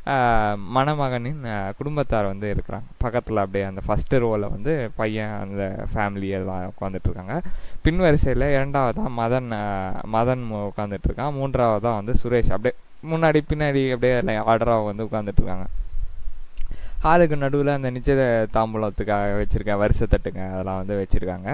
மணமகனின் ஆஹ், குடும்பத்தார் வந்து இருக்கிறாங்க பக்கத்தில் அப்படியே அந்த ஃபஸ்ட்டு ரோவில் வந்து பையன் அந்த ஃபேமிலி எல்லாம் உட்காந்துட்டு இருக்காங்க பின் வரிசையில் இரண்டாவதாக மதன் ஆஹ், மதன் உட்காந்துட்டு இருக்கான் மூன்றாவதாக வந்து சுரேஷ் அப்படியே முன்னாடி பின்னாடி அப்படியே ஆர்டராக வந்து உட்காந்துட்டு இருக்காங்க ஹாலுக்கு நடுவில் அந்த நிச்சய தாம்பூலத்துக்காக வச்சுருக்க வரிசை தட்டுங்க அதெல்லாம் வந்து வச்சுருக்காங்க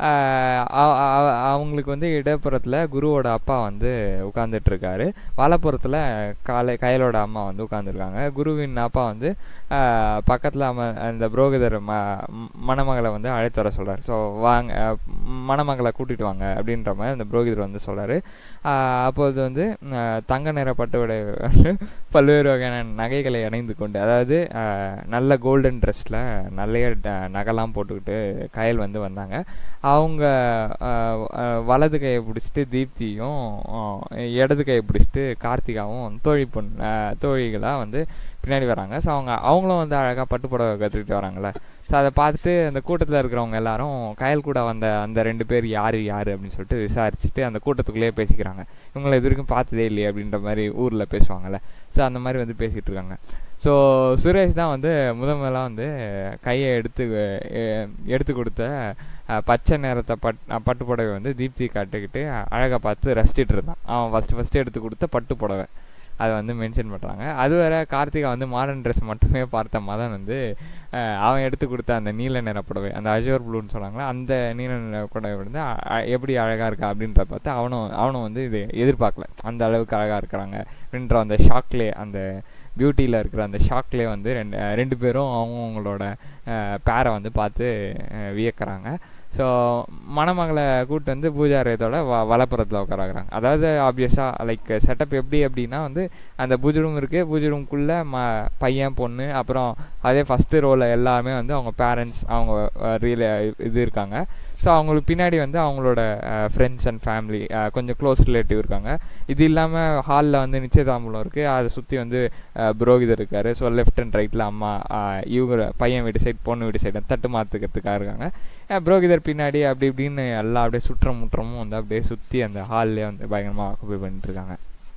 அவங்களுக்கு வந்து இடப்புறத்தில் குருவோட அப்பா வந்து உட்காந்துட்டு இருக்காரு வலப்புறத்தில் காலை கயலோட அம்மா வந்து உட்காந்துருக்காங்க குருவின் அப்பா வந்து பக்கத்தில் அம அந்த புரோகிதர் ம ம், மணமகளை வந்து அழைத்து வர சொல்கிறார் ஸோ வாங்க அஹ், மணமகளை கூட்டிட்டு வாங்க அப்படின்ற மாதிரி அந்த புரோகிதர் வந்து சொல்கிறாரு அப்போது வந்து அஹ், தங்க நிற பட்டு உடை வந்து பல்வேறு வகையான நகைகளை அணிந்து கொண்டு அதாவது அஹ், நல்ல கோல்டன் ட்ரெஸ்ஸில் நிறைய ட- நகைலாம் போட்டுக்கிட்டு கயல் வந்து வந்தாங்க அவங்க அஹ், அஹ், வலது கையை பிடிச்சிட்டு தீப்தியும் அஹ், இடது கையை பிடிச்சிட்டு கார்த்திகாவும் தோழி பொண் அஹ், தோழிகளாக வந்து பின்னாடி வராங்க ஸோ அவங்க அவங்களும் வந்து அழகாக பட்டு புடவை கற்றுக்கிட்டு வராங்கல்ல ஸோ அதை பார்த்துட்டு அந்த கூட்டத்தில் இருக்கிறவங்க எல்லாரும் கயல் கூட வந்த அந்த ரெண்டு பேர் யார் யார் அப்படின்னு சொல்லிட்டு விசாரிச்சுட்டு அந்த கூட்டத்துக்குள்ளேயே பேசிக்கிறாங்க இவங்களை இது வரைக்கும் பார்த்ததே இல்லையே அப்படின்ற மாதிரி ஊரில் பேசுவாங்கல்ல ஸோ அந்த மாதிரி வந்து பேசிகிட்டு இருக்காங்க ஸோ சுரேஷ் தான் வந்து முத முதலா வந்து கையை எடுத்து அஹ், எடுத்து கொடுத்த அஹ், பச்சை நிறத்தை பட் அஹ், பட்டு புடவை வந்து தீப்தி காட்டுக்கிட்டு அழகாக பார்த்து ரசிச்சிட்டு இருந்தான் அவன் ஃபஸ்ட்டு ஃபஸ்ட்டு எடுத்து கொடுத்த பட்டு புடவை அதை வந்து மென்ஷன் பண்ணுறாங்க அது வேற கார்த்திகா வந்து மாடர்ன் ட்ரெஸ் மட்டுமே பார்த்த மதன் வந்து அஹ், அவன் எடுத்து கொடுத்த அந்த நீல நிற புடவை அந்த அஜோர் ப்ளூன்னு சொன்னாங்களா அந்த நீல நிற புடவை வந்து அ- அ- எப்படி அழகாக இருக்கா அப்படின்றத பார்த்து அவனும் அவனும் வந்து இது எதிர்பார்க்கல அந்த அளவுக்கு அழகாக இருக்கிறாங்க அப்படின்ற அந்த ஷாக்லேயே அந்த பியூட்டியில் இருக்கிற அந்த ஷாக்லேயே வந்து ரெண்டு அஹ், ரெண்டு பேரும் அவங்கவுங்களோட பேரை வந்து பார்த்து அஹ், வியக்கறாங்க ஸோ மணமகளை கூட்டு வந்து பூஜாரயத்தோட வ வலப்புறத்தில் உட்கார வைக்கிறாங்க அதாவது ஆப்வியஸாக லைக் செட்டப் எப்படி அப்படின்னா வந்து அந்த பூஜை ரூம் இருக்குது பூஜை ரூம்குள்ளே ம பையன் பொண்ணு அப்புறம் அதே ஃபஸ்ட்டு ரோவில் எல்லாமே வந்து அவங்க பேரண்ட்ஸ் அவங்க ரியல் இது இருக்காங்க ஸோ அவங்களுக்கு பின்னாடி வந்து அவங்களோட ஃப்ரெண்ட்ஸ் அண்ட் ஃபேமிலி கொஞ்சம் க்ளோஸ் ரிலேட்டிவ் இருக்காங்க இது இல்லாமல் ஹாலில் வந்து நிச்சயதாம்பூலம் இருக்குது அதை சுற்றி வந்து அஹ், புரோகிதர் இருக்கார் ஸோ லெஃப்ட் அண்ட் ரைட்டில் அம்மா அஹ், இவங்க பையன் வீடு சைடு பொண்ணு வீடு சைடு தட்டு மாற்றுக்கிறதுக்காக இருக்காங்க அஹ், புரோகிதர் பின்னாடி அப்படி இப்படின்னு எல்லாம் அப்படியே சுற்றம் முற்றமும் வந்து அப்படியே சுற்றி அந்த ஹால்லே வந்து பயங்கரமாக ஆக்குபை பண்ணிட்டு இருக்காங்க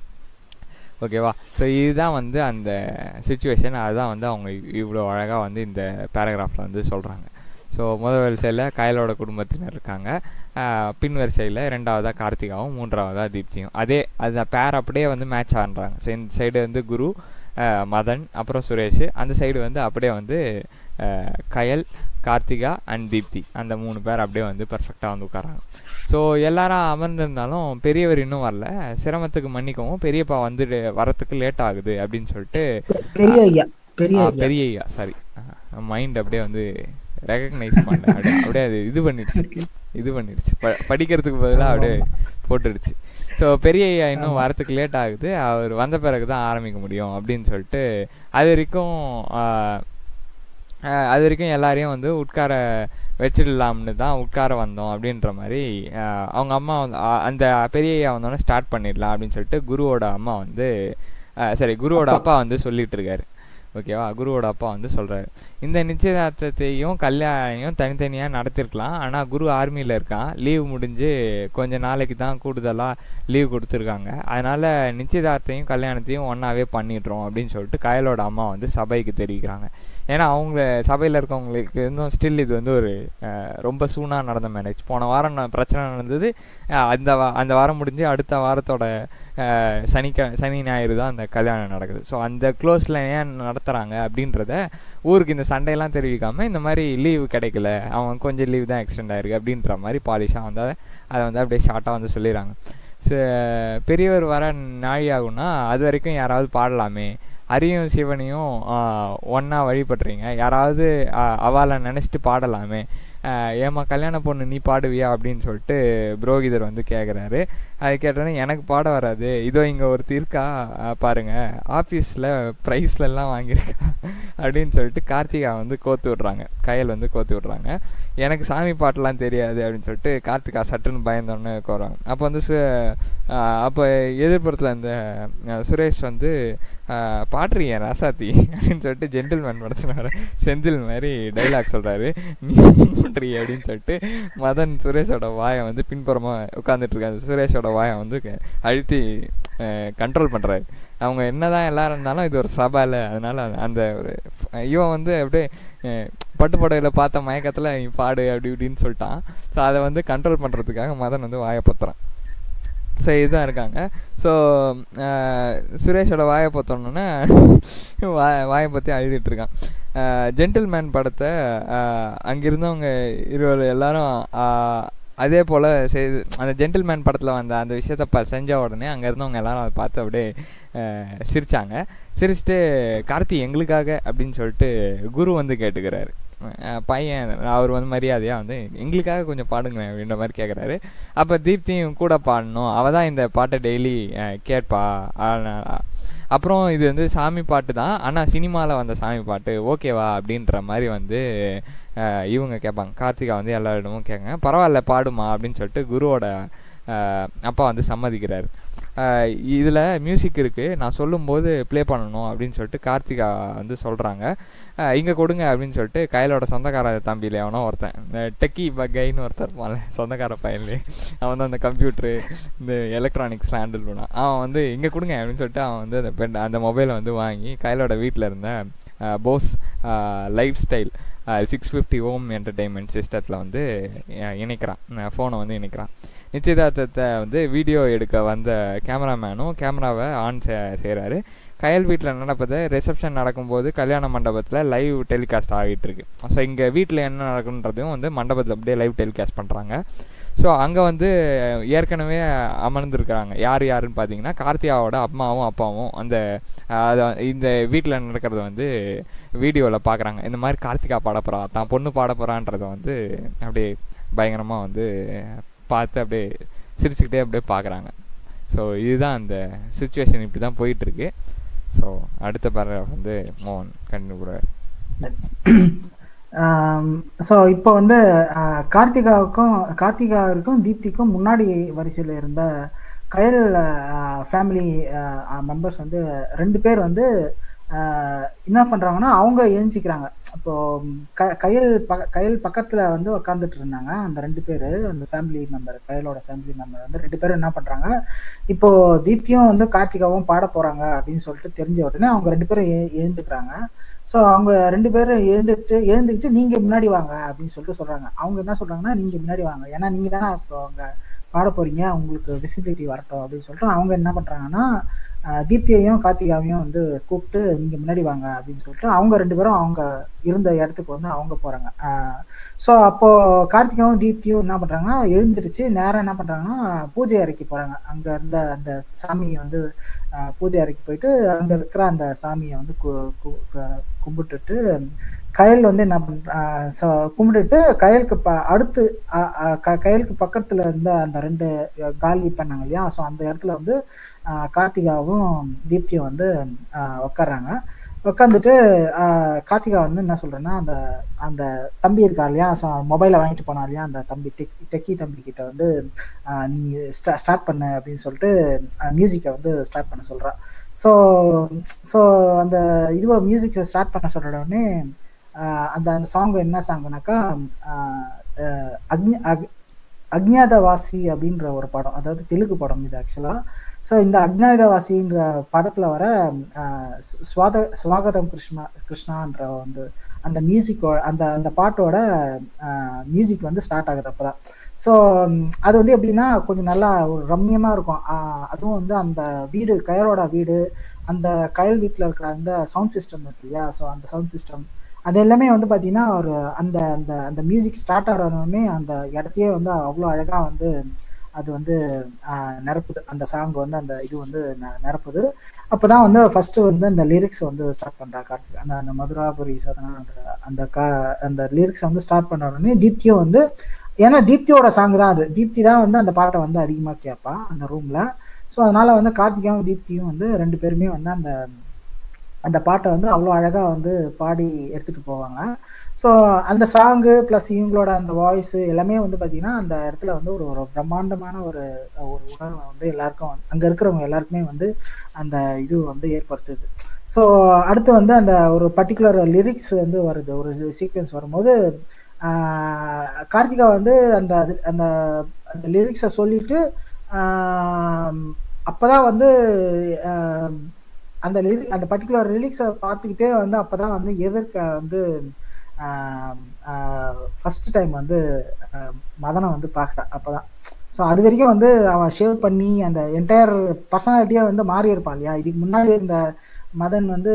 ஓகேவா ஸோ இதுதான் வந்து அந்த சுச்சுவேஷன் அதுதான் வந்து அவங்க இவ்வளோ அழகாக வந்து இந்த பேராகிராஃபில் வந்து சொல்கிறாங்க ஸோ முதல் வரிசையில் கயலோட குடும்பத்தினர் இருக்காங்க ஆஹ் பின் வரிசையில் ரெண்டாவதாக கார்த்திகாவும் மூன்றாவதாக தீப்தியும் அதே அந்த பேர் அப்படியே வந்து மேட்ச் ஆடுறாங்க ஸோ இந்த சைடு வந்து குரு ஆஹ் மதன் அப்புறம் சுரேஷ் அந்த சைடு வந்து அப்படியே வந்து ஆஹ் கயல் கார்த்திகா அண்ட் தீப்தி அந்த மூணு பேர் அப்படியே வந்து பர்ஃபெக்டாக வந்து உட்காராங்க ஸோ எல்லாரும் அமர்ந்திருந்தாலும் பெரியவர் இன்னும் வரல சிரமத்துக்கு மன்னிக்கவும் பெரியப்பா வந்துட்டு வரத்துக்கு லேட் ஆகுது அப்படின்னு சொல்லிட்டு பெரிய ஐயா பெரிய ஆ, ஐயா பெரிய ஐயா சாரி மைண்ட் அப்படியே வந்து ரெகக்னைஸ் பண்ணல அப்படியே அப்படியே அது இது பண்ணிடுச்சு இது பண்ணிடுச்சு ப படிக்கிறதுக்கு பதிலாக அப்படியே போட்டுடுச்சு ஸோ பெரிய ஐயா இன்னும் வரத்துக்கு லேட் ஆகுது அவர் வந்த பிறகு தான் ஆரம்பிக்க முடியும் அப்படின்னு சொல்லிட்டு அது வரைக்கும் ஆஹ், ஆஹ், அது வரைக்கும் எல்லாரையும் வந்து உட்கார வச்சிடலாம்னு தான் உட்கார வந்தோம் அப்படின்ற மாதிரி ஆஹ், அவங்க அம்மா வந்து ஆஹ், அந்த பெரிய ஐயா வந்தோடனே ஸ்டார்ட் பண்ணிடலாம் அப்படின்னு சொல்லிட்டு குருவோட அம்மா வந்து ஆஹ், சரி குருவோட அப்பா வந்து சொல்லிட்டு இருக்காரு ஓகேவா குருவோட அப்பா வந்து சொல்றாரு இந்த நிச்சயதார்த்தத்தையும் கல்யாணையும் தனித்தனியாக நடத்திருக்கலாம் ஆனால் குரு ஆர்மியில் இருக்கான் லீவ் முடிஞ்சு கொஞ்ச நாளைக்கு தான் கூடுதலாக லீவ் கொடுத்துருக்காங்க அதனால நிச்சயதார்த்தையும் கல்யாணத்தையும் ஒன்றாவே பண்ணிடுறோம் அப்படின்னு சொல்லிட்டு கயலோட அம்மா வந்து சபைக்கு தெரிவிக்கிறாங்க ஏன்னா அவங்க சபையில் இருக்கவங்களுக்கு இருந்தும் ஸ்டில் இது வந்து ஒரு அஹ், ரொம்ப சூனாக நடந்த மேரேஜ் போன வாரம் ந- பிரச்சனை நடந்தது அஹ், அந்த வா- அந்த வாரம் முடிஞ்சு அடுத்த வாரத்தோட அஹ், சனிக்க சனி ஞாயிறு தான் அந்த கல்யாணம் நடக்குது ஸோ அந்த க்ளோஸில் ஏன் நடத்துகிறாங்க அப்படின்றத ஊருக்கு இந்த சண்டையெல்லாம் தெரிவிக்காம இந்த மாதிரி லீவு கிடைக்கல அவன் கொஞ்சம் லீவ் தான் எக்ஸ்டெண்ட் ஆயிருக்கு அப்படின்ற மாதிரி பாலிஷாக வந்து அதை அதை வந்து அப்படியே ஷார்ட்டாக வந்து சொல்லிடுறாங்க ச- பெரியவர் வர நாழி ஆகும்னா அது வரைக்கும் யாராவது பாடலாமே ஹரியும் சிவனையும் ஒன்றா வழிபடுறீங்க யாராவது அவளை நினச்சிட்டு பாடலாமே ஆஹ் ஏம்மா கல்யாண பொண்ணு நீ பாடுவியா அப்படின்னு சொல்லிட்டு புரோகிதர் வந்து கேட்குறாரு அது கேட்டோன்னே எனக்கு பாட வராது இதோ இங்கே ஒருத்தி இருக்கா ஆஹ் பாருங்க ஆஃபீஸில் ப்ரைஸ்லலாம் வாங்கியிருக்கா அப்படின்னு சொல்லிட்டு கார்த்திகா வந்து கோத்து விட்றாங்க கையல் வந்து கோத்து விட்றாங்க எனக்கு சாமி பாட்டெலாம் தெரியாது அப்படின்னு சொல்லிட்டு கார்த்திகா சட்டுன்னு பயந்தோன்னே கோருவாங்க அப்போ வந்து சு அப்போ எதிர்ப்புறத்தில் அந்த அஹ், சுரேஷ் வந்து ஆஹ், பாடுறீங்க ராசாத்தி அப்படின்னு சொல்லிட்டு ஜென்டில்மேன் படத்தில் வர செந்தில் மாதிரி டைலாக் சொல்கிறாரு நீ பண்ணுறீ அப்படின்னு சொல்லிட்டு மதன் சுரேஷோட வாயை வந்து பின்புறமாக உட்காந்துட்டு இருக்காரு சுரேஷோட வாயை வந்து க- அழுத்தி கண்ட்ரோல் பண்ணுறாரு அவங்க என்னதான் எல்லாரும் இருந்தாலும் இது ஒரு சபால அதனால அந்த- அந்த ஒரு இவன் வந்து அப்படியே அஹ், பட்டு புடவையில் பார்த்த மயக்கத்தில் நீ பாடு அப்படி இப்படின்னு சொல்லிட்டான் ஸோ அதை வந்து கண்ட்ரோல் பண்ணுறதுக்காக மதன் வந்து வாயை பத்துறான் ஸோ இதுதான் இருக்காங்க ஸோ சுரேஷோட வாயை பார்த்தோன்னே வாய வாயை பற்றி அழுதுட்டு இருக்கான் ஜென்டில்மேன் படத்தை அங்கே இருந்தவங்க இருவர் எல்லாரும் ஆஹ், அதே போல் செய்து அந்த ஜென்டில்மேன் படத்தில் வந்த அந்த விஷயத்த ப செஞ்ச உடனே அங்கே இருந்தவங்க எல்லாரும் அதை பார்த்து அப்படியே ஆஹ், சிரிச்சாங்க சிரிச்சுட்டு கார்த்தி எங்களுக்காக அப்படின்னு சொல்லிட்டு குரு வந்து கேட்டுக்கிறாரு அஹ் பையன் அவர் வந்து மரியாதையாக வந்து எங்களுக்காக கொஞ்சம் பாடுங்க அப்படின்ற மாதிரி கேட்குறாரு அப்போ தீப்தியும் கூட பாடணும் அவள் தான் இந்த பாட்டை டெய்லி கேட்பா அதனால- அப்புறம் இது வந்து சாமி பாட்டு தான் ஆனால் சினிமாவில் வந்த சாமி பாட்டு ஓகேவா அப்படின்ற மாதிரி வந்து அஹ், இவங்க கேட்பாங்க கார்த்திகா வந்து எல்லாரிடமும் கேட்குங்க பரவாயில்ல பாடுமா அப்படின்னு சொல்லிட்டு குருவோட அஹ், அப்பா வந்து சம்மதிக்கிறாரு இதில் மியூசிக் இருக்குது நான் சொல்லும்போது ப்ளே பண்ணணும் அப்படின்னு சொல்லிட்டு கார்த்திகா வந்து சொல்கிறாங்க இங்கே கொடுங்க அப்படின்னு சொல்லிட்டு கையிலோட சொந்தக்கார தம்பியில் எவனோ ஒருத்தன் இந்த டெக்கி பக்கைன்னு ஒருத்தர் இருப்பான்ல சொந்தக்கார பையன்லே அவன் வந்து அந்த கம்ப்யூட்ரு இந்த எலக்ட்ரானிக்ஸ்லாம் ஹேண்டில் பண்ணான் அவன் வந்து இங்கே கொடுங்க அப்படின்னு சொல்லிட்டு அவன் வந்து அந்த பென் அந்த மொபைலை வந்து வாங்கி கையிலோட வீட்டில் இருந்த Bose lifestyle six fifty home entertainment சிஸ்டத்தில் வந்து அஹ், இணைக்கிறான் ஃபோனை வந்து இணைக்கிறான் நிச்சயதார்த்தத்தை வந்து வீடியோ எடுக்க வந்த கேமராமேனும் கேமராவை ஆன் செய்கிறாரு கயல் வீட்டில் நடப்பது ரிசப்ஷன் நடக்கும்போது கல்யாண மண்டபத்தில் லைவ் டெலிகாஸ்ட் ஆகிட்டு இருக்கு ஸோ இங்கே வீட்டில் என்ன நடக்குன்றதையும் வந்து மண்டபத்தில் அப்படியே லைவ் டெலிகாஸ்ட் பண்ணுறாங்க ஸோ அங்கே வந்து ஏற்கனவே அமர்ந்திருக்கிறாங்க யார் யாருன்னு பார்த்தீங்கன்னா கார்த்திகாவோட அம்மாவும் அப்பாவும் அந்த அஹ், அதை இந்த வீட்டில் நடக்கிறத வந்து வீடியோவில் பார்க்குறாங்க இந்த மாதிரி கார்த்திகா பாட போகிறா தான் பொண்ணு பாட போகிறான்றதை வந்து அப்படியே பயங்கரமாக வந்து பார்த்து அப்படியே சிரிச்சுக்கிட்டே அப்படியே பார்க்குறாங்க ஸோ இதுதான் அந்த சுச்சுவேஷன் இப்படி தான் போயிட்டுருக்கு ஸோ அடுத்த பேராகிராஃப் வந்து மோகன் கண்டினியூ கூட ஸோ இப்போ வந்து ஆஹ், கார்த்திகாவுக்கும் கார்த்திகாவிற்கும் தீப்திக்கும் முன்னாடி வரிசையில் இருந்த கயல் ஃபேமிலி மெம்பர்ஸ் வந்து ரெண்டு பேர் வந்து ஆஹ், என்ன பண்றாங்கன்னா அவங்க எழுஞ்சிக்கிறாங்க இப்போ க கயல் பக்க கயல் பக்கத்துல வந்து உட்காந்துட்டு இருந்தாங்க அந்த ரெண்டு பேர் அந்த ஃபேமிலி மெம்பர் கயலோட ஃபேமிலி மெம்பர் வந்து ரெண்டு பேரும் என்ன பண்றாங்க இப்போ தீப்தியும் வந்து கார்த்திகாவும் பாட போறாங்க அப்படின்னு சொல்லிட்டு தெரிஞ்ச உடனே அவங்க ரெண்டு பேரும் எழு- எழுந்துக்கிறாங்க ஸோ அவங்க ரெண்டு பேரும் எழுந்துட்டு எழுந்துக்கிட்டு நீங்க முன்னாடி வாங்க அப்படின்னு சொல்லிட்டு சொல்றாங்க அவங்க என்ன சொல்றாங்கன்னா நீங்க முன்னாடி வாங்க ஏன்னா நீங்க தானே இப்போ அங்க பாட போறீங்க உங்களுக்கு விசிபிலிட்டி வரட்டும் அப்படின்னு சொல்லிட்டு அவங்க என்ன பண்றாங்கன்னா ஆஹ் தீப்தியையும் கார்த்திகாவையும் வந்து கூப்பிட்டு நீங்க முன்னாடி வாங்க அப்படின்னு சொல்லிட்டு அவங்க ரெண்டு பேரும் அவங்க இருந்த இடத்துக்கு வந்து அவங்க போறாங்க ஸோ அப்போ கார்த்திகாவும் தீப்தியும் என்ன பண்றாங்கன்னா எழுந்திருச்சு நேரம் என்ன பண்றாங்கன்னா பூஜை அறைக்கு போறாங்க அங்க இருந்த அந்த சாமியை வந்து ஆஹ் பூஜை அறைக்கு போயிட்டு அங்க இருக்கிற அந்த சாமியை வந்து கு- கு- கு- கும்பிட்டுட்டு கயல் வந்து என்ன பண்றா ச கும்பிட்டுட்டு கயலுக்கு ப அடுத்து அ அ க கயலுக்கு பக்கத்துல இருந்த அந்த 2 காலி பண்ணாங்க இல்லையா? ஸோ அந்த இடத்துல வந்து அ கார்த்திகாவும், தீப்தியும் வந்து அ உட்கார்றாங்க. உட்காந்துட்டு அ கார்த்திகா வந்து என்ன சொல்றேன்னா, அந்த அந்த தம்பி இருக்கார் இல்லையா? ஸோ மொபைல வாங்கிட்டு போனான் இல்லையா? அந்த தம்பி டெக் டெக்கி தம்பி கிட்ட வந்து அ "நீ ஸ்டா ஸ்டார்ட் பண்ணு" அப்படின்னு சொல்லிட்டு அ மியூசிக்க வந்து ஸ்டார்ட் பண்ண சொல்றா. ஸோ ஸோ அந்த இதுவ மியூசிக்க ஸ்டார்ட் பண்ண சொன்ன உடனே, அ அந்த அந்த சாங் என்ன சாங்குனாக்கா, அ அ அக்னி அக் அக்ஞாதவாசி அப்படின்ற ஒரு படம். அதாவது தெலுங்கு படம் இது ஆக்சுவலா. ஸோ இந்த அக்ஞாதவாசின்ற படத்துல வர அ ஸ் ஸ்வாத ஸ்வாகதம் கிருஷ்ணா கிருஷ்ணான்ற வந்து அந்த மியூசிக்கோ அந்த அந்த பாட்டோட அ மியூசிக் வந்து ஸ்டார்ட் ஆகுது அப்பதான். ஸோ அது வந்து எப்படின்னா, கொஞ்சம் நல்லா ஒரு ரம்மியமா இருக்கும். அ அதுவும் வந்து அந்த வீடு கயலோட வீடு, அந்த கயல் வீட்ல இருக்கிற அந்த சவுண்ட் சிஸ்டம் இருக்கு இல்லையா? ஸோ அந்த சவுண்ட் சிஸ்டம். அது எல்லாமே வந்து பார்த்தீங்கன்னா, ஒரு அந்த அந்த அந்த மியூசிக் ஸ்டார்ட் ஆனோனே அந்த இடத்தையே வந்து அவ்வளோ அழகா வந்து அது வந்து அ நிரப்புது. அந்த சாங் வந்து அந்த இது வந்து ந நிரப்புது. அப்பதான் வந்து ஃபர்ஸ்ட்டு வந்து அந்த லிரிக்ஸ் வந்து ஸ்டார்ட் பண்றா கார்த்திகா. அந்த அந்த மதுராபுரி சதனான்ற அந்த க அந்த லிரிக்ஸ வந்து ஸ்டார்ட் பண்ண உடனே தீப்தியும் வந்து ஏன்னா தீப்தியோட சாங் தான் அது. தீப்தி தான் வந்து அந்த பாட்ட வந்து அதிகமா கேட்பா, அந்த ரூம்ல. ஸோ அதனால வந்து கார்த்திகாவும், தீப்தியும் வந்து 2 பேருமே வந்து அந்த அந்த பாட்ட வந்து அவ்வளோ அழகா வந்து பாடி எடுத்துட்டு போவாங்க. ஸோ அந்த சாங்கு பிளஸ் இவங்களோட அந்த வாய்ஸு எல்லாமே வந்து பார்த்தீங்கன்னா, அந்த இடத்துல வந்து ஒரு ஒரு பிரம்மாண்டமான ஒரு ஒரு உணர்வ வந்து எல்லாருக்கும் அங்க இருக்கிறவங்க எல்லாருக்குமே வந்து அந்த இது வந்து ஏற்படுத்துது. ஸோ அடுத்து வந்து அந்த ஒரு பர்ட்டிகுலர் லிரிக்ஸ் வந்து வருது. ஒரு சீக்வென்ஸ் வரும்போது, ஆ கார்த்திகா வந்து அந்த அந்த அந்த லிரிக்ஸ சொல்லிட்டு, ஆ அப்பதான் வந்து அ அந்த லிரி அந்த பர்ட்டிகுலர் லிரிக்ஸ பார்த்துக்கிட்டே வந்து அப்பதான் வந்து எதிர்க்க வந்து ஆ ஆ ஃபர்ஸ்ட் டைம் வந்து அ மதன வந்து பார்க்குறா அப்பதான். ஸோ அதுவரைக்கும் வந்து அவன் ஷேவ் பண்ணி அந்த என்டயர் பர்சனாலிட்டியே வந்து மாறி இருப்பான் இல்லையா? இதுக்கு முன்னாடி இருந்த மதன் வந்து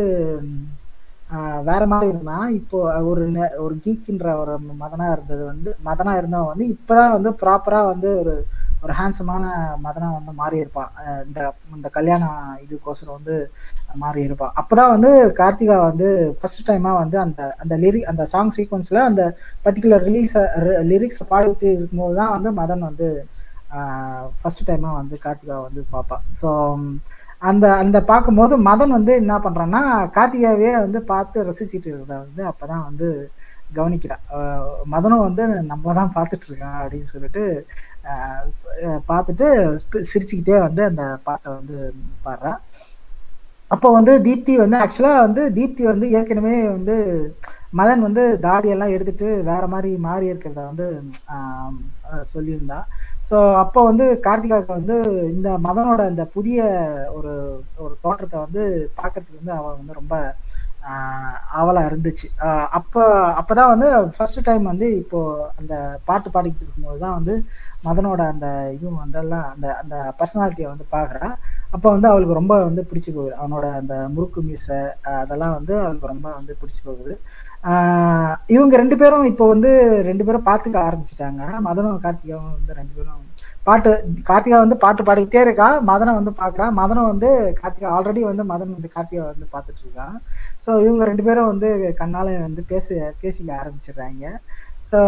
அ வேற மாரி இருந்தான். இப்போ ஒரு நெ ஒரு கீக்ன்ற ஒரு மதனா இருந்தது வந்து மதனா இருந்தவன் வந்து இப்பதான் வந்து ப்ராப்பரா வந்து ஒரு ஒரு ஹேண்ட்ஸமான மதனா வந்து மாறி இருப்பான். அ இந்த இந்த கல்யாணம் இதுக்கோசரம் வந்து மாறி இருப்பான். அப்பதான் வந்து கார்த்திகா வந்து ஃபர்ஸ்ட் டைமா வந்து அந்த அந்த லிரி அந்த சாங் சீக்வென்ஸ்ல அந்த பர்ட்டிகுலர் ரிலீஸ ரி லிரிக்ஸ பாடிட்டு இருக்கும்போது தான் வந்து மதன் வந்து ஆ ஃபர்ஸ்ட் டைமா வந்து கார்த்திகாவ வந்து பார்ப்பான். ஸோ அந்த அந்த பார்க்கும்போது மதன் வந்து என்ன பண்றான்னா, கார்த்திகாவையே வந்து பார்த்து ரசிச்சுட்டு இருக்கிறத வந்து அப்பதான் வந்து கவனிக்கிறா. அ மதனும் வந்து நம்மள தான் பார்த்துட்டு இருக்கான் அப்படின்னு சொல்லிட்டு, அ பார்த்துட்டு சிரிச்சுக்கிட்டே வந்து அந்த பாட்ட வந்து பாடுறா. அப்போ வந்து தீப்தி வந்து ஆக்சுவலா வந்து தீப்தி வந்து ஏற்கனவே வந்து மதன் வந்து தாடியெல்லாம் எடுத்துட்டு வேற மாரி மாறி இருக்கிறத வந்து ஆ அ சொல்லியிருந்தா. ஸோ அப்போ வந்து கார்த்திகாவுக்கு வந்து இந்த மதனோட இந்த புதிய ஒரு ஒரு தோற்றத்த வந்து பார்க்கறதுக்கு வந்து அவ வந்து ரொம்ப ஆ ஆவலா இருந்துச்சு. அ அப்ப அப்பதான் வந்து ஃபர்ஸ்ட் டைம் வந்து இப்போ அந்த பாட்டு பாடிக்கிட்டு இருக்கும்போது தான் வந்து மதனோட அந்த இதுவும் அதெல்லாம் அந்த அந்த பர்சனாலிட்டிய வந்து பார்க்குறா. அப்ப வந்து அவளுக்கு ரொம்ப வந்து பிடிச்சு போகுது. அவனோட அந்த முறுக்கு மீச அ அதெல்லாம் வந்து அவளுக்கு ரொம்ப வந்து பிடிச்சு போகுது. ஆ இவங்க 2 பேரும் இப்போ வந்து 2 பேரும் பார்த்துக்க ஆரம்பிச்சுட்டாங்க. மதனும், கார்த்திகாவும் வந்து 2 பேரும் பாட்டு கார்த்திகா வந்து பாட்டு பாடிக்கிட்டே இருக்கா. மதன வந்து பார்க்குறா. மதனம் வந்து கார்த்திகா ஆல்ரெடி வந்து மதன் வந்து கார்த்திகாவ வந்து பார்த்துட்டு இருக்கான். ஸோ இவங்க 2 பேரும் வந்து கண்ணால வந்து பேச பேசிக்க ஆரம்பிச்சுடுறாய்ங்க. ஸோ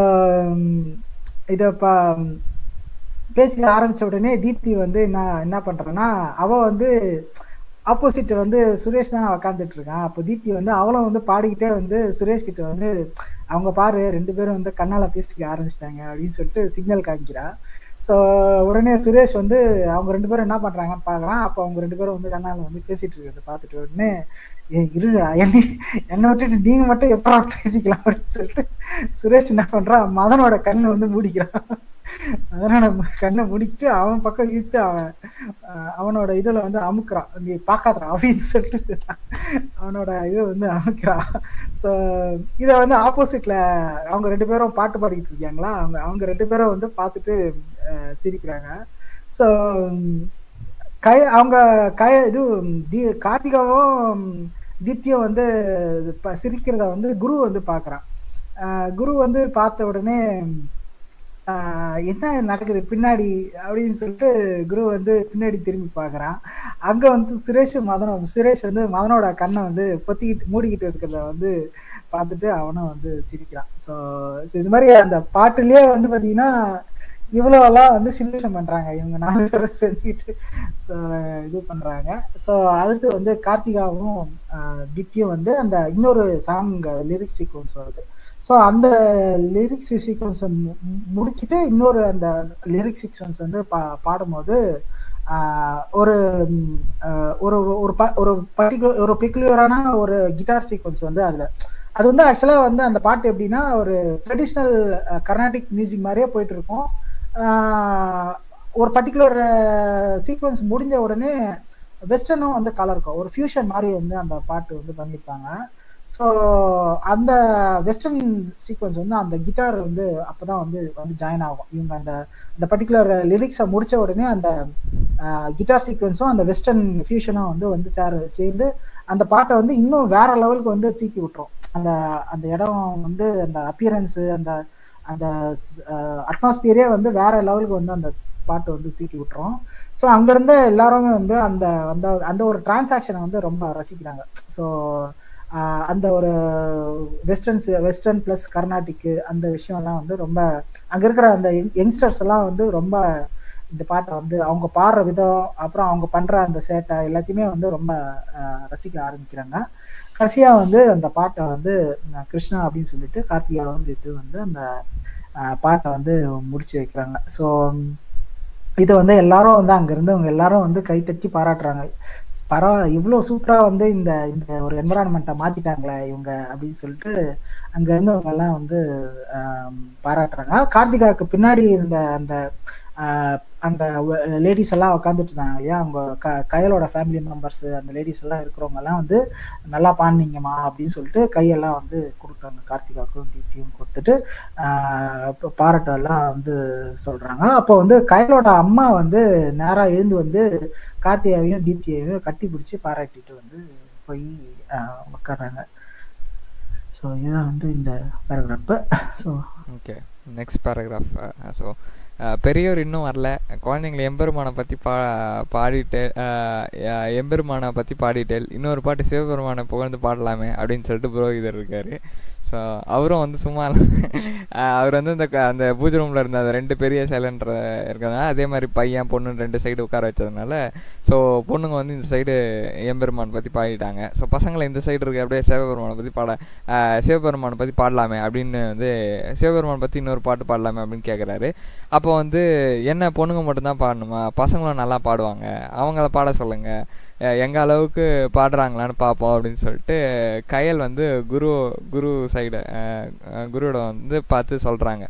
இத ப பேசிக்க ஆரம்பிச்ச உடனே தீப்தி வந்து என்ன என்ன பண்றான்னா, அவ வந்து ஆப்போசிட் வந்து சுரேஷ் தான் உட்கார்ந்துட்டு இருக்கான். அப்போ தீப்தி வந்து அவளும் வந்து பாடிக்கிட்டே வந்து சுரேஷ் கிட்ட வந்து, "அவங்க பாரு 2 பேரும் வந்து கண்ணால பேசிக்க ஆரம்பிச்சுட்டாங்க" அப்படின்னு சொல்லிட்டு சிக்னல் காமிக்கிறா. ஸோ உடனே சுரேஷ் வந்து அவங்க 2 பேரும் என்ன பண்றாங்கன்னு பார்க்குறான். அப்போ அவங்க 2 பேரும் வந்து கண்ணால வந்து பேசிட்டு இருக்கிறத பார்த்துட்ட உடனே, "ஏய் இருடா என்னை என்ன விட்டுட்டு நீங்க மட்டும் எப்படா பேசிக்கலாம்" அப்படின்னு சொல்லிட்டு சுரேஷ் என்ன பண்றான், மதனோட கண்ண வந்து மூடிக்கிறான். மதனோட கண்ண மூடிக்கிட்டு அவன் பக்கம் இழுத்து அவன் அ அவனோட இதுல வந்து அமுக்குறான். "நீ பார்க்காதடா" அப்படின்னு சொல்லிட்டு அவனோட இத வந்து அமுக்குறான். ஸோ இத வந்து ஆப்போசிட்ல அவங்க 2 பேரும் பாட்டு பாடிக்கிட்டு இருக்காங்களா, அவங்க அவங்க 2 பேரும் வந்து பார்த்துட்டு அ சிரிக்கிறாங்க. ஸோ கய அவங்க கய இது தி கார்த்திகாவும், தீப்தியும் வந்து ப சிரிக்கிறத வந்து குரு வந்து பார்க்குறான். அ குரு வந்து பார்த்த உடனே, அ ஆஹ் என்ன நடக்குது பின்னாடி அப்படின்னு சொல்லிட்டு குரு வந்து பின்னாடி திரும்பி பார்க்கறான் அங்க வந்து சுரேஷ் மதனும் சுரேஷ் வந்து மதனோட கண்ணை வந்து பொத்திக்கிட்டு மூடிக்கிட்டு இருக்கிறத வந்து பார்த்துட்டு அவனும் வந்து சிரிக்கிறான் ஸோ இது மாதிரி அந்த பாட்டுலயே வந்து பாத்தீங்கன்னா இவ்வளோலாம் வந்து சிமுலேஷன் பண்றாங்க இவங்க நாலு பேரும் சேர்ந்துக்கிட்டு ஸோ இது பண்றாங்க ஸோ அடுத்து வந்து கார்த்திகாவும் ஆஹ் தித்தியும் வந்து அந்த இன்னொரு சாங் லிரிக்ஸ் சீக்வன்ஸ் வருது ஸோ அந்த லிரிக்ஸ் சீக்வன்ஸ் முடிச்சுட்டு இன்னொரு அந்த லிரிக்ஸ் சீக்வன்ஸ் வந்து பா பாடும்போது ஆஹ் ஒரு ம், ஆஹ் ஒரு ஒரு ப- ஒரு பர்டிகுலர் ஒரு பெக்குலியரான ஒரு கிட்டார் சீக்வன்ஸ் வந்து அதுல அது வந்து ஆக்சுவலாக வந்து அந்த பாட்டு எப்படின்னா ஒரு ட்ரெடிஷ்னல் கர்நாடிக் மியூசிக் மாதிரியே போயிட்டு இருக்கும் ஆஹ் ஒரு பர்டிகுலர் சீக்வன்ஸ் முடிஞ்ச உடனே வெஸ்டர்னும் வந்து கலருக்கும் ஒரு ஃபியூஷன் மாதிரி வந்து அந்த பாட்டு வந்து பண்ணியிருப்பாங்க ஸோ அந்த வெஸ்டர்ன் சீக்வன்ஸ் வந்து அந்த கிட்டார் வந்து அப்பதான் வந்து வந்து ஜாயின் ஆகும் இவங்க அந்த அந்த பர்டிகுலர் லிரிக்ஸை முடிச்ச உடனே அந்த கிட்டார் சீக்வன்ஸும் அந்த வெஸ்டர்ன் ஃபியூஷனும் வந்து வந்து சேர் சேர்ந்து அந்த பாட்டை வந்து இன்னும் வேற லெவலுக்கு வந்து தூக்கி விட்டுரும் அந்த அந்த இடம் வந்து அந்த அப்பியரன்ஸு அந்த அந்த அட்மாஸ்பியரே வந்து வேற லெவலுக்கு வந்து அந்த பாட்டு வந்து தூக்கி விட்டுரும் ஸோ அங்கிருந்த எல்லாருமே வந்து அந்த அந்த அந்த ஒரு டிரான்சாக்ஷனை வந்து ரொம்ப ரசிக்கிறாங்க ஸோ அந்த ஒரு வெஸ்டர்ன்ஸ் வெஸ்டர்ன் ப்ளஸ் கர்நாடிக்கு அந்த விஷயம்லாம் வந்து ரொம்ப அங்கே இருக்கிற அந்த யங்ஸ்டர்ஸ் எல்லாம் வந்து ரொம்ப இந்த பாட்டை வந்து அவங்க பாடுற விதம் அப்புறம் அவங்க பண்ற அந்த சேட்டை எல்லாத்தையுமே வந்து ரொம்ப ஆஹ், ரசிக்க ஆரம்பிக்கிறாங்க கடைசியா வந்து அந்த பாட்டை வந்து அஹ், கிருஷ்ணா அப்படின்னு சொல்லிட்டு கார்த்திகா வந்துட்டு வந்து அந்த ஆஹ், பாட்டை வந்து முடிச்சு வைக்கிறாங்க ஸோ இது வந்து எல்லாரும் வந்து அங்க இருந்தவங்க எல்லாரும் வந்து கைத்தட்டி பாராட்டுறாங்க பரவாயில்ல இவ்வளோ சூப்பரா வந்து இந்த இந்த ஒரு என்வரான்மெண்ட்டை மாத்திட்டாங்களே இவங்க அப்படின்னு சொல்லிட்டு அங்க இருந்தவங்க எல்லாம் வந்து ஆம், பாராட்டுறாங்க கார்த்திகாவுக்கு பின்னாடி இருந்த அந்த ஆஹ், அந்த லேடிஸ் எல்லாம் உட்காந்துட்டு இருந்தாங்க இல்லையா அவங்க க கயலோட ஃபேமிலி மெம்பர்ஸ் அந்த லேடிஸ் எல்லாம் இருக்கிறவங்க எல்லாம் வந்து நல்லா பாடினீங்கம்மா அப்படின்னு சொல்லிட்டு கையெல்லாம் வந்து கொடுக்குறாங்க கார்த்திகாவுக்கும் தீத்தியும் கொடுத்துட்டு ஆஹ், இப்போ பாராட்டு எல்லாம் வந்து சொல்றாங்க அப்போ வந்து கயலோட அம்மா வந்து நேரா எழுந்து வந்து கார்த்திகாவையும் தீப்தியையும் கட்டி பிடிச்சி பாராட்டிட்டு வந்து போய் ஆஹ், உட்கார்றாங்க ஸோ இதுதான் வந்து இந்த paragraph so okay next paragraph so பெரியவர் இன்னும் வரல குழந்தைங்களை எம்பெருமானை பற்றி பா பாடிட்டு அஹ், அஹ், எம்பெருமானை பற்றி பாடிட்டேல் இன்னொரு பாட்டு சிவபெருமானை புகழ்ந்து பாடலாமே அப்படின்னு சொல்லிட்டு புரோகிதர் இருக்காரு ஸோ அவரும் வந்து சும்மா இல்ல. அஹ், அவர் வந்து இந்த க- அந்த பூஜை ரூமில் இருந்த அந்த ரெண்டு பெரிய சைலன்ற இருக்கிறதுனால அதே மாதிரி பையன் பொண்ணு ரெண்டு சைடு உட்கார வச்சதுனால ஸோ பொண்ணுங்க வந்து இந்த சைடு எம்பெருமான் பற்றி பாடிட்டாங்க ஸோ பசங்களை இந்த சைடு இருக்க அப்படியே சிவபெருமானை பற்றி பாட அஹ், சிவபெருமானை பற்றி பாடலாமே அப்படின்னு வந்து சிவபெருமான் பற்றி இன்னொரு பாட்டு பாடலாமே அப்படின்னு கேட்குறாரு அப்போ வந்து என்ன பொண்ணுங்க மட்டும்தான் பாடணுமா பசங்களும் நல்லா பாடுவாங்க அவங்கள பாட சொல்லுங்க அஹ், எங்க அளவுக்கு பாடுறாங்களான்னு பார்ப்போம் அப்படின்னு சொல்லிட்டு கயல் வந்து குரு குரு சைடு குருவோட வந்து பார்த்து சொல்றாங்க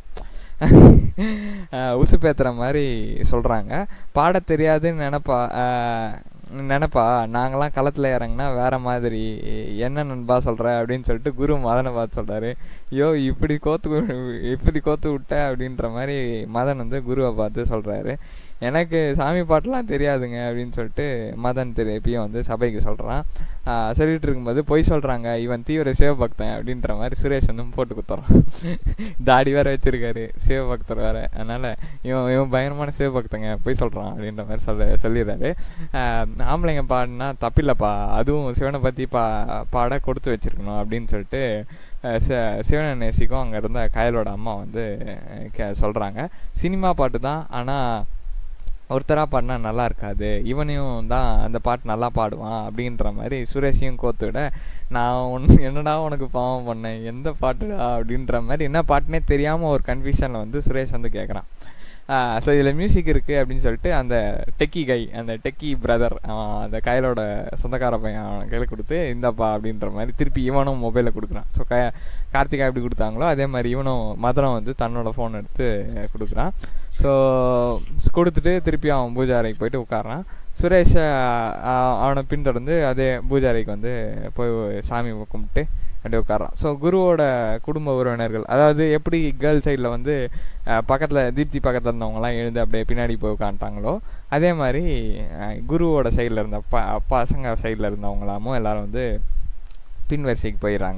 அஹ், உசு பேத்துற மாதிரி சொல்றாங்க பாட தெரியாதுன்னு நினைப்பா அஹ், நினைப்பா நாங்களாம் களத்துல இறங்குனா வேற மாதிரி என்ன நண்பா சொல்ற அப்படின்னு சொல்லிட்டு குரு மதனை பார்த்து சொல்றாரு ஐயோ இப்படி கோத்து வி- இப்படி கோத்து விட்ட அப்படின்ற மாதிரி மதன் வந்து குருவை பார்த்து சொல்றாரு எனக்கு சாமி பாட்டெல்லாம் தெரியாதுங்க அப்படின்னு சொல்லிட்டு மதன் திருப்பியும் வந்து சபைக்கு சொல்றான் ஆஹ் சொல்லிட்டு இருக்கும்போது பொய் சொல்றாங்க இவன் தீவிர சிவபக்தன் அப்படின்ற மாதிரி சுரேஷ் வந்து போட்டு குத்துறான் தாடி வேற வச்சிருக்காரு சிவபக்தர் வேற அதனால இவன் இவன் பயங்கரமான சிவபக்தங்க பொய் சொல்றான் அப்படின்ற மாதிரி சொல்ல சொல்லிடுறாரு ஆஹ் ஆம்பளைங்க பாடினா தப்பில்லைப்பா அதுவும் சிவனை பத்தி பா பாட கொடுத்து வச்சிருக்கணும் அப்படின்னு சொல்லிட்டு அஹ் ச- சிவனை நேசிக்கும் அங்க இருந்த கயலோட அம்மா வந்து அஹ் கே- சொல்றாங்க சினிமா பாட்டு தான் ஆனா ஒருத்தரா பாடினா நல்லா இருக்காது இவனையும் தான் அந்த பாட்டு நல்லா பாடுவான் அப்படின்ற மாதிரி சுரேஷையும் கோத்துவிட நான் உன் என்னடா உனக்கு பாவம் பண்ணேன் எந்த பாட்டுடா அப்படின்ற மாதிரி என்ன பாட்டுனே தெரியாம ஒரு கன்ஃபியூஷன்ல வந்து சுரேஷ் வந்து கேட்குறான் ஸோ இதில் மியூசிக் இருக்குது அப்படின்னு சொல்லிட்டு அந்த டெக்கி கை அந்த டெக்கி பிரதர் அந்த கையிலோட சொந்தக்கார பையன் அவன் கையில் கொடுத்து இந்தாப்பா அப்படின்ற மாதிரி திருப்பி இவனும் மொபைலில் கொடுக்குறான் ஸோ க கார்த்திகா எப்படி கொடுத்தாங்களோ அதே மாதிரி இவனும் மதுரம் வந்து தன்னோட ஃபோன் எடுத்து கொடுக்குறான் ஸோ கொடுத்துட்டு திருப்பி அவன் பூஜை அறைக்கு போயிட்டு உட்காரான் சுரேஷ் அஹ், அஹ், அவனை பின்தொடர்ந்து அதே பூஜை அறைக்கு வந்து போய் சாமி கும்பிட்டு அப்படியே உட்காரான் ஸோ குருவோட குடும்ப உறவினர்கள் அதாவது எப்படி கேர்ள் சைடில் வந்து அஹ், பக்கத்துல தீப்தி பக்கத்தில் இருந்தவங்கலாம் எழுந்து அப்படியே பின்னாடி போய் உட்காந்துட்டாங்களோ அதே மாதிரி அஹ், குருவோட சைடில் இருந்த ப பசங்க சைடில் இருந்தவங்களாமும் எல்லாரும் வந்து பின் வரிசைக்கு போயிடுறாங்க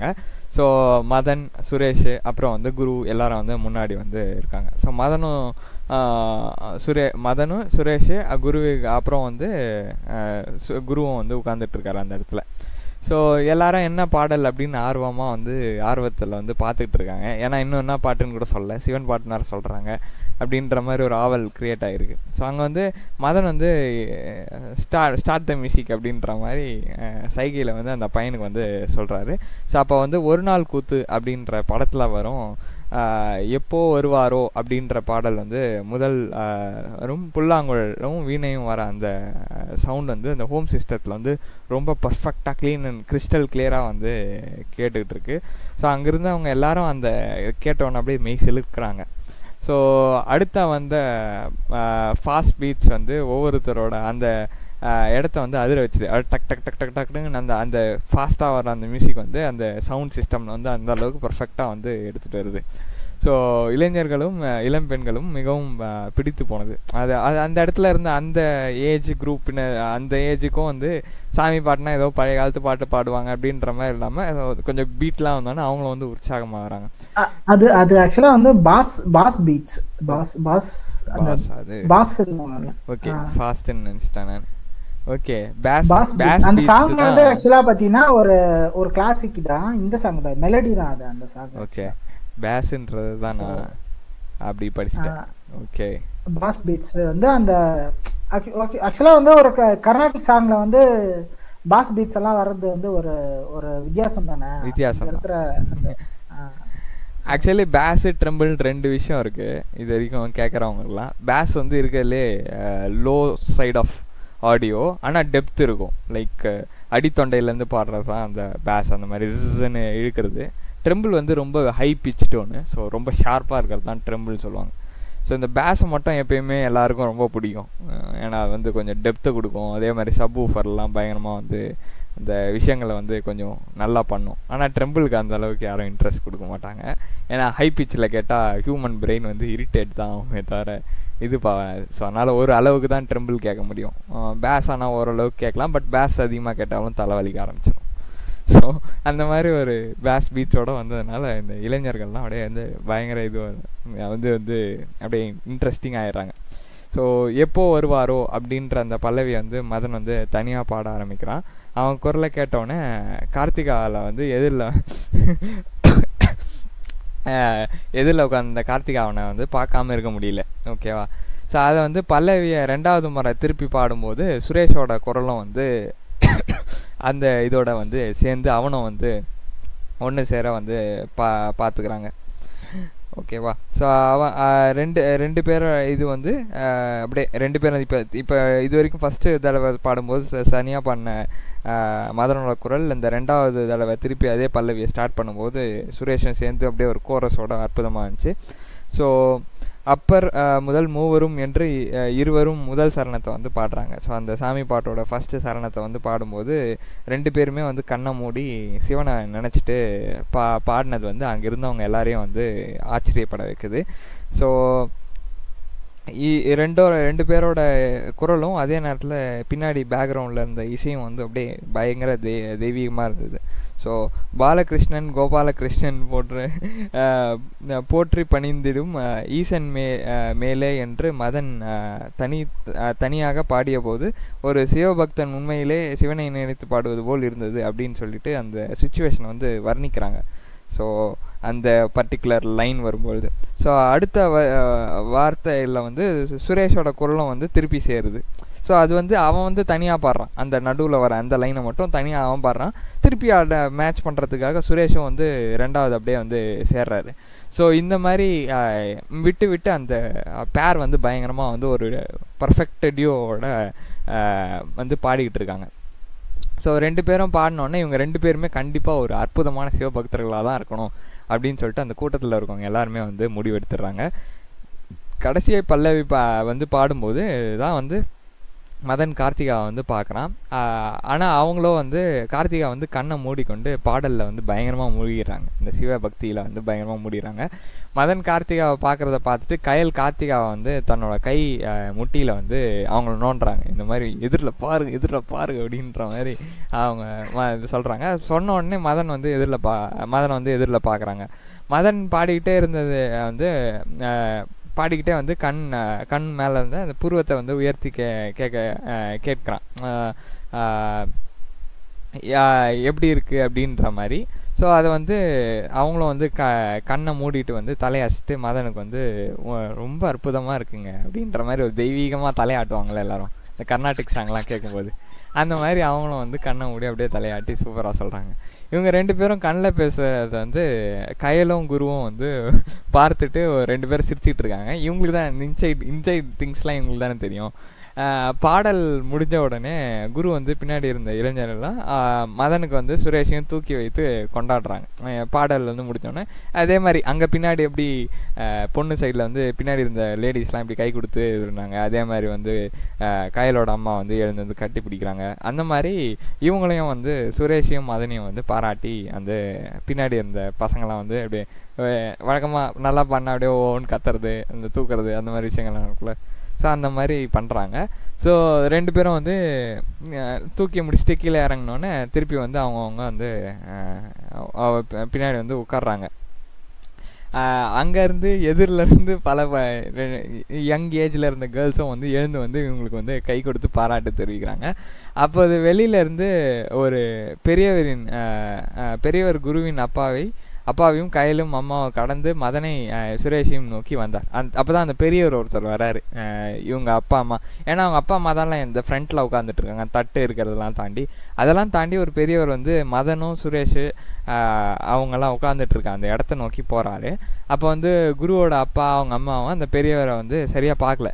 ஸோ மதன் சுரேஷ் அப்புறம் வந்து குரு எல்லாரும் வந்து முன்னாடி வந்து இருக்காங்க ஸோ மதனும் ஆஹ், சுரே மதனும் சுரேஷ் அஹ், குரு அப்புறம் வந்து ஆஹ், சு- குருவும் வந்து உட்காந்துட்டு இருக்காரு அந்த இடத்துல ஸோ எல்லாரும் என்ன பாடல் அப்படின்னு ஆர்வமாக வந்து ஆர்வத்தில் வந்து பார்த்துக்கிட்டு இருக்காங்க ஏன்னா இன்னும் என்ன பாட்டுன்னு கூட சொல்ல சிவன் பாட்டுனார சொல்கிறாங்க அப்படின்ற மாதிரி ஒரு ஆவல் க்ரியேட் ஆகிருக்கு ஸோ அங்கே வந்து மதன் வந்து ஸ்டார்ட் ஸ்டார்ட் த மியூசிக் அப்படின்ற மாதிரி சைகையில் வந்து அந்த பையனுக்கு வந்து சொல்கிறாரு ஸோ அப்போ வந்து ஒரு நாள் கூத்து அப்படின்ற படத்தில் வரும் ஆஹ் எப்போ வருவாரோ அப்படின்ற பாடல் வந்து முதல் ஆஹ் வரும் புல்லாங்குழலும் வீணையும் வர அந்த சவுண்ட் வந்து அந்த ஹோம் சிஸ்டத்தில் வந்து ரொம்ப பர்ஃபெக்டாக க்ளீன் அண்ட் கிறிஸ்டல் கிளியராக வந்து கேட்டுக்கிட்டு இருக்கு ஸோ அங்கேருந்து அவங்க எல்லாரும் அந்த கேட்டவொன்னே அப்படியே மெய் செலுக்கிறாங்க ஸோ அடுத்த வந்த ஃபாஸ்ட் பீட்ஸ் வந்து ஒவ்வொருத்தரோட அந்த ஆஹ் இடத்த வந்து அதிர வச்சுது அது டக் டக் டக் டக் டக்குன்னு அந்த அந்த ஃபாஸ்ட்டாக வர அந்த மியூசிக் வந்து அந்த சவுண்ட் சிஸ்டமில் வந்து அந்த அளவுக்கு பர்ஃபெக்டாக வந்து எடுத்துகிட்டு வருது ஸோ இளைஞர்களும் அஹ், இளம் பெண்களும் மிகவும் அஹ், பிடித்து போனது அது அது அந்த இடத்துல இருந்த அந்த ஏஜ் குரூப்பின அந்த ஏஜுக்கும் வந்து சாமி பாட்டுனா ஏதோ பழைய காலத்து பாட்டு பாடுவாங்க அப்படின்ற மாதிரி இல்லாமல் கொஞ்சம் பீட்லாம் வந்தோன்னே அவங்களும் வந்து உற்சாகமாக வராங்க அ- அது அது ஆக்சுவலா வந்து bass bass beats bass bass அந்த பாஸ் அது பாஸ் சொல்லுவாங்கல்ல ஓகே ஆ. ஃபாஸ்ட்னு நினச்சிட்டேன் நான் okay bass bass bass beats. அந்த சாங் பீட்ஸ் வந்து தான் ஆக்சுவலா பாத்தீங்கன்னா ஒரு ஒரு கிளாசிக் தான் இந்த சாங் தான் மெலடி தான் அது அந்த சாங் ஓகே பேஸ்ன்றது தான் நான் அப்படி படிச்சிட்டேன் ஓகே பாஸ் பீட்ஸ் வந்து அந்த ஆக்சுவலா வந்து ஒரு க- கர்நாடிக் சாங்ல வந்து பாஸ் பீட்ஸ் எல்லாம் வர்றது வந்து ஒரு ஒரு வித்தியாசம் தானே வித்தியாசம் இங்க இருக்கிற அந்த, ஆ, ஆக்சுவலி பேஸ் ட்ரெம்பிள் ரெண்டு விஷயம் இருக்கு இது வரைக்கும் கேட்குறவங்கலாம் பேஸ் வந்து இருக்கிறதுலே லோ சைட் ஆஃப் ஆடியோ ஆனால் டெப்த் இருக்கும் லைக் அடித்தொண்டையிலேருந்து பாடுறது தான் அந்த பேஸ் அந்த மாதிரி ரிஸ்ன்னு இழுக்கிறது ட்ரெம்பிள் வந்து ரொம்ப ஹை பிச் டோனு ஸோ ரொம்ப ஷார்ப்பாக இருக்கிறது தான் ட்ரெம்பிள் சொல்லுவாங்க ஸோ இந்த பேஸை மட்டும் எப்பயுமே எல்லாருக்கும் ரொம்ப பிடிக்கும் அஹ் ஏன்னா அது வந்து கொஞ்சம் டெப்த்தை கொடுக்கும் அதே மாதிரி சப் ஊஃபர்லாம் பயங்கரமாக வந்து இந்த விஷயங்களை வந்து கொஞ்சம் நல்லா பண்ணும் ஆனால் ட்ரெம்பிளுக்கு அந்த அளவுக்கு யாரும் இன்ட்ரெஸ்ட் கொடுக்க மாட்டாங்க ஏன்னா ஹை பிச்சில் கேட்டால் ஹியூமன் பிரெயின் வந்து இரிட்டேட் தான் ஆகுமே தவிர இது பா ஸோ அதனால் ஒரு அளவுக்கு தான் ட்ரெம்பிள் கேட்க முடியும் பேஸ் ஆனால் ஓரளவுக்கு கேட்கலாம் பட் பேஸ் அதிகமாக கேட்டாலும் தலைவலிக்க ஆரம்பிச்சிடும் ஸோ அந்த மாதிரி ஒரு பேஸ் பீச்சோட வந்ததுனால இந்த இளைஞர்கள்லாம் அப்படியே வந்து பயங்கர இது வந்து வந்து அப்படியே இன்ட்ரெஸ்டிங் ஆயிடுறாங்க ஸோ எப்போ வருவாரோ அப்படின்ற அந்த பல்லவி வந்து மதன் வந்து தனியாக பாட ஆரம்பிக்கிறான் அவன் குரலை கேட்டவுடனே கார்த்திகாவில் வந்து எதிரில் எதிரில் உட்காந்த கார்த்திகா அவனை வந்து பார்க்காம இருக்க முடியல ஓகேவா ஸோ அதை வந்து பல்லவியை ரெண்டாவது முறை திருப்பி பாடும்போது சுரேஷோட குரலும் வந்து அந்த இதோட வந்து சேர்ந்து அவனும் வந்து ஒன்று சேர வந்து பா பார்த்துக்கிறாங்க ஓகேவா ஸோ அவன் ஆஹ் ரெண்டு ரெண்டு பேர் இது வந்து ஆஹ் அப்படியே ரெண்டு பேரும் இப்போ இப்போ இது வரைக்கும் ஃபஸ்ட்டு தடவை பாடும்போது ச- சனியா பண்ண ஆஹ் மதனோட குரல் இந்த ரெண்டாவது தடவை திருப்பி அதே பல்லவியை ஸ்டார்ட் பண்ணும்போது சுரேஷன் சேர்ந்து அப்படியே ஒரு கோரஸோட அற்புதமாக இருந்துச்சு ஸோ அப்பர் ஆஹ் முதல் மூவரும் என்று இ- ஆஹ் இருவரும் முதல் சரணத்தை வந்து பாடுறாங்க ஸோ அந்த சாமி பாட்டோட ஃபஸ்ட்டு சரணத்தை வந்து பாடும்போது ரெண்டு பேருமே வந்து கண்ணை மூடி சிவனை நினச்சிட்டு பா பாடினது வந்து அங்கே இருந்தவங்க எல்லாரையும் வந்து ஆச்சரியப்பட வைக்குது ஸோ ரெண்டோட ரெண்டு பேரோட குரலும் அதே நேரத்தில் பின்னாடி பேக்ரவுண்டில் இருந்த இசையும் வந்து அப்படியே பயங்கர தெய் தெய்வீகமாக இருந்தது ஸோ பாலகிருஷ்ணன் கோபாலகிருஷ்ணன் போன்று ஆஹ், போற்றி பணிந்திடும் ஆஹ், ஈசன் மே ஆஹ், மேலே என்று மதன் ஆஹ், தனி ஆஹ், தனியாக பாடியபோது ஒரு சிவபக்தன் உண்மையிலே சிவனை நினைத்து பாடுவது போல் இருந்தது அப்படின்னு சொல்லிட்டு அந்த சுச்சுவேஷனை வந்து வர்ணிக்கிறாங்க ஸோ அந்த பர்டிகுலர் லைன் வரும்பொழுது ஸோ அடுத்த வ வார்த்தையில் வந்து சு- சுரேஷோட குரலும் வந்து திருப்பி சேருது ஸோ அது வந்து அவன் வந்து தனியாக பாடுறான் அந்த நடுவில் வர அந்த லைனை மட்டும் தனியாக அவன் பாடுறான் திருப்பி அதை மேட்ச் பண்ணுறதுக்காக சுரேஷும் வந்து ரெண்டாவது அப்படியே வந்து சேர்றாரு ஸோ இந்த மாதிரி ஆஹ், விட்டு விட்டு அந்த பேர் வந்து பயங்கரமாக வந்து ஒரு பர்ஃபெக்ட் டியோவோட வந்து பாடிக்கிட்டு இருக்காங்க ஸோ ரெண்டு பேரும் பாடினோடனே இவங்க ரெண்டு பேருமே கண்டிப்பாக ஒரு அற்புதமான சிவபக்தர்களாக தான் இருக்கணும் அப்படின்னு சொல்லிட்டு அந்த கூட்டத்தில் இருக்கவங்க எல்லாருமே வந்து முடிவெடுத்துடுறாங்க கடைசியை பல்லவி பா வந்து பாடும்போது தான் வந்து மதன் கார்த்திகாவை வந்து பார்க்குறான் ஆனால் அவங்களும் வந்து கார்த்திகா வந்து கண்ணை மூடிக்கொண்டு பாடலில் வந்து பயங்கரமாக மூழ்கிடுறாங்க இந்த சிவ பக்தியில் வந்து பயங்கரமாக மூடிடுறாங்க மதன் கார்த்திகாவை பார்க்குறத பார்த்துட்டு கயல் கார்த்திகாவை வந்து தன்னோட கை முட்டியில் வந்து அவங்கள நோண்டுறாங்க இந்த மாதிரி எதிரில் பாருங்க எதிரில் பாருங்க அப்படின்ற மாதிரி அவங்க இது சொல்கிறாங்க சொன்ன உடனே மதன் வந்து எதிரில் பா மதனை வந்து எதிரில் பார்க்குறாங்க மதன் பாடிக்கிட்டே இருந்தது வந்து பாடிக்கிட்டே வந்து கண் கண் மேலே இருந்து அந்த புருவத்தை வந்து உயர்த்தி கே கேட்க கேட்குறான் எப்படி இருக்குது அப்படின்ற மாதிரி ஸோ அதை வந்து அவங்களும் வந்து க கண்ணை மூடிட்டு வந்து தலையாசிட்டு மதனுக்கு வந்து ரொம்ப அற்புதமாக இருக்குங்க அப்படின்ற மாதிரி ஒரு தெய்வீகமாக தலையாட்டுவாங்களே எல்லாரும் இந்த கர்நாடிக் சாங்லாம் கேட்கும்போது அந்த மாதிரி அவங்களும் வந்து கண்ணை மூடி அப்படியே தலையாட்டி சூப்பராக சொல்கிறாங்க இவங்க ரெண்டு பேரும் கண்ணில் பேசுறத வந்து கயலும் குருவும் வந்து பார்த்துட்டு ரெண்டு பேரும் சிரிச்சிட்டு இருக்காங்க இவங்களுக்கு தான் இன்சைட் இன்சைட் திங்ஸ்லாம் இவங்களுக்கு தானே தெரியும் பாடல் முடிஞ்ச உடனே குரு வந்து பின்னாடி இருந்த இளைஞர்கள்லாம் மதனுக்கு வந்து சுரேஷையும் தூக்கி வைத்து கொண்டாடுறாங்க பாடல் வந்து முடிஞ்சோடனே அதே மாதிரி அங்கே பின்னாடி எப்படி பொண்ணு சைடில் வந்து பின்னாடி இருந்த லேடிஸ்லாம் இப்படி கை கொடுத்து இருந்தாங்க அதே மாதிரி வந்து கயலோட அம்மா வந்து எழுந்து வந்து கட்டி பிடிக்கிறாங்க அந்த மாதிரி இவங்களையும் வந்து சுரேஷையும் மதனையும் வந்து பாராட்டி அந்த பின்னாடி இருந்த பசங்களாம் வந்து அப்படியே வழக்கமாக நல்லா பண்ண அப்படியே ஓன்னு கத்துறது அந்த தூக்குறது அந்த மாதிரி விஷயங்கள்லாம் இருக்குல்ல ஸோ அந்த மாதிரி பண்ணுறாங்க ஸோ ரெண்டு பேரும் வந்து தூக்கி முடிச்சுட்டு கீழே இறங்கினோன்னே திருப்பி வந்து அவங்கவுங்க வந்து பின்னாடி வந்து உட்காடுறாங்க அங்கேருந்து எதிரிலேருந்து பல யங் ஏஜில் இருந்த கேர்ள்ஸும் வந்து எழுந்து வந்து இவங்களுக்கு வந்து கை கொடுத்து பாராட்டு தெரிவிக்கிறாங்க அப்போ அது வெளியிலேருந்து ஒரு பெரியவரின் பெரியவர் குருவின் அப்பாவை அப்பாவையும் கையிலும் அம்மாவை கடந்து மதனை சுரேஷையும் நோக்கி வந்தார் அந் அப்போ தான் அந்த பெரியவர் ஒருத்தர் வராரு இவங்க அப்பா அம்மா ஏன்னா அவங்க அப்பா அம்மா தான் இந்த ஃப்ரண்ட்டில் உட்காந்துட்டு இருக்காங்க தட்டு இருக்கிறதெல்லாம் தாண்டி அதெல்லாம் தாண்டி ஒரு பெரியவர் வந்து மதனும் சுரேஷ் அவங்கெல்லாம் உட்காந்துட்டு இருக்க அந்த இடத்த நோக்கி போகிறாரு அப்போ வந்து குருவோட அப்பா அவங்க அம்மாவும் அந்த பெரியவரை வந்து சரியாக பார்க்கல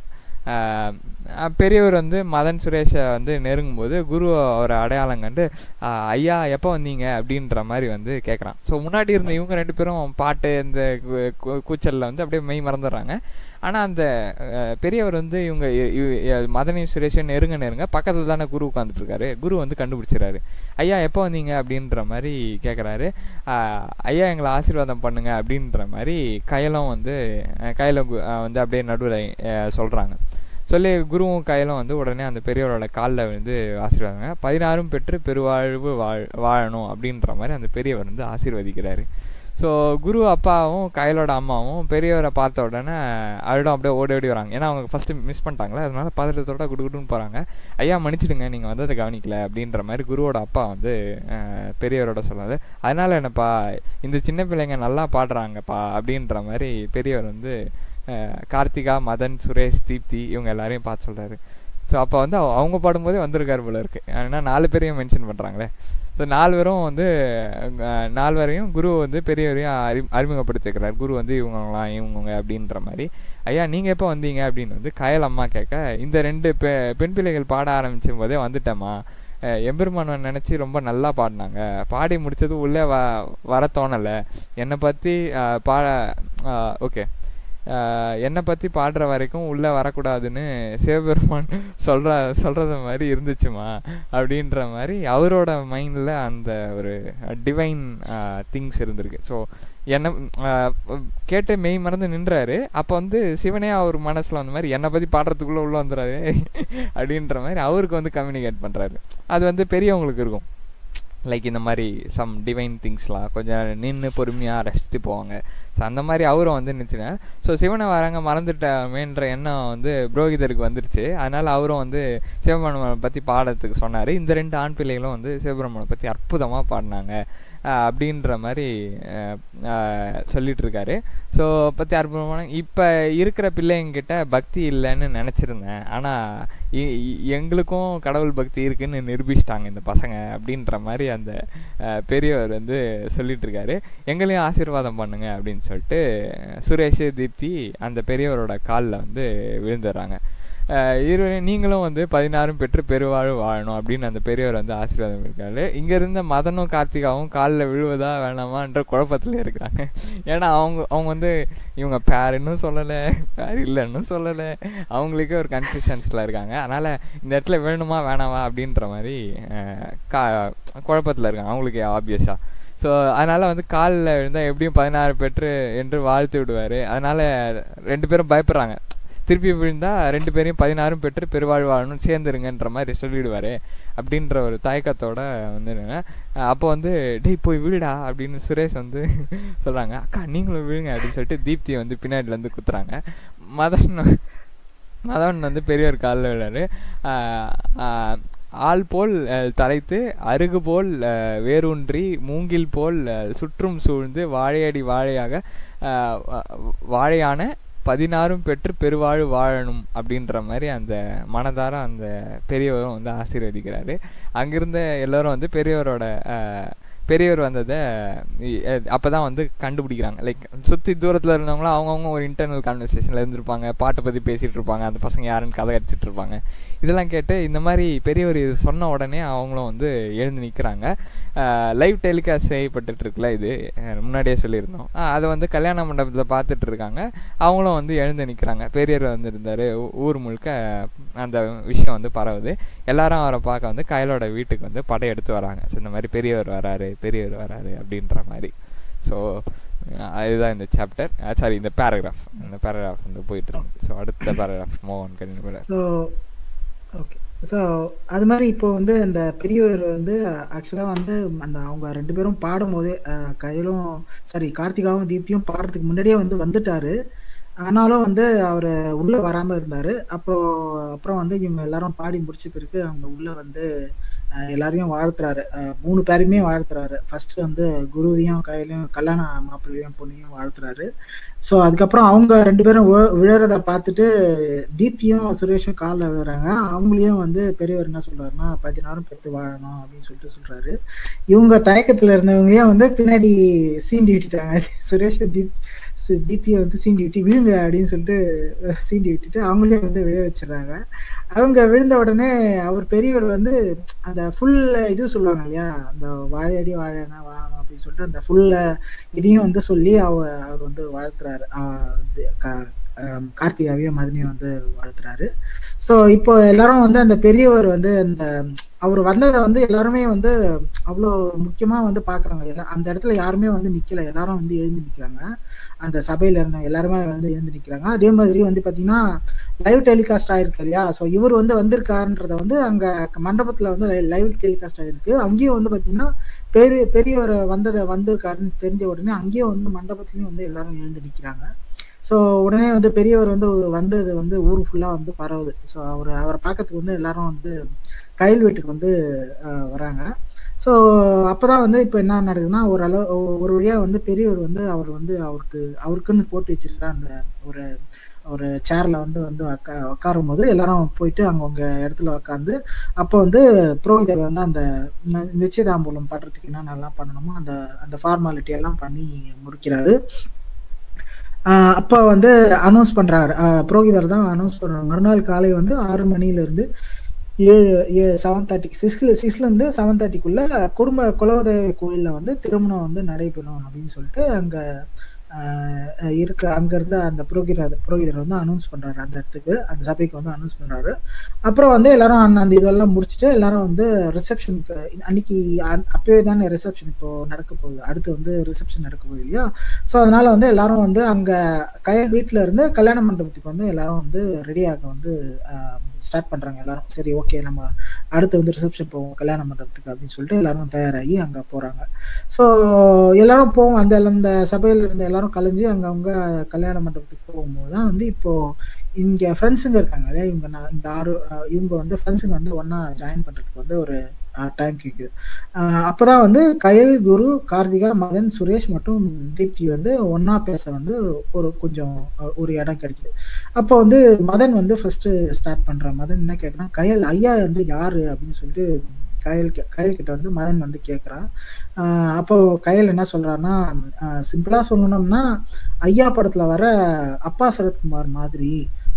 பெரியவர் வந்து மதன் சுரேஷை வந்து நெருங்கும்போது குரு ஒரு அடையாளம் கண்டு ஐயா எப்போ வந்தீங்க அப்படின்ற மாதிரி வந்து கேட்குறான் ஸோ முன்னாடி இருந்த இவங்க ரெண்டு பேரும் பாட்டு இந்த கூச்சலில் வந்து அப்படியே மெய் மறந்துடுறாங்க ஆனால் அந்த பெரியவர் வந்து இவங்க மதனி சுரேஷன் நெருங்க நெருங்க பக்கத்தில் தானே குரு உட்காந்துட்டு இருக்காரு குரு வந்து கண்டுபிடிச்சிறாரு ஐயா எப்போ வந்தீங்க அப்படின்ற மாதிரி கேட்குறாரு ஐயா எங்களை ஆசீர்வாதம் பண்ணுங்க அப்படின்ற மாதிரி கையலும் வந்து கையில வந்து அப்படியே நடுவில் சொல்கிறாங்க சொல்லி குருவும் கையிலும் வந்து உடனே அந்த பெரியவரோட காலில் வந்து ஆசீர்வாதங்க பதினாறும் பெற்று பெருவாழ்வு வாழ் வாழணும் அப்படின்ற மாதிரி அந்த பெரியவர் வந்து ஆசீர்வதிக்கிறாரு ஸோ குரு அப்பாவும் கையலோட அம்மாவும் பெரியவரை பார்த்த உடனே அழுடம் அப்படியே ஓடி ஓடி வராங்க ஏன்னா அவங்க ஃபஸ்ட்டு மிஸ் பண்ணிட்டாங்களே அதனால பதட்டத்தோட குடுகுடுன்னு போகிறாங்க ஐயா மன்னிச்சிடுங்க நீங்கள் வந்து அதை கவனிக்கல அப்படின்ற மாதிரி குருவோட அப்பா வந்து பெரியவரோட சொல்லாது அதனால என்னப்பா இந்த சின்ன பிள்ளைங்க நல்லா பாடுறாங்கப்பா அப்படின்ற மாதிரி பெரியவர் வந்து கார்த்திகா மதன் சுரேஷ் தீப்தி இவங்க எல்லாரையும் பார்த்து சொல்கிறாரு ஸோ அப்போ வந்து அவங்க பாடும்போதே வந்திருக்காரு போல இருக்கு ஏன்னா நாலு பேரையும் மென்ஷன் பண்ணுறாங்களே ஸோ நாலு பேரும் வந்து நாலு பேரையும் குரு வந்து பெரியவரையும் அறி அறிமுகப்படுத்திக்கிறார் குரு வந்து இவங்களாம் இவங்க அப்படின்ற மாதிரி ஐயா நீங்கள் எப்போ வந்தீங்க அப்படின்னு வந்து கயல் அம்மா கேட்க இந்த ரெண்டு பெ பெண் பிள்ளைகள் பாட ஆரம்பிச்சும் போதே வந்துட்டேம்மா எம்பெருமானவன் நினச்சி ரொம்ப நல்லா பாடினாங்க பாடி முடிச்சது உள்ளே வ வர தோணலை என்னை பற்றி பாட ஓகே என்னை பற்றி பாடுற வரைக்கும் உள்ளே வரக்கூடாதுன்னு சிவபெருமான் சொல்கிற சொல்கிறத மாதிரி இருந்துச்சுமா அப்படின்ற மாதிரி அவரோட மைண்டில் அந்த ஒரு டிவைன் திங்ஸ் இருந்திருக்கு ஸோ என்ன கேட்டு மெய் மறந்து நின்றாரு அப்போ வந்து சிவனே அவர் மனசில் அந்த மாதிரி என்னை பற்றி பாடுறதுக்குள்ளே உள்ளே வந்துடாரு அப்படின்ற மாதிரி அவருக்கு வந்து கம்யூனிகேட் பண்ணுறாரு அது வந்து பெரியவங்களுக்கு இருக்கும் லைக் இந்த மாதிரி சம் டிவைன் திங்ஸ்லாம் கொஞ்சம் நின்று பொறுமையாக ரசித்து போவாங்க ஸோ அந்த மாதிரி அவரும் வந்து நினச்சினேன் ஸோ சிவனை வராங்க மறந்துட்டமேன்ற எண்ணம் வந்து புரோகிதருக்கு வந்துருச்சு அதனால் அவரும் வந்து சிவபெருமானை பற்றி பாடத்துக்கு சொன்னார் இந்த ரெண்டு ஆண் பிள்ளைகளும் வந்து சிவபெருமானை பற்றி அற்புதமாக பாடினாங்க அப்படின்ற மாதிரி சொல்லிட்டு இருக்காரு ஸோ பற்றி அற்புதமான இப்போ இருக்கிற பிள்ளைங்கிட்ட பக்தி இல்லைன்னு நினச்சிருந்தேன் ஆனால் எங்களுக்கும் கடவுள் பக்தி இருக்குன்னு நிரூபிச்சிட்டாங்க இந்த பசங்க அப்படின்ற மாதிரி அந்த பெரியவர் வந்து சொல்லிட்டு இருக்காரு எங்களையும் ஆசீர்வாதம் பண்ணுங்க அப்படின்னு சொல்லிட்டு சுரேஷ் தீப்தி அந்த பெரியவரோட காலில் வந்து விழுந்துடுறாங்க இருவரையும் நீங்களும் வந்து பதினாறும் பெற்று பெருவாழ் வாழணும் அப்படின்னு அந்த பெரியவர் வந்து ஆசீர்வாதம் இருக்காரு இங்க இருந்த மதனும் கார்த்திகாவும் காலில் விழுவதா வேணாமான்ற குழப்பத்துல இருக்கிறாங்க ஏன்னா அவங்க அவங்க வந்து இவங்க பேருன்னு சொல்லலை பேர் இல்லைன்னு சொல்லலை அவங்களுக்கே ஒரு கன்ஃபியூஷன்ஸில் இருக்காங்க அதனால் இந்த இடத்துல வேணுமா வேணாமா அப்படின்ற மாதிரி கா குழப்பத்தில் இருக்காங்க அவங்களுக்கு ஆப்வியஸாக ஸோ அதனால் வந்து காலில் விழுந்தால் எப்படியும் பதினாறு பெற்று என்று வாழ்த்து விடுவார் அதனால் ரெண்டு பேரும் பயப்படுறாங்க திருப்பி விழுந்தா ரெண்டு பேரையும் பதினாறும் பெற்று பெருவாழ் வாழணும் சேர்ந்துருங்கன்ற மாதிரி சொல்லிடுவார் அப்படின்ற ஒரு தயக்கத்தோட வந்து அப்போ வந்து டேய் போய் விழுடா அப்படின்னு சுரேஷ் வந்து சொல்கிறாங்க அக்கா நீங்களும் விழுங்க அப்படின்னு சொல்லிட்டு தீப்தியை வந்து பின்னாடிலேருந்து குத்துறாங்க மதன் மதன் வந்து பெரியவர் காலில் விழாரு ஆள் போல் தலைத்து அருகு போல் வேரூன்றி மூங்கில் போல் சுற்றும் சூழ்ந்து வாழையடி வாழையாக வாழையான பதினாறும் பெற்று பெருவாழ் வாழணும் அப்படின்ற மாதிரி அந்த மனதார அந்த பெரியவரும் வந்து ஆசீர்வதிக்கிறாரு அங்கிருந்த எல்லோரும் வந்து பெரியவரோட பெரியவர் வந்ததை அப்போ தான் வந்து கண்டுபிடிக்கிறாங்க லைக் சுற்றி தூரத்தில் இருந்தவங்களும் அவங்கவுங்க ஒரு இன்டர்னல் கான்வர்சேஷனில் இருந்திருப்பாங்க பாட்டை பற்றி பேசிகிட்டு இருப்பாங்க அந்த பசங்க யாருன்னு கதை அடிச்சிட்டு இருப்பாங்க இதெல்லாம் கேட்டு இந்த மாதிரி பெரியவர் இது சொன்ன உடனே அவங்களும் வந்து எழுந்து நிற்கிறாங்க லைவ் டெலிகாஸ்ட் செய்யப்பட்டுட்டு இருக்குல்ல இது முன்னாடியே சொல்லியிருந்தோம் அதை வந்து கல்யாண மண்டபத்தில் பார்த்துட்டு இருக்காங்க அவங்களும் வந்து எழுந்து நிற்கிறாங்க பெரியவர் வந்திருந்தார் ஊர் முழுக்க அந்த விஷயம் வந்து பரவுது எல்லாரும் அவரை பார்க்க வந்து கயலோட வீட்டுக்கு வந்து படையெடுத்து வராங்க ஸோ இந்த மாதிரி பெரியவர் வராரு பெரியவர் வராரு அப்படின்ற மாதிரி ஸோ அதுதான் இந்த சாப்டர் சாரி இந்த பேராகிராஃப் இந்த பேராகிராஃப் வந்து போயிட்டு இருக்கு ஸோ அடுத்த பேராகிராஃப் மோகன் கண்டிப்பாக ஸோ ஓகே ஸோ அது மாதிரி இப்போ வந்து அந்த பெரியவர் வந்து ஆக்சுவலாக வந்து அந்த அவங்க ரெண்டு பேரும் பாடும்போதே கையிலும் சாரி கார்த்திகாவும் தீப்தியும் பாடுறதுக்கு முன்னாடியே வந்து வந்துட்டாரு ஆனாலும் வந்து அவர் உள்ள வராம இருந்தாரு அப்புறம் அப்புறம் வந்து இவங்க எல்லாரும் பாடி முடிச்ச பிறகு அவங்க உள்ள வந்து எல்லாரையும் வாழ்த்துறாரு மூணு பேருமே வாழ்த்துறாரு ஃபர்ஸ்ட் வந்து குருவையும் கையிலையும் கல்யாண மாப்பிள்ளையும் பொண்ணையும் வாழ்த்துறாரு ஸோ அதுக்கப்புறம் அவங்க ரெண்டு பேரும் விழுறத பார்த்துட்டு தீப்தியும் சுரேஷும் காலில் விழுறாங்க அவங்களையும் வந்து பெரியவர் என்ன சொல்றாருன்னா பதினாறும் பெற்று வாழணும் அப்படின்னு சொல்லிட்டு சொல்றாரு இவங்க தயக்கத்துல இருந்தவங்களையும் வந்து பின்னாடி சீண்டி விட்டுட்டாங்க சுரேஷ் தீப் தீப்தியை வந்து சீண்டி விட்டு விழுங்க அப்படின்னு சொல்லிட்டு சீண்டி விட்டுட்டு அவங்களையும் வந்து விழ வச்சிடறாங்க அவங்க விழுந்த உடனே அவர் பெரியவர் வந்து அந்த ஃபுல் இது சொல்லுவாங்க இல்லையா அந்த வாழையடி வாழனா வாழணும் அப்படின்னு சொல்லிட்டு அந்த ஃபுல்ல இதையும் வந்து சொல்லி அவர் அவர் வந்து வாழ்த்துறாரு கார்த்திகாவையும் மதனியும் வந்து வாழ்த்துறாரு ஸோ இப்போ எல்லாரும் வந்து அந்த பெரியவர் வந்து அந்த அவர் வந்ததை வந்து எல்லாருமே வந்து அவ்வளோ முக்கியமா வந்து பாக்குறாங்க அந்த இடத்துல யாருமே வந்து நிக்கல எல்லாரும் வந்து எழுந்து நிக்கிறாங்க அந்த சபையில இருந்தவங்க எல்லாருமே வந்து எழுந்து நிக்கிறாங்க அதே மாதிரி வந்து பாத்தீங்கன்னா லைவ் டெலிகாஸ்ட் ஆயிருக்கு இல்லையா ஸோ இவர் வந்து வந்திருக்காருன்றத வந்து அங்க மண்டபத்துல வந்து லைவ் டெலிகாஸ்ட் ஆயிருக்கு அங்கேயும் வந்து பாத்தீங்கன்னா பெரிய பெரியவர் வந்த வந்திருக்காருன்னு தெரிஞ்ச உடனே அங்கேயும் வந்து மண்டபத்துலயும் வந்து எல்லாரும் எழுந்து நிக்கிறாங்க ஸோ உடனே வந்து பெரியவர் வந்து வந்தது வந்து ஊர் ஃபுல்லாக வந்து பரவுது ஸோ அவர் அவரை பார்க்கறதுக்கு வந்து எல்லாரும் வந்து கைல் வீட்டுக்கு வந்து வராங்க ஸோ அப்போதான் வந்து இப்போ என்ன நடக்குதுன்னா ஒரு அளவு ஒரு வழியாக வந்து பெரியவர் வந்து அவர் வந்து அவருக்கு அவருக்குன்னு போட்டு வச்சிருக்கிற அந்த ஒரு ஒரு சேர்ல வந்து வந்து உக்கா உட்காரும் போது எல்லாரும் போயிட்டு அவங்கவுங்க இடத்துல உட்காந்து அப்போ வந்து புரோகிதர் வந்து அந்த நிச்சயதாம்பூலம் பண்றதுக்கு என்னென்னலாம் பண்ணணுமோ அந்த அந்த ஃபார்மாலிட்டி எல்லாம் பண்ணி முடிக்கிறாரு அப்போ வந்து அனௌன்ஸ் பண்றாரு புரோகிதர் தான் அனௌன்ஸ் பண்றாரு மறுநாள் காலை வந்து ஆறு மணில இருந்து ஏழு ஏழு செவன் தேர்ட்டி சிக்ஸ்ல சிக்ஸ்ல இருந்து செவன் தேர்ட்டிக்குள்ள குடும்ப குலதெய்வ கோயில்ல வந்து திருமணம் வந்து நடைபெறும் அப்படின்னு சொல்லிட்டு அங்க இருக்க அங்க இருந்த அந்த புரோகிதர் புரோகிதர் வந்து அனௌன்ஸ் பண்றாரு அந்த இடத்துக்கு அந்த சபைக்கு வந்து அனௌன்ஸ் பண்றாரு அப்புறம் வந்து எல்லாரும் அந்த இதெல்லாம் முடிச்சுட்டு எல்லாரும் வந்து ரிசப்ஷனுக்கு அன்னைக்கு அப்பவே தானே ரிசப்ஷன் இப்போ நடக்க போகுது அடுத்து வந்து ரிசப்ஷன் நடக்க போகுது இல்லையா ஸோ அதனால வந்து எல்லாரும் வந்து அங்க கய வீட்டுல இருந்து கல்யாண மண்டபத்துக்கு வந்து எல்லாரும் வந்து ரெடியாக வந்து ஸ்டார்ட் பண்றாங்க எல்லாரும் சரி ஓகே நம்ம அடுத்து வந்து ரிசப்ஷன் போவோம் கல்யாண மண்டபத்துக்கு அப்படின்னு சொல்லிட்டு எல்லாரும் தயாராகி அங்க போறாங்க ஸோ எல்லாரும் போவோம் அந்த அந்த சபையில இருந்த எல்லாரும் கலைஞ்சு அங்க அவங்க கல்யாண மண்டபத்துக்கு போகும்போது தான் வந்து இப்போ இங்க ஃப்ரெண்ட்ஸுங்க இருக்காங்க இல்லையா இவங்க நான் இந்த ஆறு இவங்க வந்து ஃப்ரெண்ட்ஸுங்க வந்து ஒன்னா ஜாயின் பண்றதுக்கு வந்து ஒரு டைம் கேட்குது அப்போதான் வந்து கயல் குரு கார்த்திகா மதன் சுரேஷ் மற்றும் தீப்தி வந்து ஒன்னா பேச வந்து ஒரு கொஞ்சம் ஒரு இடம் கிடைக்குது அப்போ வந்து மதன் வந்து ஃபர்ஸ்ட் ஸ்டார்ட் பண்றான் மதன் என்ன கேட்குறான் கயல் ஐயா வந்து யாரு அப்படின்னு சொல்லிட்டு கயல் கயல் கிட்ட வந்து மதன் வந்து கேட்குறான் அப்போ கயல் என்ன சொல்றான்னா சிம்பிளா சொல்லணும்னா ஐயா படத்துல வர அப்பா சரத்குமார் மாதிரி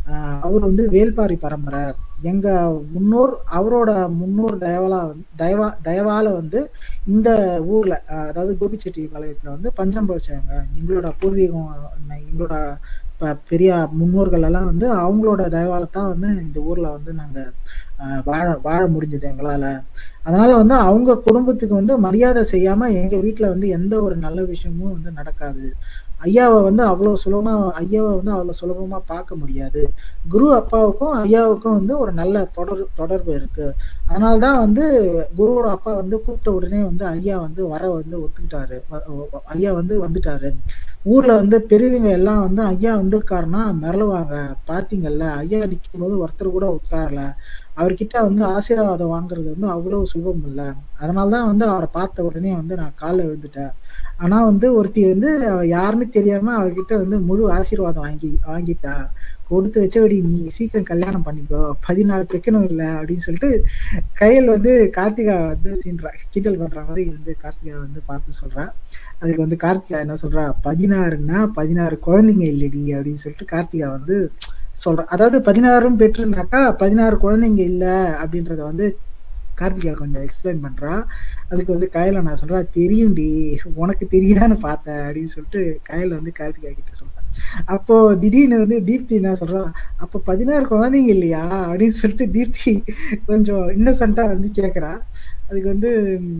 ஆஹ் அவர் வந்து வேல்பாரி பரம்பரை எங்க முன்னோர் அவரோட முன்னோர் தயவால தயவா தயவால வந்து இந்த ஊர்ல ஆஹ் அதாவது கோபிச்செட்டி பாளையத்துல வந்து பஞ்சம் பழிச்சாங்க எங்களோட பூர்வீகம் அஹ் எங்களோட ப- பெரிய முன்னோர்கள் எல்லாம் வந்து அவங்களோட தயவால தான் வந்து இந்த ஊர்ல வந்து நாங்க ஆஹ் வாழ வாழ முடிஞ்சது எங்களால அதனால வந்து அவங்க குடும்பத்துக்கு வந்து மரியாதை செய்யாம எங்க வீட்ல வந்து எந்த ஒரு நல்ல விஷயமும் வந்து நடக்காது ஐயாவை வந்து அவ்வளவு சுலபமா ஐயாவை வந்து அவ்வளவு சுலபமா பார்க்க முடியாது குரு அப்பாவுக்கும் ஐயாவுக்கும் வந்து ஒரு நல்ல தொடர் தொடர்பு இருக்கு அதனால்தான் வந்து குருவோட அப்பா வந்து கூப்பிட்ட உடனே வந்து ஐயா வந்து வர வந்து ஒத்துக்கிட்டாரு வ- வ- ஐயா வந்து வந்துட்டாரு ஊர்ல வந்து பெரியவங்க எல்லாம் வந்து ஐயா வந்திருக்காருன்னா மிரளுவாங்க பாத்தீங்கல்ல ஐயா நிற்கும் போது ஒருத்தர் கூட உட்காரல அவர்கிட்ட வந்து ஆசீர்வாதம் வாங்குறது வந்து அவ்வளவு சுலபம் இல்ல அதனாலதான் வந்து அவரை பார்த்த உடனே வந்து நான் காலில் விழுந்துட்டேன் ஆனா வந்து ஒருத்தி வந்து அவ யாருன்னு தெரியாம அவர்கிட்ட வந்து முழு ஆசீர்வாதம் வாங்கி வாங்கிட்டா கொடுத்து வச்சபடி நீ சீக்கிரம் கல்யாணம் பண்ணிக்கோ பதினாறு தைக்கணும் இல்லை அப்படின்னு சொல்லிட்டு கையில் வந்து கார்த்திகா வந்து சீன்றா கிண்டல் பண்ற மாதிரி வந்து கார்த்திகா வந்து பார்த்து சொல்றா அதுக்கு வந்து கார்த்திகா என்ன சொல்றா பதினாறுன்னா பதினாறு குழந்தைங்க இல்லடி அப்படின்னு சொல்லிட்டு கார்த்திகா வந்து சொல்றா அதாவது பதினாறும் பெற்றுனாக்கா பதினாறு குழந்தைங்க இல்ல அப்படின்றத வந்து கார்த்திகா கொஞ்சம் எக்ஸ்பிளைன் பண்றா அதுக்கு வந்து கையில நான் சொல்றா தெரியும்டி உனக்கு தெரியுதான்னு பார்த்தேன் அப்படின்னு சொல்லிட்டு கையில வந்து கார்த்திகா கிட்ட சொல்றேன் அப்போ திடீர்னு வந்து தீப்தி என்ன சொல்றா அப்போ பதினாறு குழந்தைங்க இல்லையா அப்படின்னு சொல்லிட்டு தீப்தி கொஞ்சம் இன்னசென்ட்டா வந்து கேக்குறா அதுக்கு வந்து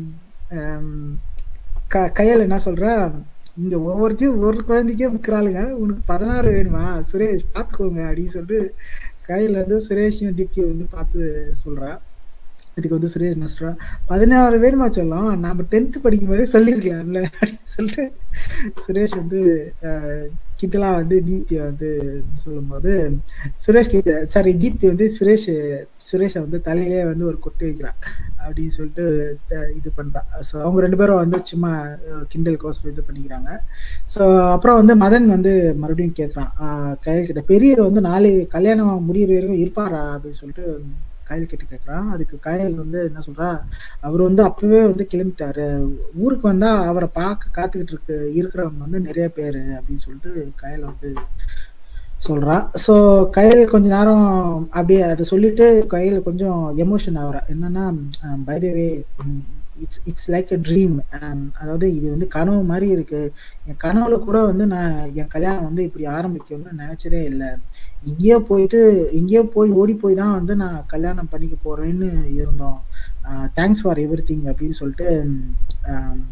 ஹம், க கையால் என்ன சொல்றா இங்க ஒவ்வொருத்தையும் ஒரு குழந்தைக்கே விற்கிறாளுங்க உனக்கு பதினாறு வேணுமா சுரேஷ் பார்த்துக்கோங்க அப்படின்னு சொல்லிட்டு கையில வந்து சுரேஷையும் தீப்தியும் வந்து பார்த்து சொல்றா இதுக்கு வந்து சுரேஷ் என்ன சொல்றா பதினாறு வேணுமா சொல்லலாம் நாம டென்த் படிக்கும் போதே சொல்லியிருக்கலாம்ல அப்படின்னு சொல்லிட்டு சுரேஷ் வந்து அஹ், கிண்டலா வந்து தீப்தியை வந்து சொல்லும்போது சுரேஷ் கிட்ட சாரி தீப்தி வந்து சுரேஷ் சுரேஷை வந்து தலையிலே வந்து ஒரு கொட்டு வைக்கிறா அப்படின்னு சொல்லிட்டு த- இது பண்றா ஸோ அவங்க ரெண்டு பேரும் வந்து சும்மா அஹ், கிண்டல் கோசம் இது பண்ணிக்கிறாங்க ஸோ அப்புறம் வந்து மதன் வந்து மறுபடியும் கேட்குறான் கையில் கிட்ட பெரியவர் வந்து நாளை கல்யாணம் முடியிற வரைக்கும் இருப்பாரா அப்படின்னு சொல்லிட்டு கையில் கிட்ட கேட்குறான் அதுக்கு கையல் வந்து என்ன சொல்றா அவர் வந்து அப்பவே வந்து கிளம்பிட்டாரு ஊருக்கு வந்தா அவரை பார்க்க காத்துக்கிட்டு இருக்கு இருக்கிறவங்க வந்து நிறைய பேர் அப்படின்னு சொல்லிட்டு கையில் வந்து சொல்றா ஸோ கையில் கொஞ்ச நேரம் அப்படியே அதை சொல்லிட்டு கையில் கொஞ்சம் எமோஷன் ஆகுறா என்னன்னா by the way it's it's like a dream அதாவது இது வந்து கனவு மாதிரி இருக்கு என் கனவுல கூட வந்து நான் என் கல்யாணம் வந்து இப்படி ஆரம்பிக்கும்னு நினைச்சதே இல்லை இங்கேயோ போயிட்டு இங்கேயோ போய் ஓடி போய் தான் வந்து நான் கல்யாணம் பண்ணிக்க போறேன்னு இருந்தோம் தேங்க்ஸ் ஃபார் எவ்ரி திங் அப்படின்னு சொல்லிட்டு ஆம்,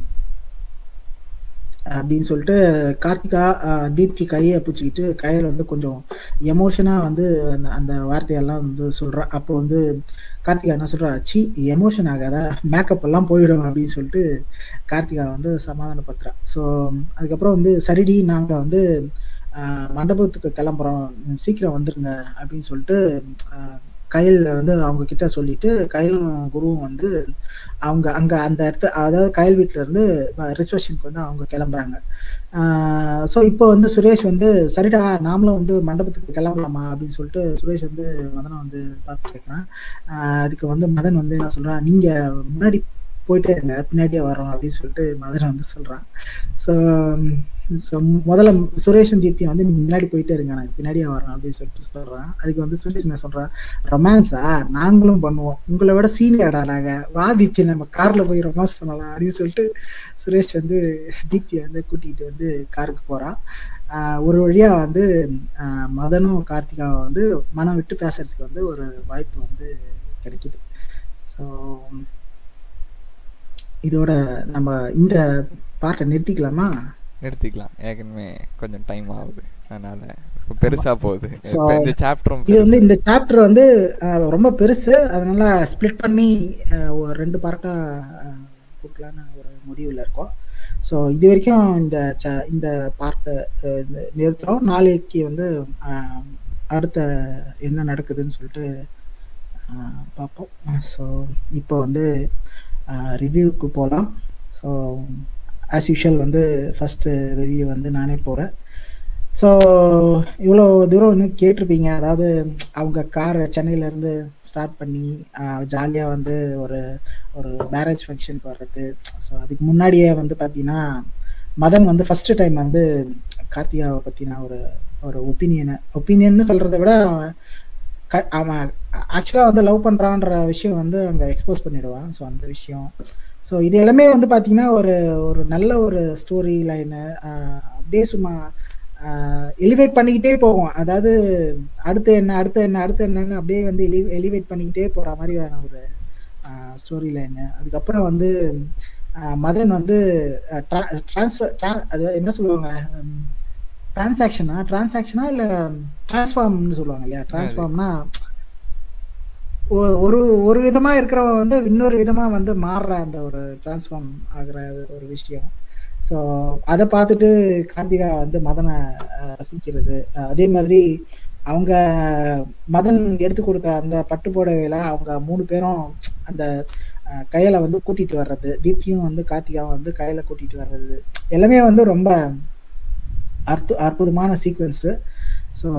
அப்படின்னு சொல்லிட்டு கார்த்திகா ஆஹ், தீப்தி கையை பிடிச்சிக்கிட்டு கையில் வந்து கொஞ்சம் எமோஷனாக வந்து அந்த அந்த வார்த்தையெல்லாம் வந்து சொல்கிறா அப்போ வந்து கார்த்திகா என்ன சொல்கிறா சி எமோஷன் ஆகாத மேக்கப் எல்லாம் போயிடும் அப்படின்னு சொல்லிட்டு கார்த்திகா வந்து சமாதானப்படுத்துறா ஸோ அதுக்கப்புறம் வந்து சரிடி நாங்கள் வந்து ஆஹ், மண்டபத்துக்கு கிளம்புறோம் உம், சீக்கிரம் வந்துருங்க அப்படின்னு சொல்லிட்டு ஆஹ், கையில் வந்து அவங்க கிட்ட சொல்லிட்டு கையிலும் குருவும் வந்து அவங்க அங்க அந்த இடத்த அதாவது கயல் வீட்டுல இருந்து ரிசர்வேஷனுக்கு வந்து அவங்க கிளம்புறாங்க ஸோ இப்போ வந்து சுரேஷ் வந்து சரிடா நாமளும் வந்து மண்டபத்துக்கு கிளம்பலாமா அப்படின்னு சொல்லிட்டு சுரேஷ் வந்து மதனை வந்து பார்த்து கேட்குறான் அதுக்கு வந்து மதன் வந்து என்ன சொல்றான் நீங்க முன்னாடி போயிட்டே இருங்க பின்னாடியே வரோம் அப்படின்னு சொல்லிட்டு மதன் வந்து சொல்றான் ஸோ ஸோ முதல்ல சுரேஷன் தீப்தியும் வந்து நீங்க முன்னாடி போயிட்டே இருங்க நாங்கள் பின்னாடியே வரோம் அப்படின்னு சொல்லிட்டு சொல்றான் அதுக்கு வந்து சுரேஷ் என்ன சொல்றான் ரொமான்ஸா நாங்களும் பண்ணுவோம் உங்களை விட சீனியர்டா நாங்க வா தீப்தி நம்ம கார்ல போய் ரொமான்ஸ் பண்ணலாம் அப்படின்னு சொல்லிட்டு சுரேஷ் வந்து தீப்தியை வந்து கூட்டிகிட்டு வந்து காருக்கு போறான் ஆஹ் ஒரு வழியா வந்து ஆஹ் மதனும் கார்த்திகாவும் வந்து மனம் விட்டு பேசுறதுக்கு வந்து ஒரு வாய்ப்பு வந்து கிடைக்குது ஸோ இதோட நம்ம இந்த பார்ட்டை நிறுத்திக்கலாமா நிறுத்திக்கலாம் ஏற்கனவே கொஞ்சம் டைம் ஆகுது அதனால ரொம்ப பெருசா போகுது So, இப்ப இந்த சாப்டரும் இது வந்து இந்த சாப்டர் வந்து ஆஹ் ரொம்ப பெருசு அதனால ஸ்ப்ளிட் பண்ணி ஆஹ் ஒரு ரெண்டு பார்ட்டா கொடுக்கலான்னு ஒரு முடிவில் இருக்கோம் ஸோ இது வரைக்கும் இந்த ச- இந்த பார்ட்டை நிறுத்துறோம் நாளைக்கு வந்து ஆஹ் அடுத்த என்ன நடக்குதுன்னு சொல்லிட்டு ஆஹ் பார்ப்போம் ஸோ இப்போ வந்து ரிவ்யூக்கு போகலாம் ஸோ ஆஸ் யூஷுவல் வந்து ஃபஸ்ட்டு ரிவ்யூ வந்து நானே போகிறேன் ஸோ இவ்வளோ தூரம் வந்து கேட்டிருப்பீங்க அதாவது அவங்க கார் சென்னையிலேருந்து ஸ்டார்ட் பண்ணி ஜாலியாக வந்து ஒரு ஒரு மேரேஜ் ஃபங்க்ஷனுக்கு வர்றது ஸோ அதுக்கு முன்னாடியே வந்து பார்த்தீங்கன்னா மதன் வந்து ஃபஸ்ட்டு டைம் வந்து கார்த்திகாவை பற்றின ஒரு ஒரு ஒப்பீனியனை ஒப்பீனியன்னு சொல்றதை விட அவன் க- அவன் ஆக்சுவலாக வந்து லவ் பண்றான்ற விஷயம் வந்து அங்கே எக்ஸ்போஸ் பண்ணிடுவான் ஸோ அந்த விஷயம் ஸோ இது எல்லாமே வந்து பார்த்தீங்கன்னா ஒரு ஒரு நல்ல ஒரு ஸ்டோரி லைனு அப்படியே சும்மா எலிவேட் பண்ணிக்கிட்டே போகும் அதாவது அடுத்து என்ன அடுத்து என்ன அடுத்து என்னன்னு அப்படியே வந்து எலி எலிவேட் பண்ணிக்கிட்டே போகிற மாதிரியான ஒரு ஸ்டோரி லைனு அதுக்கப்புறம் வந்து ஆஹ் மதன் வந்து ட்ரான்ஸ்ஃபர் அது என்ன சொல்லுவாங்க டிரான்சாக்ஷனா டிரான்சாக்ஷனா இல்லை டிரான்ஸ்ஃபார்ம்னு சொல்லுவாங்க இல்லையா டிரான்ஸ்ஃபார்ம்னா ஒரு ஒரு விதமா இருக்கிறவன் வந்து இன்னொரு விதமா வந்து மாறுற அந்த ஒரு டிரான்ஸ்ஃபார்ம் ஆகுற ஒரு விஷயம் ஸோ அதை பார்த்துட்டு கார்த்திகா வந்து மதனை அஹ், ரசிக்கிறது அஹ், அதே மாதிரி அவங்க மதன் எடுத்து கொடுத்த அந்த பட்டு புடவையில அவங்க மூணு பேரும் அந்த அஹ், கையில வந்து கூட்டிட்டு வர்றது தீப்தியும் வந்து கார்த்திகாவும் வந்து கையில கூட்டிட்டு வர்றது எல்லாமே வந்து ரொம்ப அற்பு அற்புதமான சீக்வன்ஸு ஸோ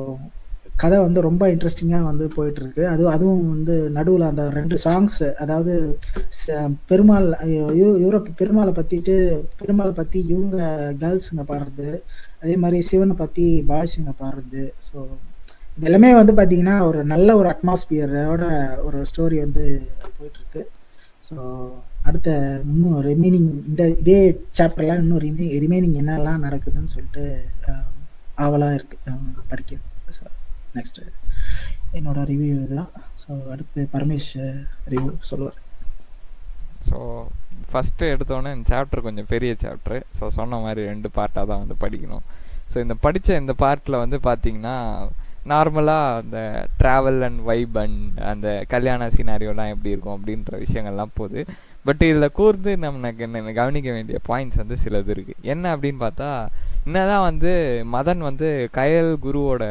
கதை வந்து ரொம்ப இன்ட்ரெஸ்டிங்காக வந்து போயிட்டு இருக்கு அது அதுவும் வந்து நடுவில் அந்த ரெண்டு சாங்ஸ் அதாவது ச- பெருமாள் ஐயோ, யூ- யூரோப் பெருமாளை பற்றிட்டு பெருமாளை பற்றி இவங்க கேர்ள்ஸுங்க பாடுறது அதே மாதிரி சிவனை பற்றி பாய்ஸுங்க பாடுறது ஸோ இது எல்லாமே வந்து பார்த்தீங்கன்னா ஒரு நல்ல ஒரு அட்மாஸ்பியரோட ஒரு ஸ்டோரி வந்து போயிட்டு இருக்கு ஸோ அடுத்த இன்னும் ரிமைனிங் இந்த இதே சாப்டர்லாம் இன்னும் ரிமை ரிமைனிங் என்னெல்லாம் நடக்குதுன்னு சொல்லிட்டு அஹ், ஆவலா இருக்கு அஹ், படிக்க ஸோ நெக்ஸ்ட் என்னோட ரிவ்யூ இதுதான் ஸோ அடுத்து பரமேஷ் ரிவ்யூ சொல்லுவார் ஸோ ஃபஸ்ட்டு எடுத்தோன்னே இந்த சாப்டர் கொஞ்சம் பெரிய சாப்டர் ஸோ சொன்ன மாதிரி ரெண்டு பார்ட்டாக தான் வந்து படிக்கணும் ஸோ இந்த படித்த இந்த பார்ட்டில் வந்து பார்த்தீங்கன்னா நார்மலாக அந்த ட்ராவல் அண்ட் வைப் அண்ட் அந்த கல்யாண சினாரியோலாம் எப்படி இருக்கும் அப்படின்ற விஷயங்கள்லாம் போகுது பட் இதில் கூர்ந்து நமக்கு என்ன கவனிக்க வேண்டிய பாயிண்ட்ஸ் வந்து சிலது இருக்குது என்ன அப்படின்னு பார்த்தா என்னதான் வந்து மதன் வந்து கயல் குருவோட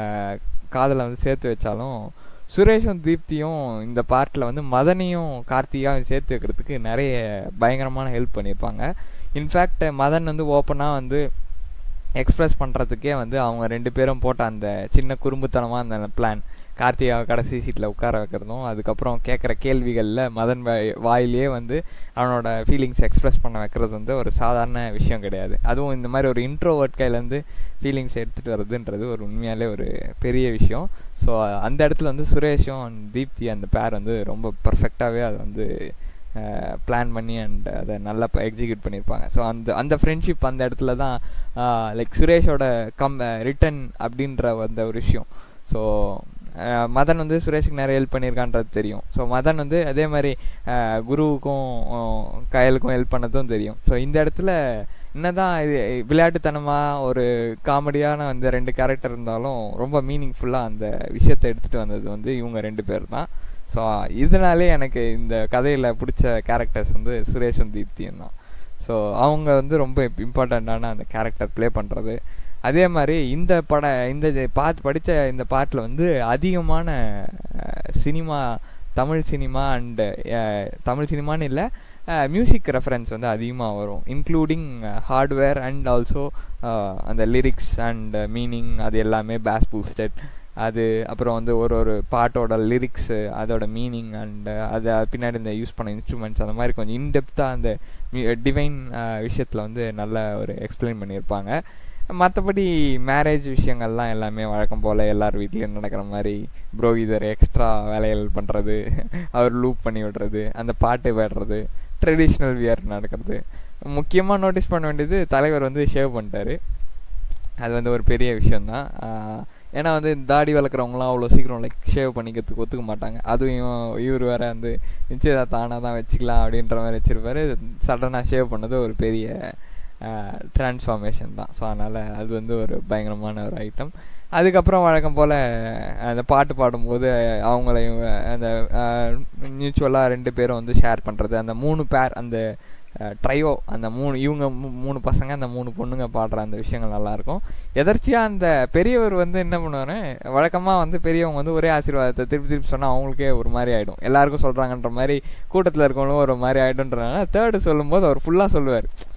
காதலை வந்து சேர்த்து வச்சாலும் சுரேஷும் தீப்தியும் இந்த பார்ட்டில் வந்து மதனையும் கார்த்திகாவும் சேர்த்து வைக்கிறதுக்கு நிறைய பயங்கரமான ஹெல்ப் பண்ணியிருப்பாங்க இன்ஃபேக்ட் மதன் வந்து ஓப்பனாக வந்து எக்ஸ்பிரஸ் பண்ணுறதுக்கே வந்து அவங்க ரெண்டு பேரும் போட்ட அந்த சின்ன குறும்புத்தனமாக அந்த பிளான் கார்த்திகாவை கடைசி சீட்டில் உட்கார வைக்கிறதும் அதுக்கப்புறம் கேட்குற கேள்விகளில் மதன் வாய் வாயிலேயே வந்து அவனோட ஃபீலிங்ஸ் எக்ஸ்பிரஸ் பண்ண வைக்கிறது வந்து ஒரு சாதாரண விஷயம் கிடையாது அதுவும் இந்த மாதிரி ஒரு இன்ட்ரோவர்ட் கையிலேருந்து ஃபீலிங்ஸ் எடுத்துகிட்டு வர்றதுன்றது ஒரு உண்மையாலே ஒரு பெரிய விஷயம் ஸோ அந்த இடத்துல வந்து சுரேஷும் and தீப்தி அந்த பேர் வந்து ரொம்ப பர்ஃபெக்டாகவே அதை வந்து பிளான் பண்ணி அண்ட் அதை நல்லா எக்ஸிக்யூட் பண்ணியிருப்பாங்க ஸோ அந்த அந்த ஃப்ரெண்ட்ஷிப் அந்த இடத்துல தான் லைக் சுரேஷோட கம் ரிட்டன் அப்படின்ற அந்த ஒரு விஷயம் ஸோ மதன் வந்து சுரேஷுக்கு நிறைய ஹெல்ப் பண்ணியிருக்கான்றது தெரியும் ஸோ மதன் வந்து அதே மாதிரி அஹ், குருவுக்கும் அஹ், கயலுக்கும் ஹெல்ப் பண்ணதும் தெரியும் ஸோ இந்த இடத்துல என்னதான் இது விளையாட்டுத்தனமாக ஒரு காமெடியான அந்த ரெண்டு கேரக்டர் இருந்தாலும் ரொம்ப மீனிங்ஃபுல்லாக அந்த விஷயத்தை எடுத்துகிட்டு வந்தது வந்து இவங்க ரெண்டு பேர் தான் ஸோ இதனாலே எனக்கு இந்த கதையில் பிடிச்ச கேரக்டர்ஸ் வந்து சுரேஷும் தீப்தியும் தான் ஸோ அவங்க வந்து ரொம்ப இம்பார்ட்டண்ட்டான அந்த கேரக்டர் ப்ளே பண்ணுறது அதே மாதிரி இந்த பட இந்த பார்ட் படித்த இந்த பாட்டில் வந்து அதிகமான cinema Tamil cinema and Tamil சினிமான்னு இல்லை மியூசிக் ரெஃபரன்ஸ் வந்து அதிகமாக வரும் இன்க்ளூடிங் ஹார்ட்வேர் அண்ட் ஆல்சோ அந்த லிரிக்ஸ் அண்ட் மீனிங் அது எல்லாமே பேஸ் பூஸ்டட் அது அப்புறம் வந்து ஒரு ஒரு பாட்டோட லிரிக்ஸு அதோட மீனிங் அண்ட் அது பின்னாடி இந்த யூஸ் பண்ண இன்ஸ்ட்ருமெண்ட்ஸ் அந்த மாதிரி கொஞ்சம் இன்டெப்த்தாக அந்த டிவைன் விஷயத்தில் வந்து நல்ல ஒரு எக்ஸ்பிளைன் பண்ணியிருப்பாங்க மற்றபடி மேரேஜ் விஷயங்கள்லாம் எல்லாமே வழக்கம் போல் எல்லார் வீட்லேயும் நடக்கிற மாதிரி புரோகிதர் எக்ஸ்ட்ரா வேலைகள் பண்ணுறது அவர் லூப் பண்ணி விடுறது அந்த பாட்டு பாடுறது ட்ரெடிஷ்னல் வியர் நடக்கிறது முக்கியமாக நோட்டீஸ் பண்ண வேண்டியது தலைவர் வந்து ஷேவ் பண்ணிட்டாரு அது வந்து ஒரு பெரிய விஷயந்தான் ஏன்னா வந்து தாடி வளர்க்குறவங்களாம் அவ்வளோ சீக்கிரம் லைக் ஷேவ் பண்ணிக்கிறதுக்கு ஒத்துக்க மாட்டாங்க அதுவும் இவர் வேற வந்து நிச்சயதார்த்தம் தானாக தான் வச்சுக்கலாம் அப்படின்ற மாதிரி வச்சிருப்பாரு சடனாக ஷேவ் பண்ணது ஒரு பெரிய டிரான்ஸ்ஃபார்மேஷன் தான் ஸோ அதனால் அது வந்து ஒரு பயங்கரமான ஒரு ஐட்டம் அதுக்கப்புறம் வழக்கம் போல் அந்த பாட்டு பாடும்போது அவங்களையும் அந்த மியூச்சுவலாக ரெண்டு பேரும் வந்து ஷேர் பண்ணுறது அந்த மூணு பேர் அந்த ட்ரையோ அந்த மூணு இவங்க மூணு பசங்க அந்த மூணு பொண்ணுங்க பாடுற அந்த விஷயங்கள் நல்லாயிருக்கும் எதர்ச்சியாக அந்த பெரியவர் வந்து என்ன பண்ணுவார் வழக்கமாக வந்து பெரியவங்க வந்து ஒரே ஆசீர்வாதத்தை திருப்பி திருப்பி சொன்னால் அவங்களுக்கே ஒரு மாதிரி ஆகிடும் எல்லாருக்கும் சொல்கிறாங்கன்ற மாதிரி கூட்டத்தில் இருக்கவங்களும் ஒரு மாதிரி ஆகிடும்ன்றனால தேர்டு சொல்லும்போது அவர் ஃபுல்லாக சொல்லுவார்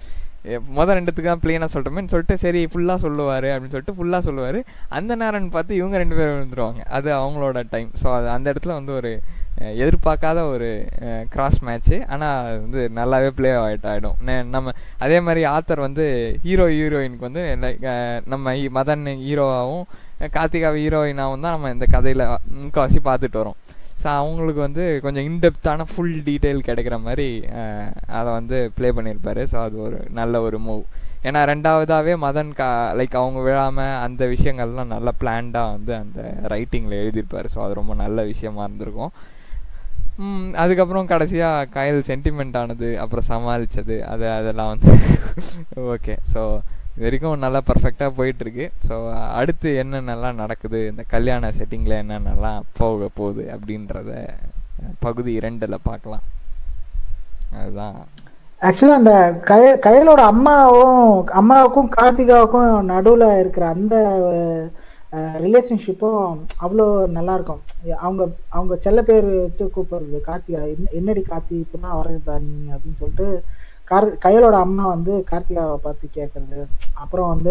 எ- முத ரெண்டுத்துக்கு தான் பிளெயினாக சொல்கிறோமேன்னு சொல்லிட்டு சரி ஃபுல்லாக சொல்லுவார் அப்படின்னு சொல்லிட்டு ஃபுல்லாக சொல்லுவார் அந்த நேரம்னு பார்த்து இவங்க ரெண்டு பேரும் விழுந்துருவாங்க அது அவங்களோட டைம் ஸோ அது அந்த இடத்துல வந்து ஒரு அஹ், எதிர்பார்க்காத ஒரு கிராஸ் மேட்ச்சு ஆனால் வந்து நல்லாவே ப்ளே ஆகிட்டு ஆகிடும் நம்ம அதே மாதிரி ஆத்தர் வந்து ஹீரோ ஹீரோயினுக்கு வந்து like, அஹ், நம்ம ஹீ- மதன் ஹீரோவாகவும் கார்த்திகா ஹீரோயினாகவும் தான் நம்ம இந்த கதையில் முக்கால்வாசி பார்த்துட்டு வரோம் ஸோ அவங்களுக்கு வந்து கொஞ்சம் இன்டெப்த்தான ஃபுல் டீட்டெயில் கிடைக்கிற மாதிரி அஹ், அதை வந்து ப்ளே பண்ணியிருப்பாரு ஸோ அது ஒரு நல்ல ஒரு மூவ் ஏன்னா ரெண்டாவதாகவே மதன் கா லைக் அவங்க விழாமல் அந்த விஷயங்கள்லாம் நல்லா பிளான்டாக வந்து அந்த ரைட்டிங்கில் எழுதியிருப்பாரு ஸோ அது ரொம்ப நல்ல விஷயமா இருந்திருக்கும் ம், அதுக்கப்புறம் கடைசியாக கயல் சென்டிமெண்ட் ஆனது அப்புறம் சமாளித்தது அது அதெல்லாம் வந்து ஓகே ஸோ இது வரைக்கும் நல்லா பர்ஃபெக்டாக போயிட்டுருக்கு ஸோ அடுத்து என்னென்னலாம் நடக்குது இந்த கல்யாண செட்டிங்கில் என்னென்னலாம் போக போகுது அப்படின்றத அஹ், பகுதி இரண்டில் பார்க்கலாம் அதுதான் ஆக்சுவலா அந்த கய கயலோட அம்மாவும் அம்மாவுக்கும் கார்த்திகாவுக்கும் நடுவுல இருக்கிற அந்த ஒரு ரிலேஷன்ஷிப்பும் அவ்வளோ நல்லா இருக்கும் அவங்க அவங்க செல்ல பேர் வச்சு கூப்பிடுறது கார்த்திகா என்ன- என்னடி கார்த்தி இப்பதான் வரதா நீ அப்படின்னு சொல்லிட்டு கார் கயலோட அம்மா வந்து கார்த்திகாவை பார்த்து கேட்கறது அப்புறம் வந்து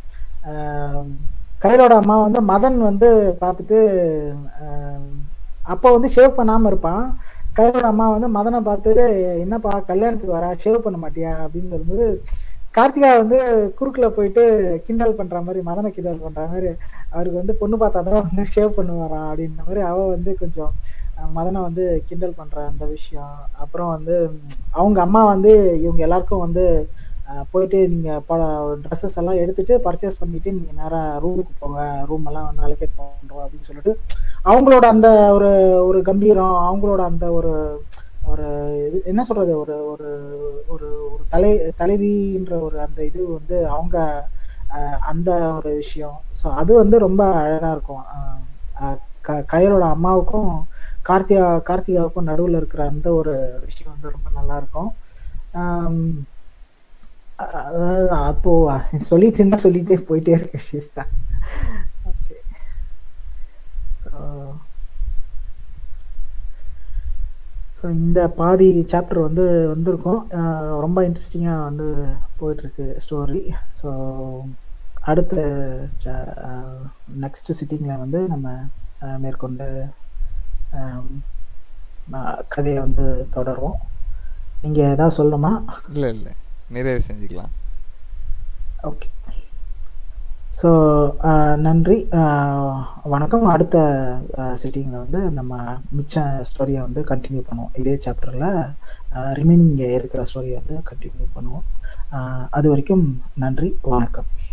ஆஹ், கயலோட அம்மா வந்து மதன் வந்து பார்த்துட்டு ஆஹ், அப்போ வந்து ஷேவ் பண்ணாம இருப்பான் கயலோட அம்மா வந்து மதனை பார்த்துட்டு என்னப்பா கல்யாணத்துக்கு வரா ஷேவ் பண்ண மாட்டியா அப்படின்னு சொல்லும்போது கார்த்திகா வந்து குறுக்குல போயிட்டு கிண்டல் பண்ற மாதிரி மதனை கிண்டல் பண்ற மாதிரி அவருக்கு வந்து பொண்ணு பார்த்தா தான் வந்து ஷேவ் பண்ணுவாரா அப்படின்ற மாதிரி அவ வந்து கொஞ்சம் அஹ், மதனை வந்து கிண்டல் பண்ற அந்த விஷயம் அப்புறம் வந்து ம், அவங்க அம்மா வந்து இவங்க எல்லாருக்கும் வந்து அஹ், போயிட்டு நீங்க ட்ரெஸ்ஸஸ் எல்லாம் எடுத்துட்டு பர்ச்சேஸ் பண்ணிட்டு நீங்க நேரா ரூமுக்கு போங்க ரூம் எல்லாம் வந்து அலோகேட் பண்றோம் அப்படின்னு சொல்லிட்டு அவங்களோட அந்த ஒரு ஒரு கம்பீரம் அவங்களோட அந்த ஒரு ஒரு இது என்ன சொல்றது ஒரு ஒரு ஒரு ஒரு தலை தலைவின்ற ஒரு அந்த இது வந்து அவங்க அஹ், அந்த ஒரு விஷயம் ஸோ அது வந்து ரொம்ப அழகா இருக்கும் அஹ், அஹ், க- கயலோட அம்மாவுக்கும் கார்த்திகா கார்த்திகாவுக்கும் நடுவில் இருக்கிற அந்த ஒரு விஷயம் வந்து ரொம்ப நல்லா இருக்கும் ஆம், அதாவது அப்போ சொல்லிட்டு இருந்தா சொல்லிட்டே போயிட்டே இருக்க விஷயம் ஓகே ஸோ ஸோ இந்த பாதி சாப்டர் வந்து வந்திருக்கும் அஹ் ரொம்ப இன்ட்ரெஸ்டிங்காக வந்து போயிட்டுருக்கு ஸ்டோரி ஸோ அடுத்த நெக்ஸ்ட் சிட்டிங்கில் வந்து நம்ம அஹ், மேற்கொண்டு அஹ், அஹ், கதையை வந்து தொடருவோம் நீங்கள் ஏதாவது சொல்லணுமா இல்லை இல்லை நிறைவு செஞ்சுக்கலாம் ஓகே ஸோ நன்றி அஹ், வணக்கம் அடுத்த சிட்டிங்கில் வந்து நம்ம மிச்ச ஸ்டோரியை வந்து கண்டினியூ பண்ணுவோம் இதே சாப்டரில் ரிமைனிங் இருக்கிற ஸ்டோரியை வந்து கண்டினியூ பண்ணுவோம் அஹ், அது வரைக்கும் நன்றி வணக்கம்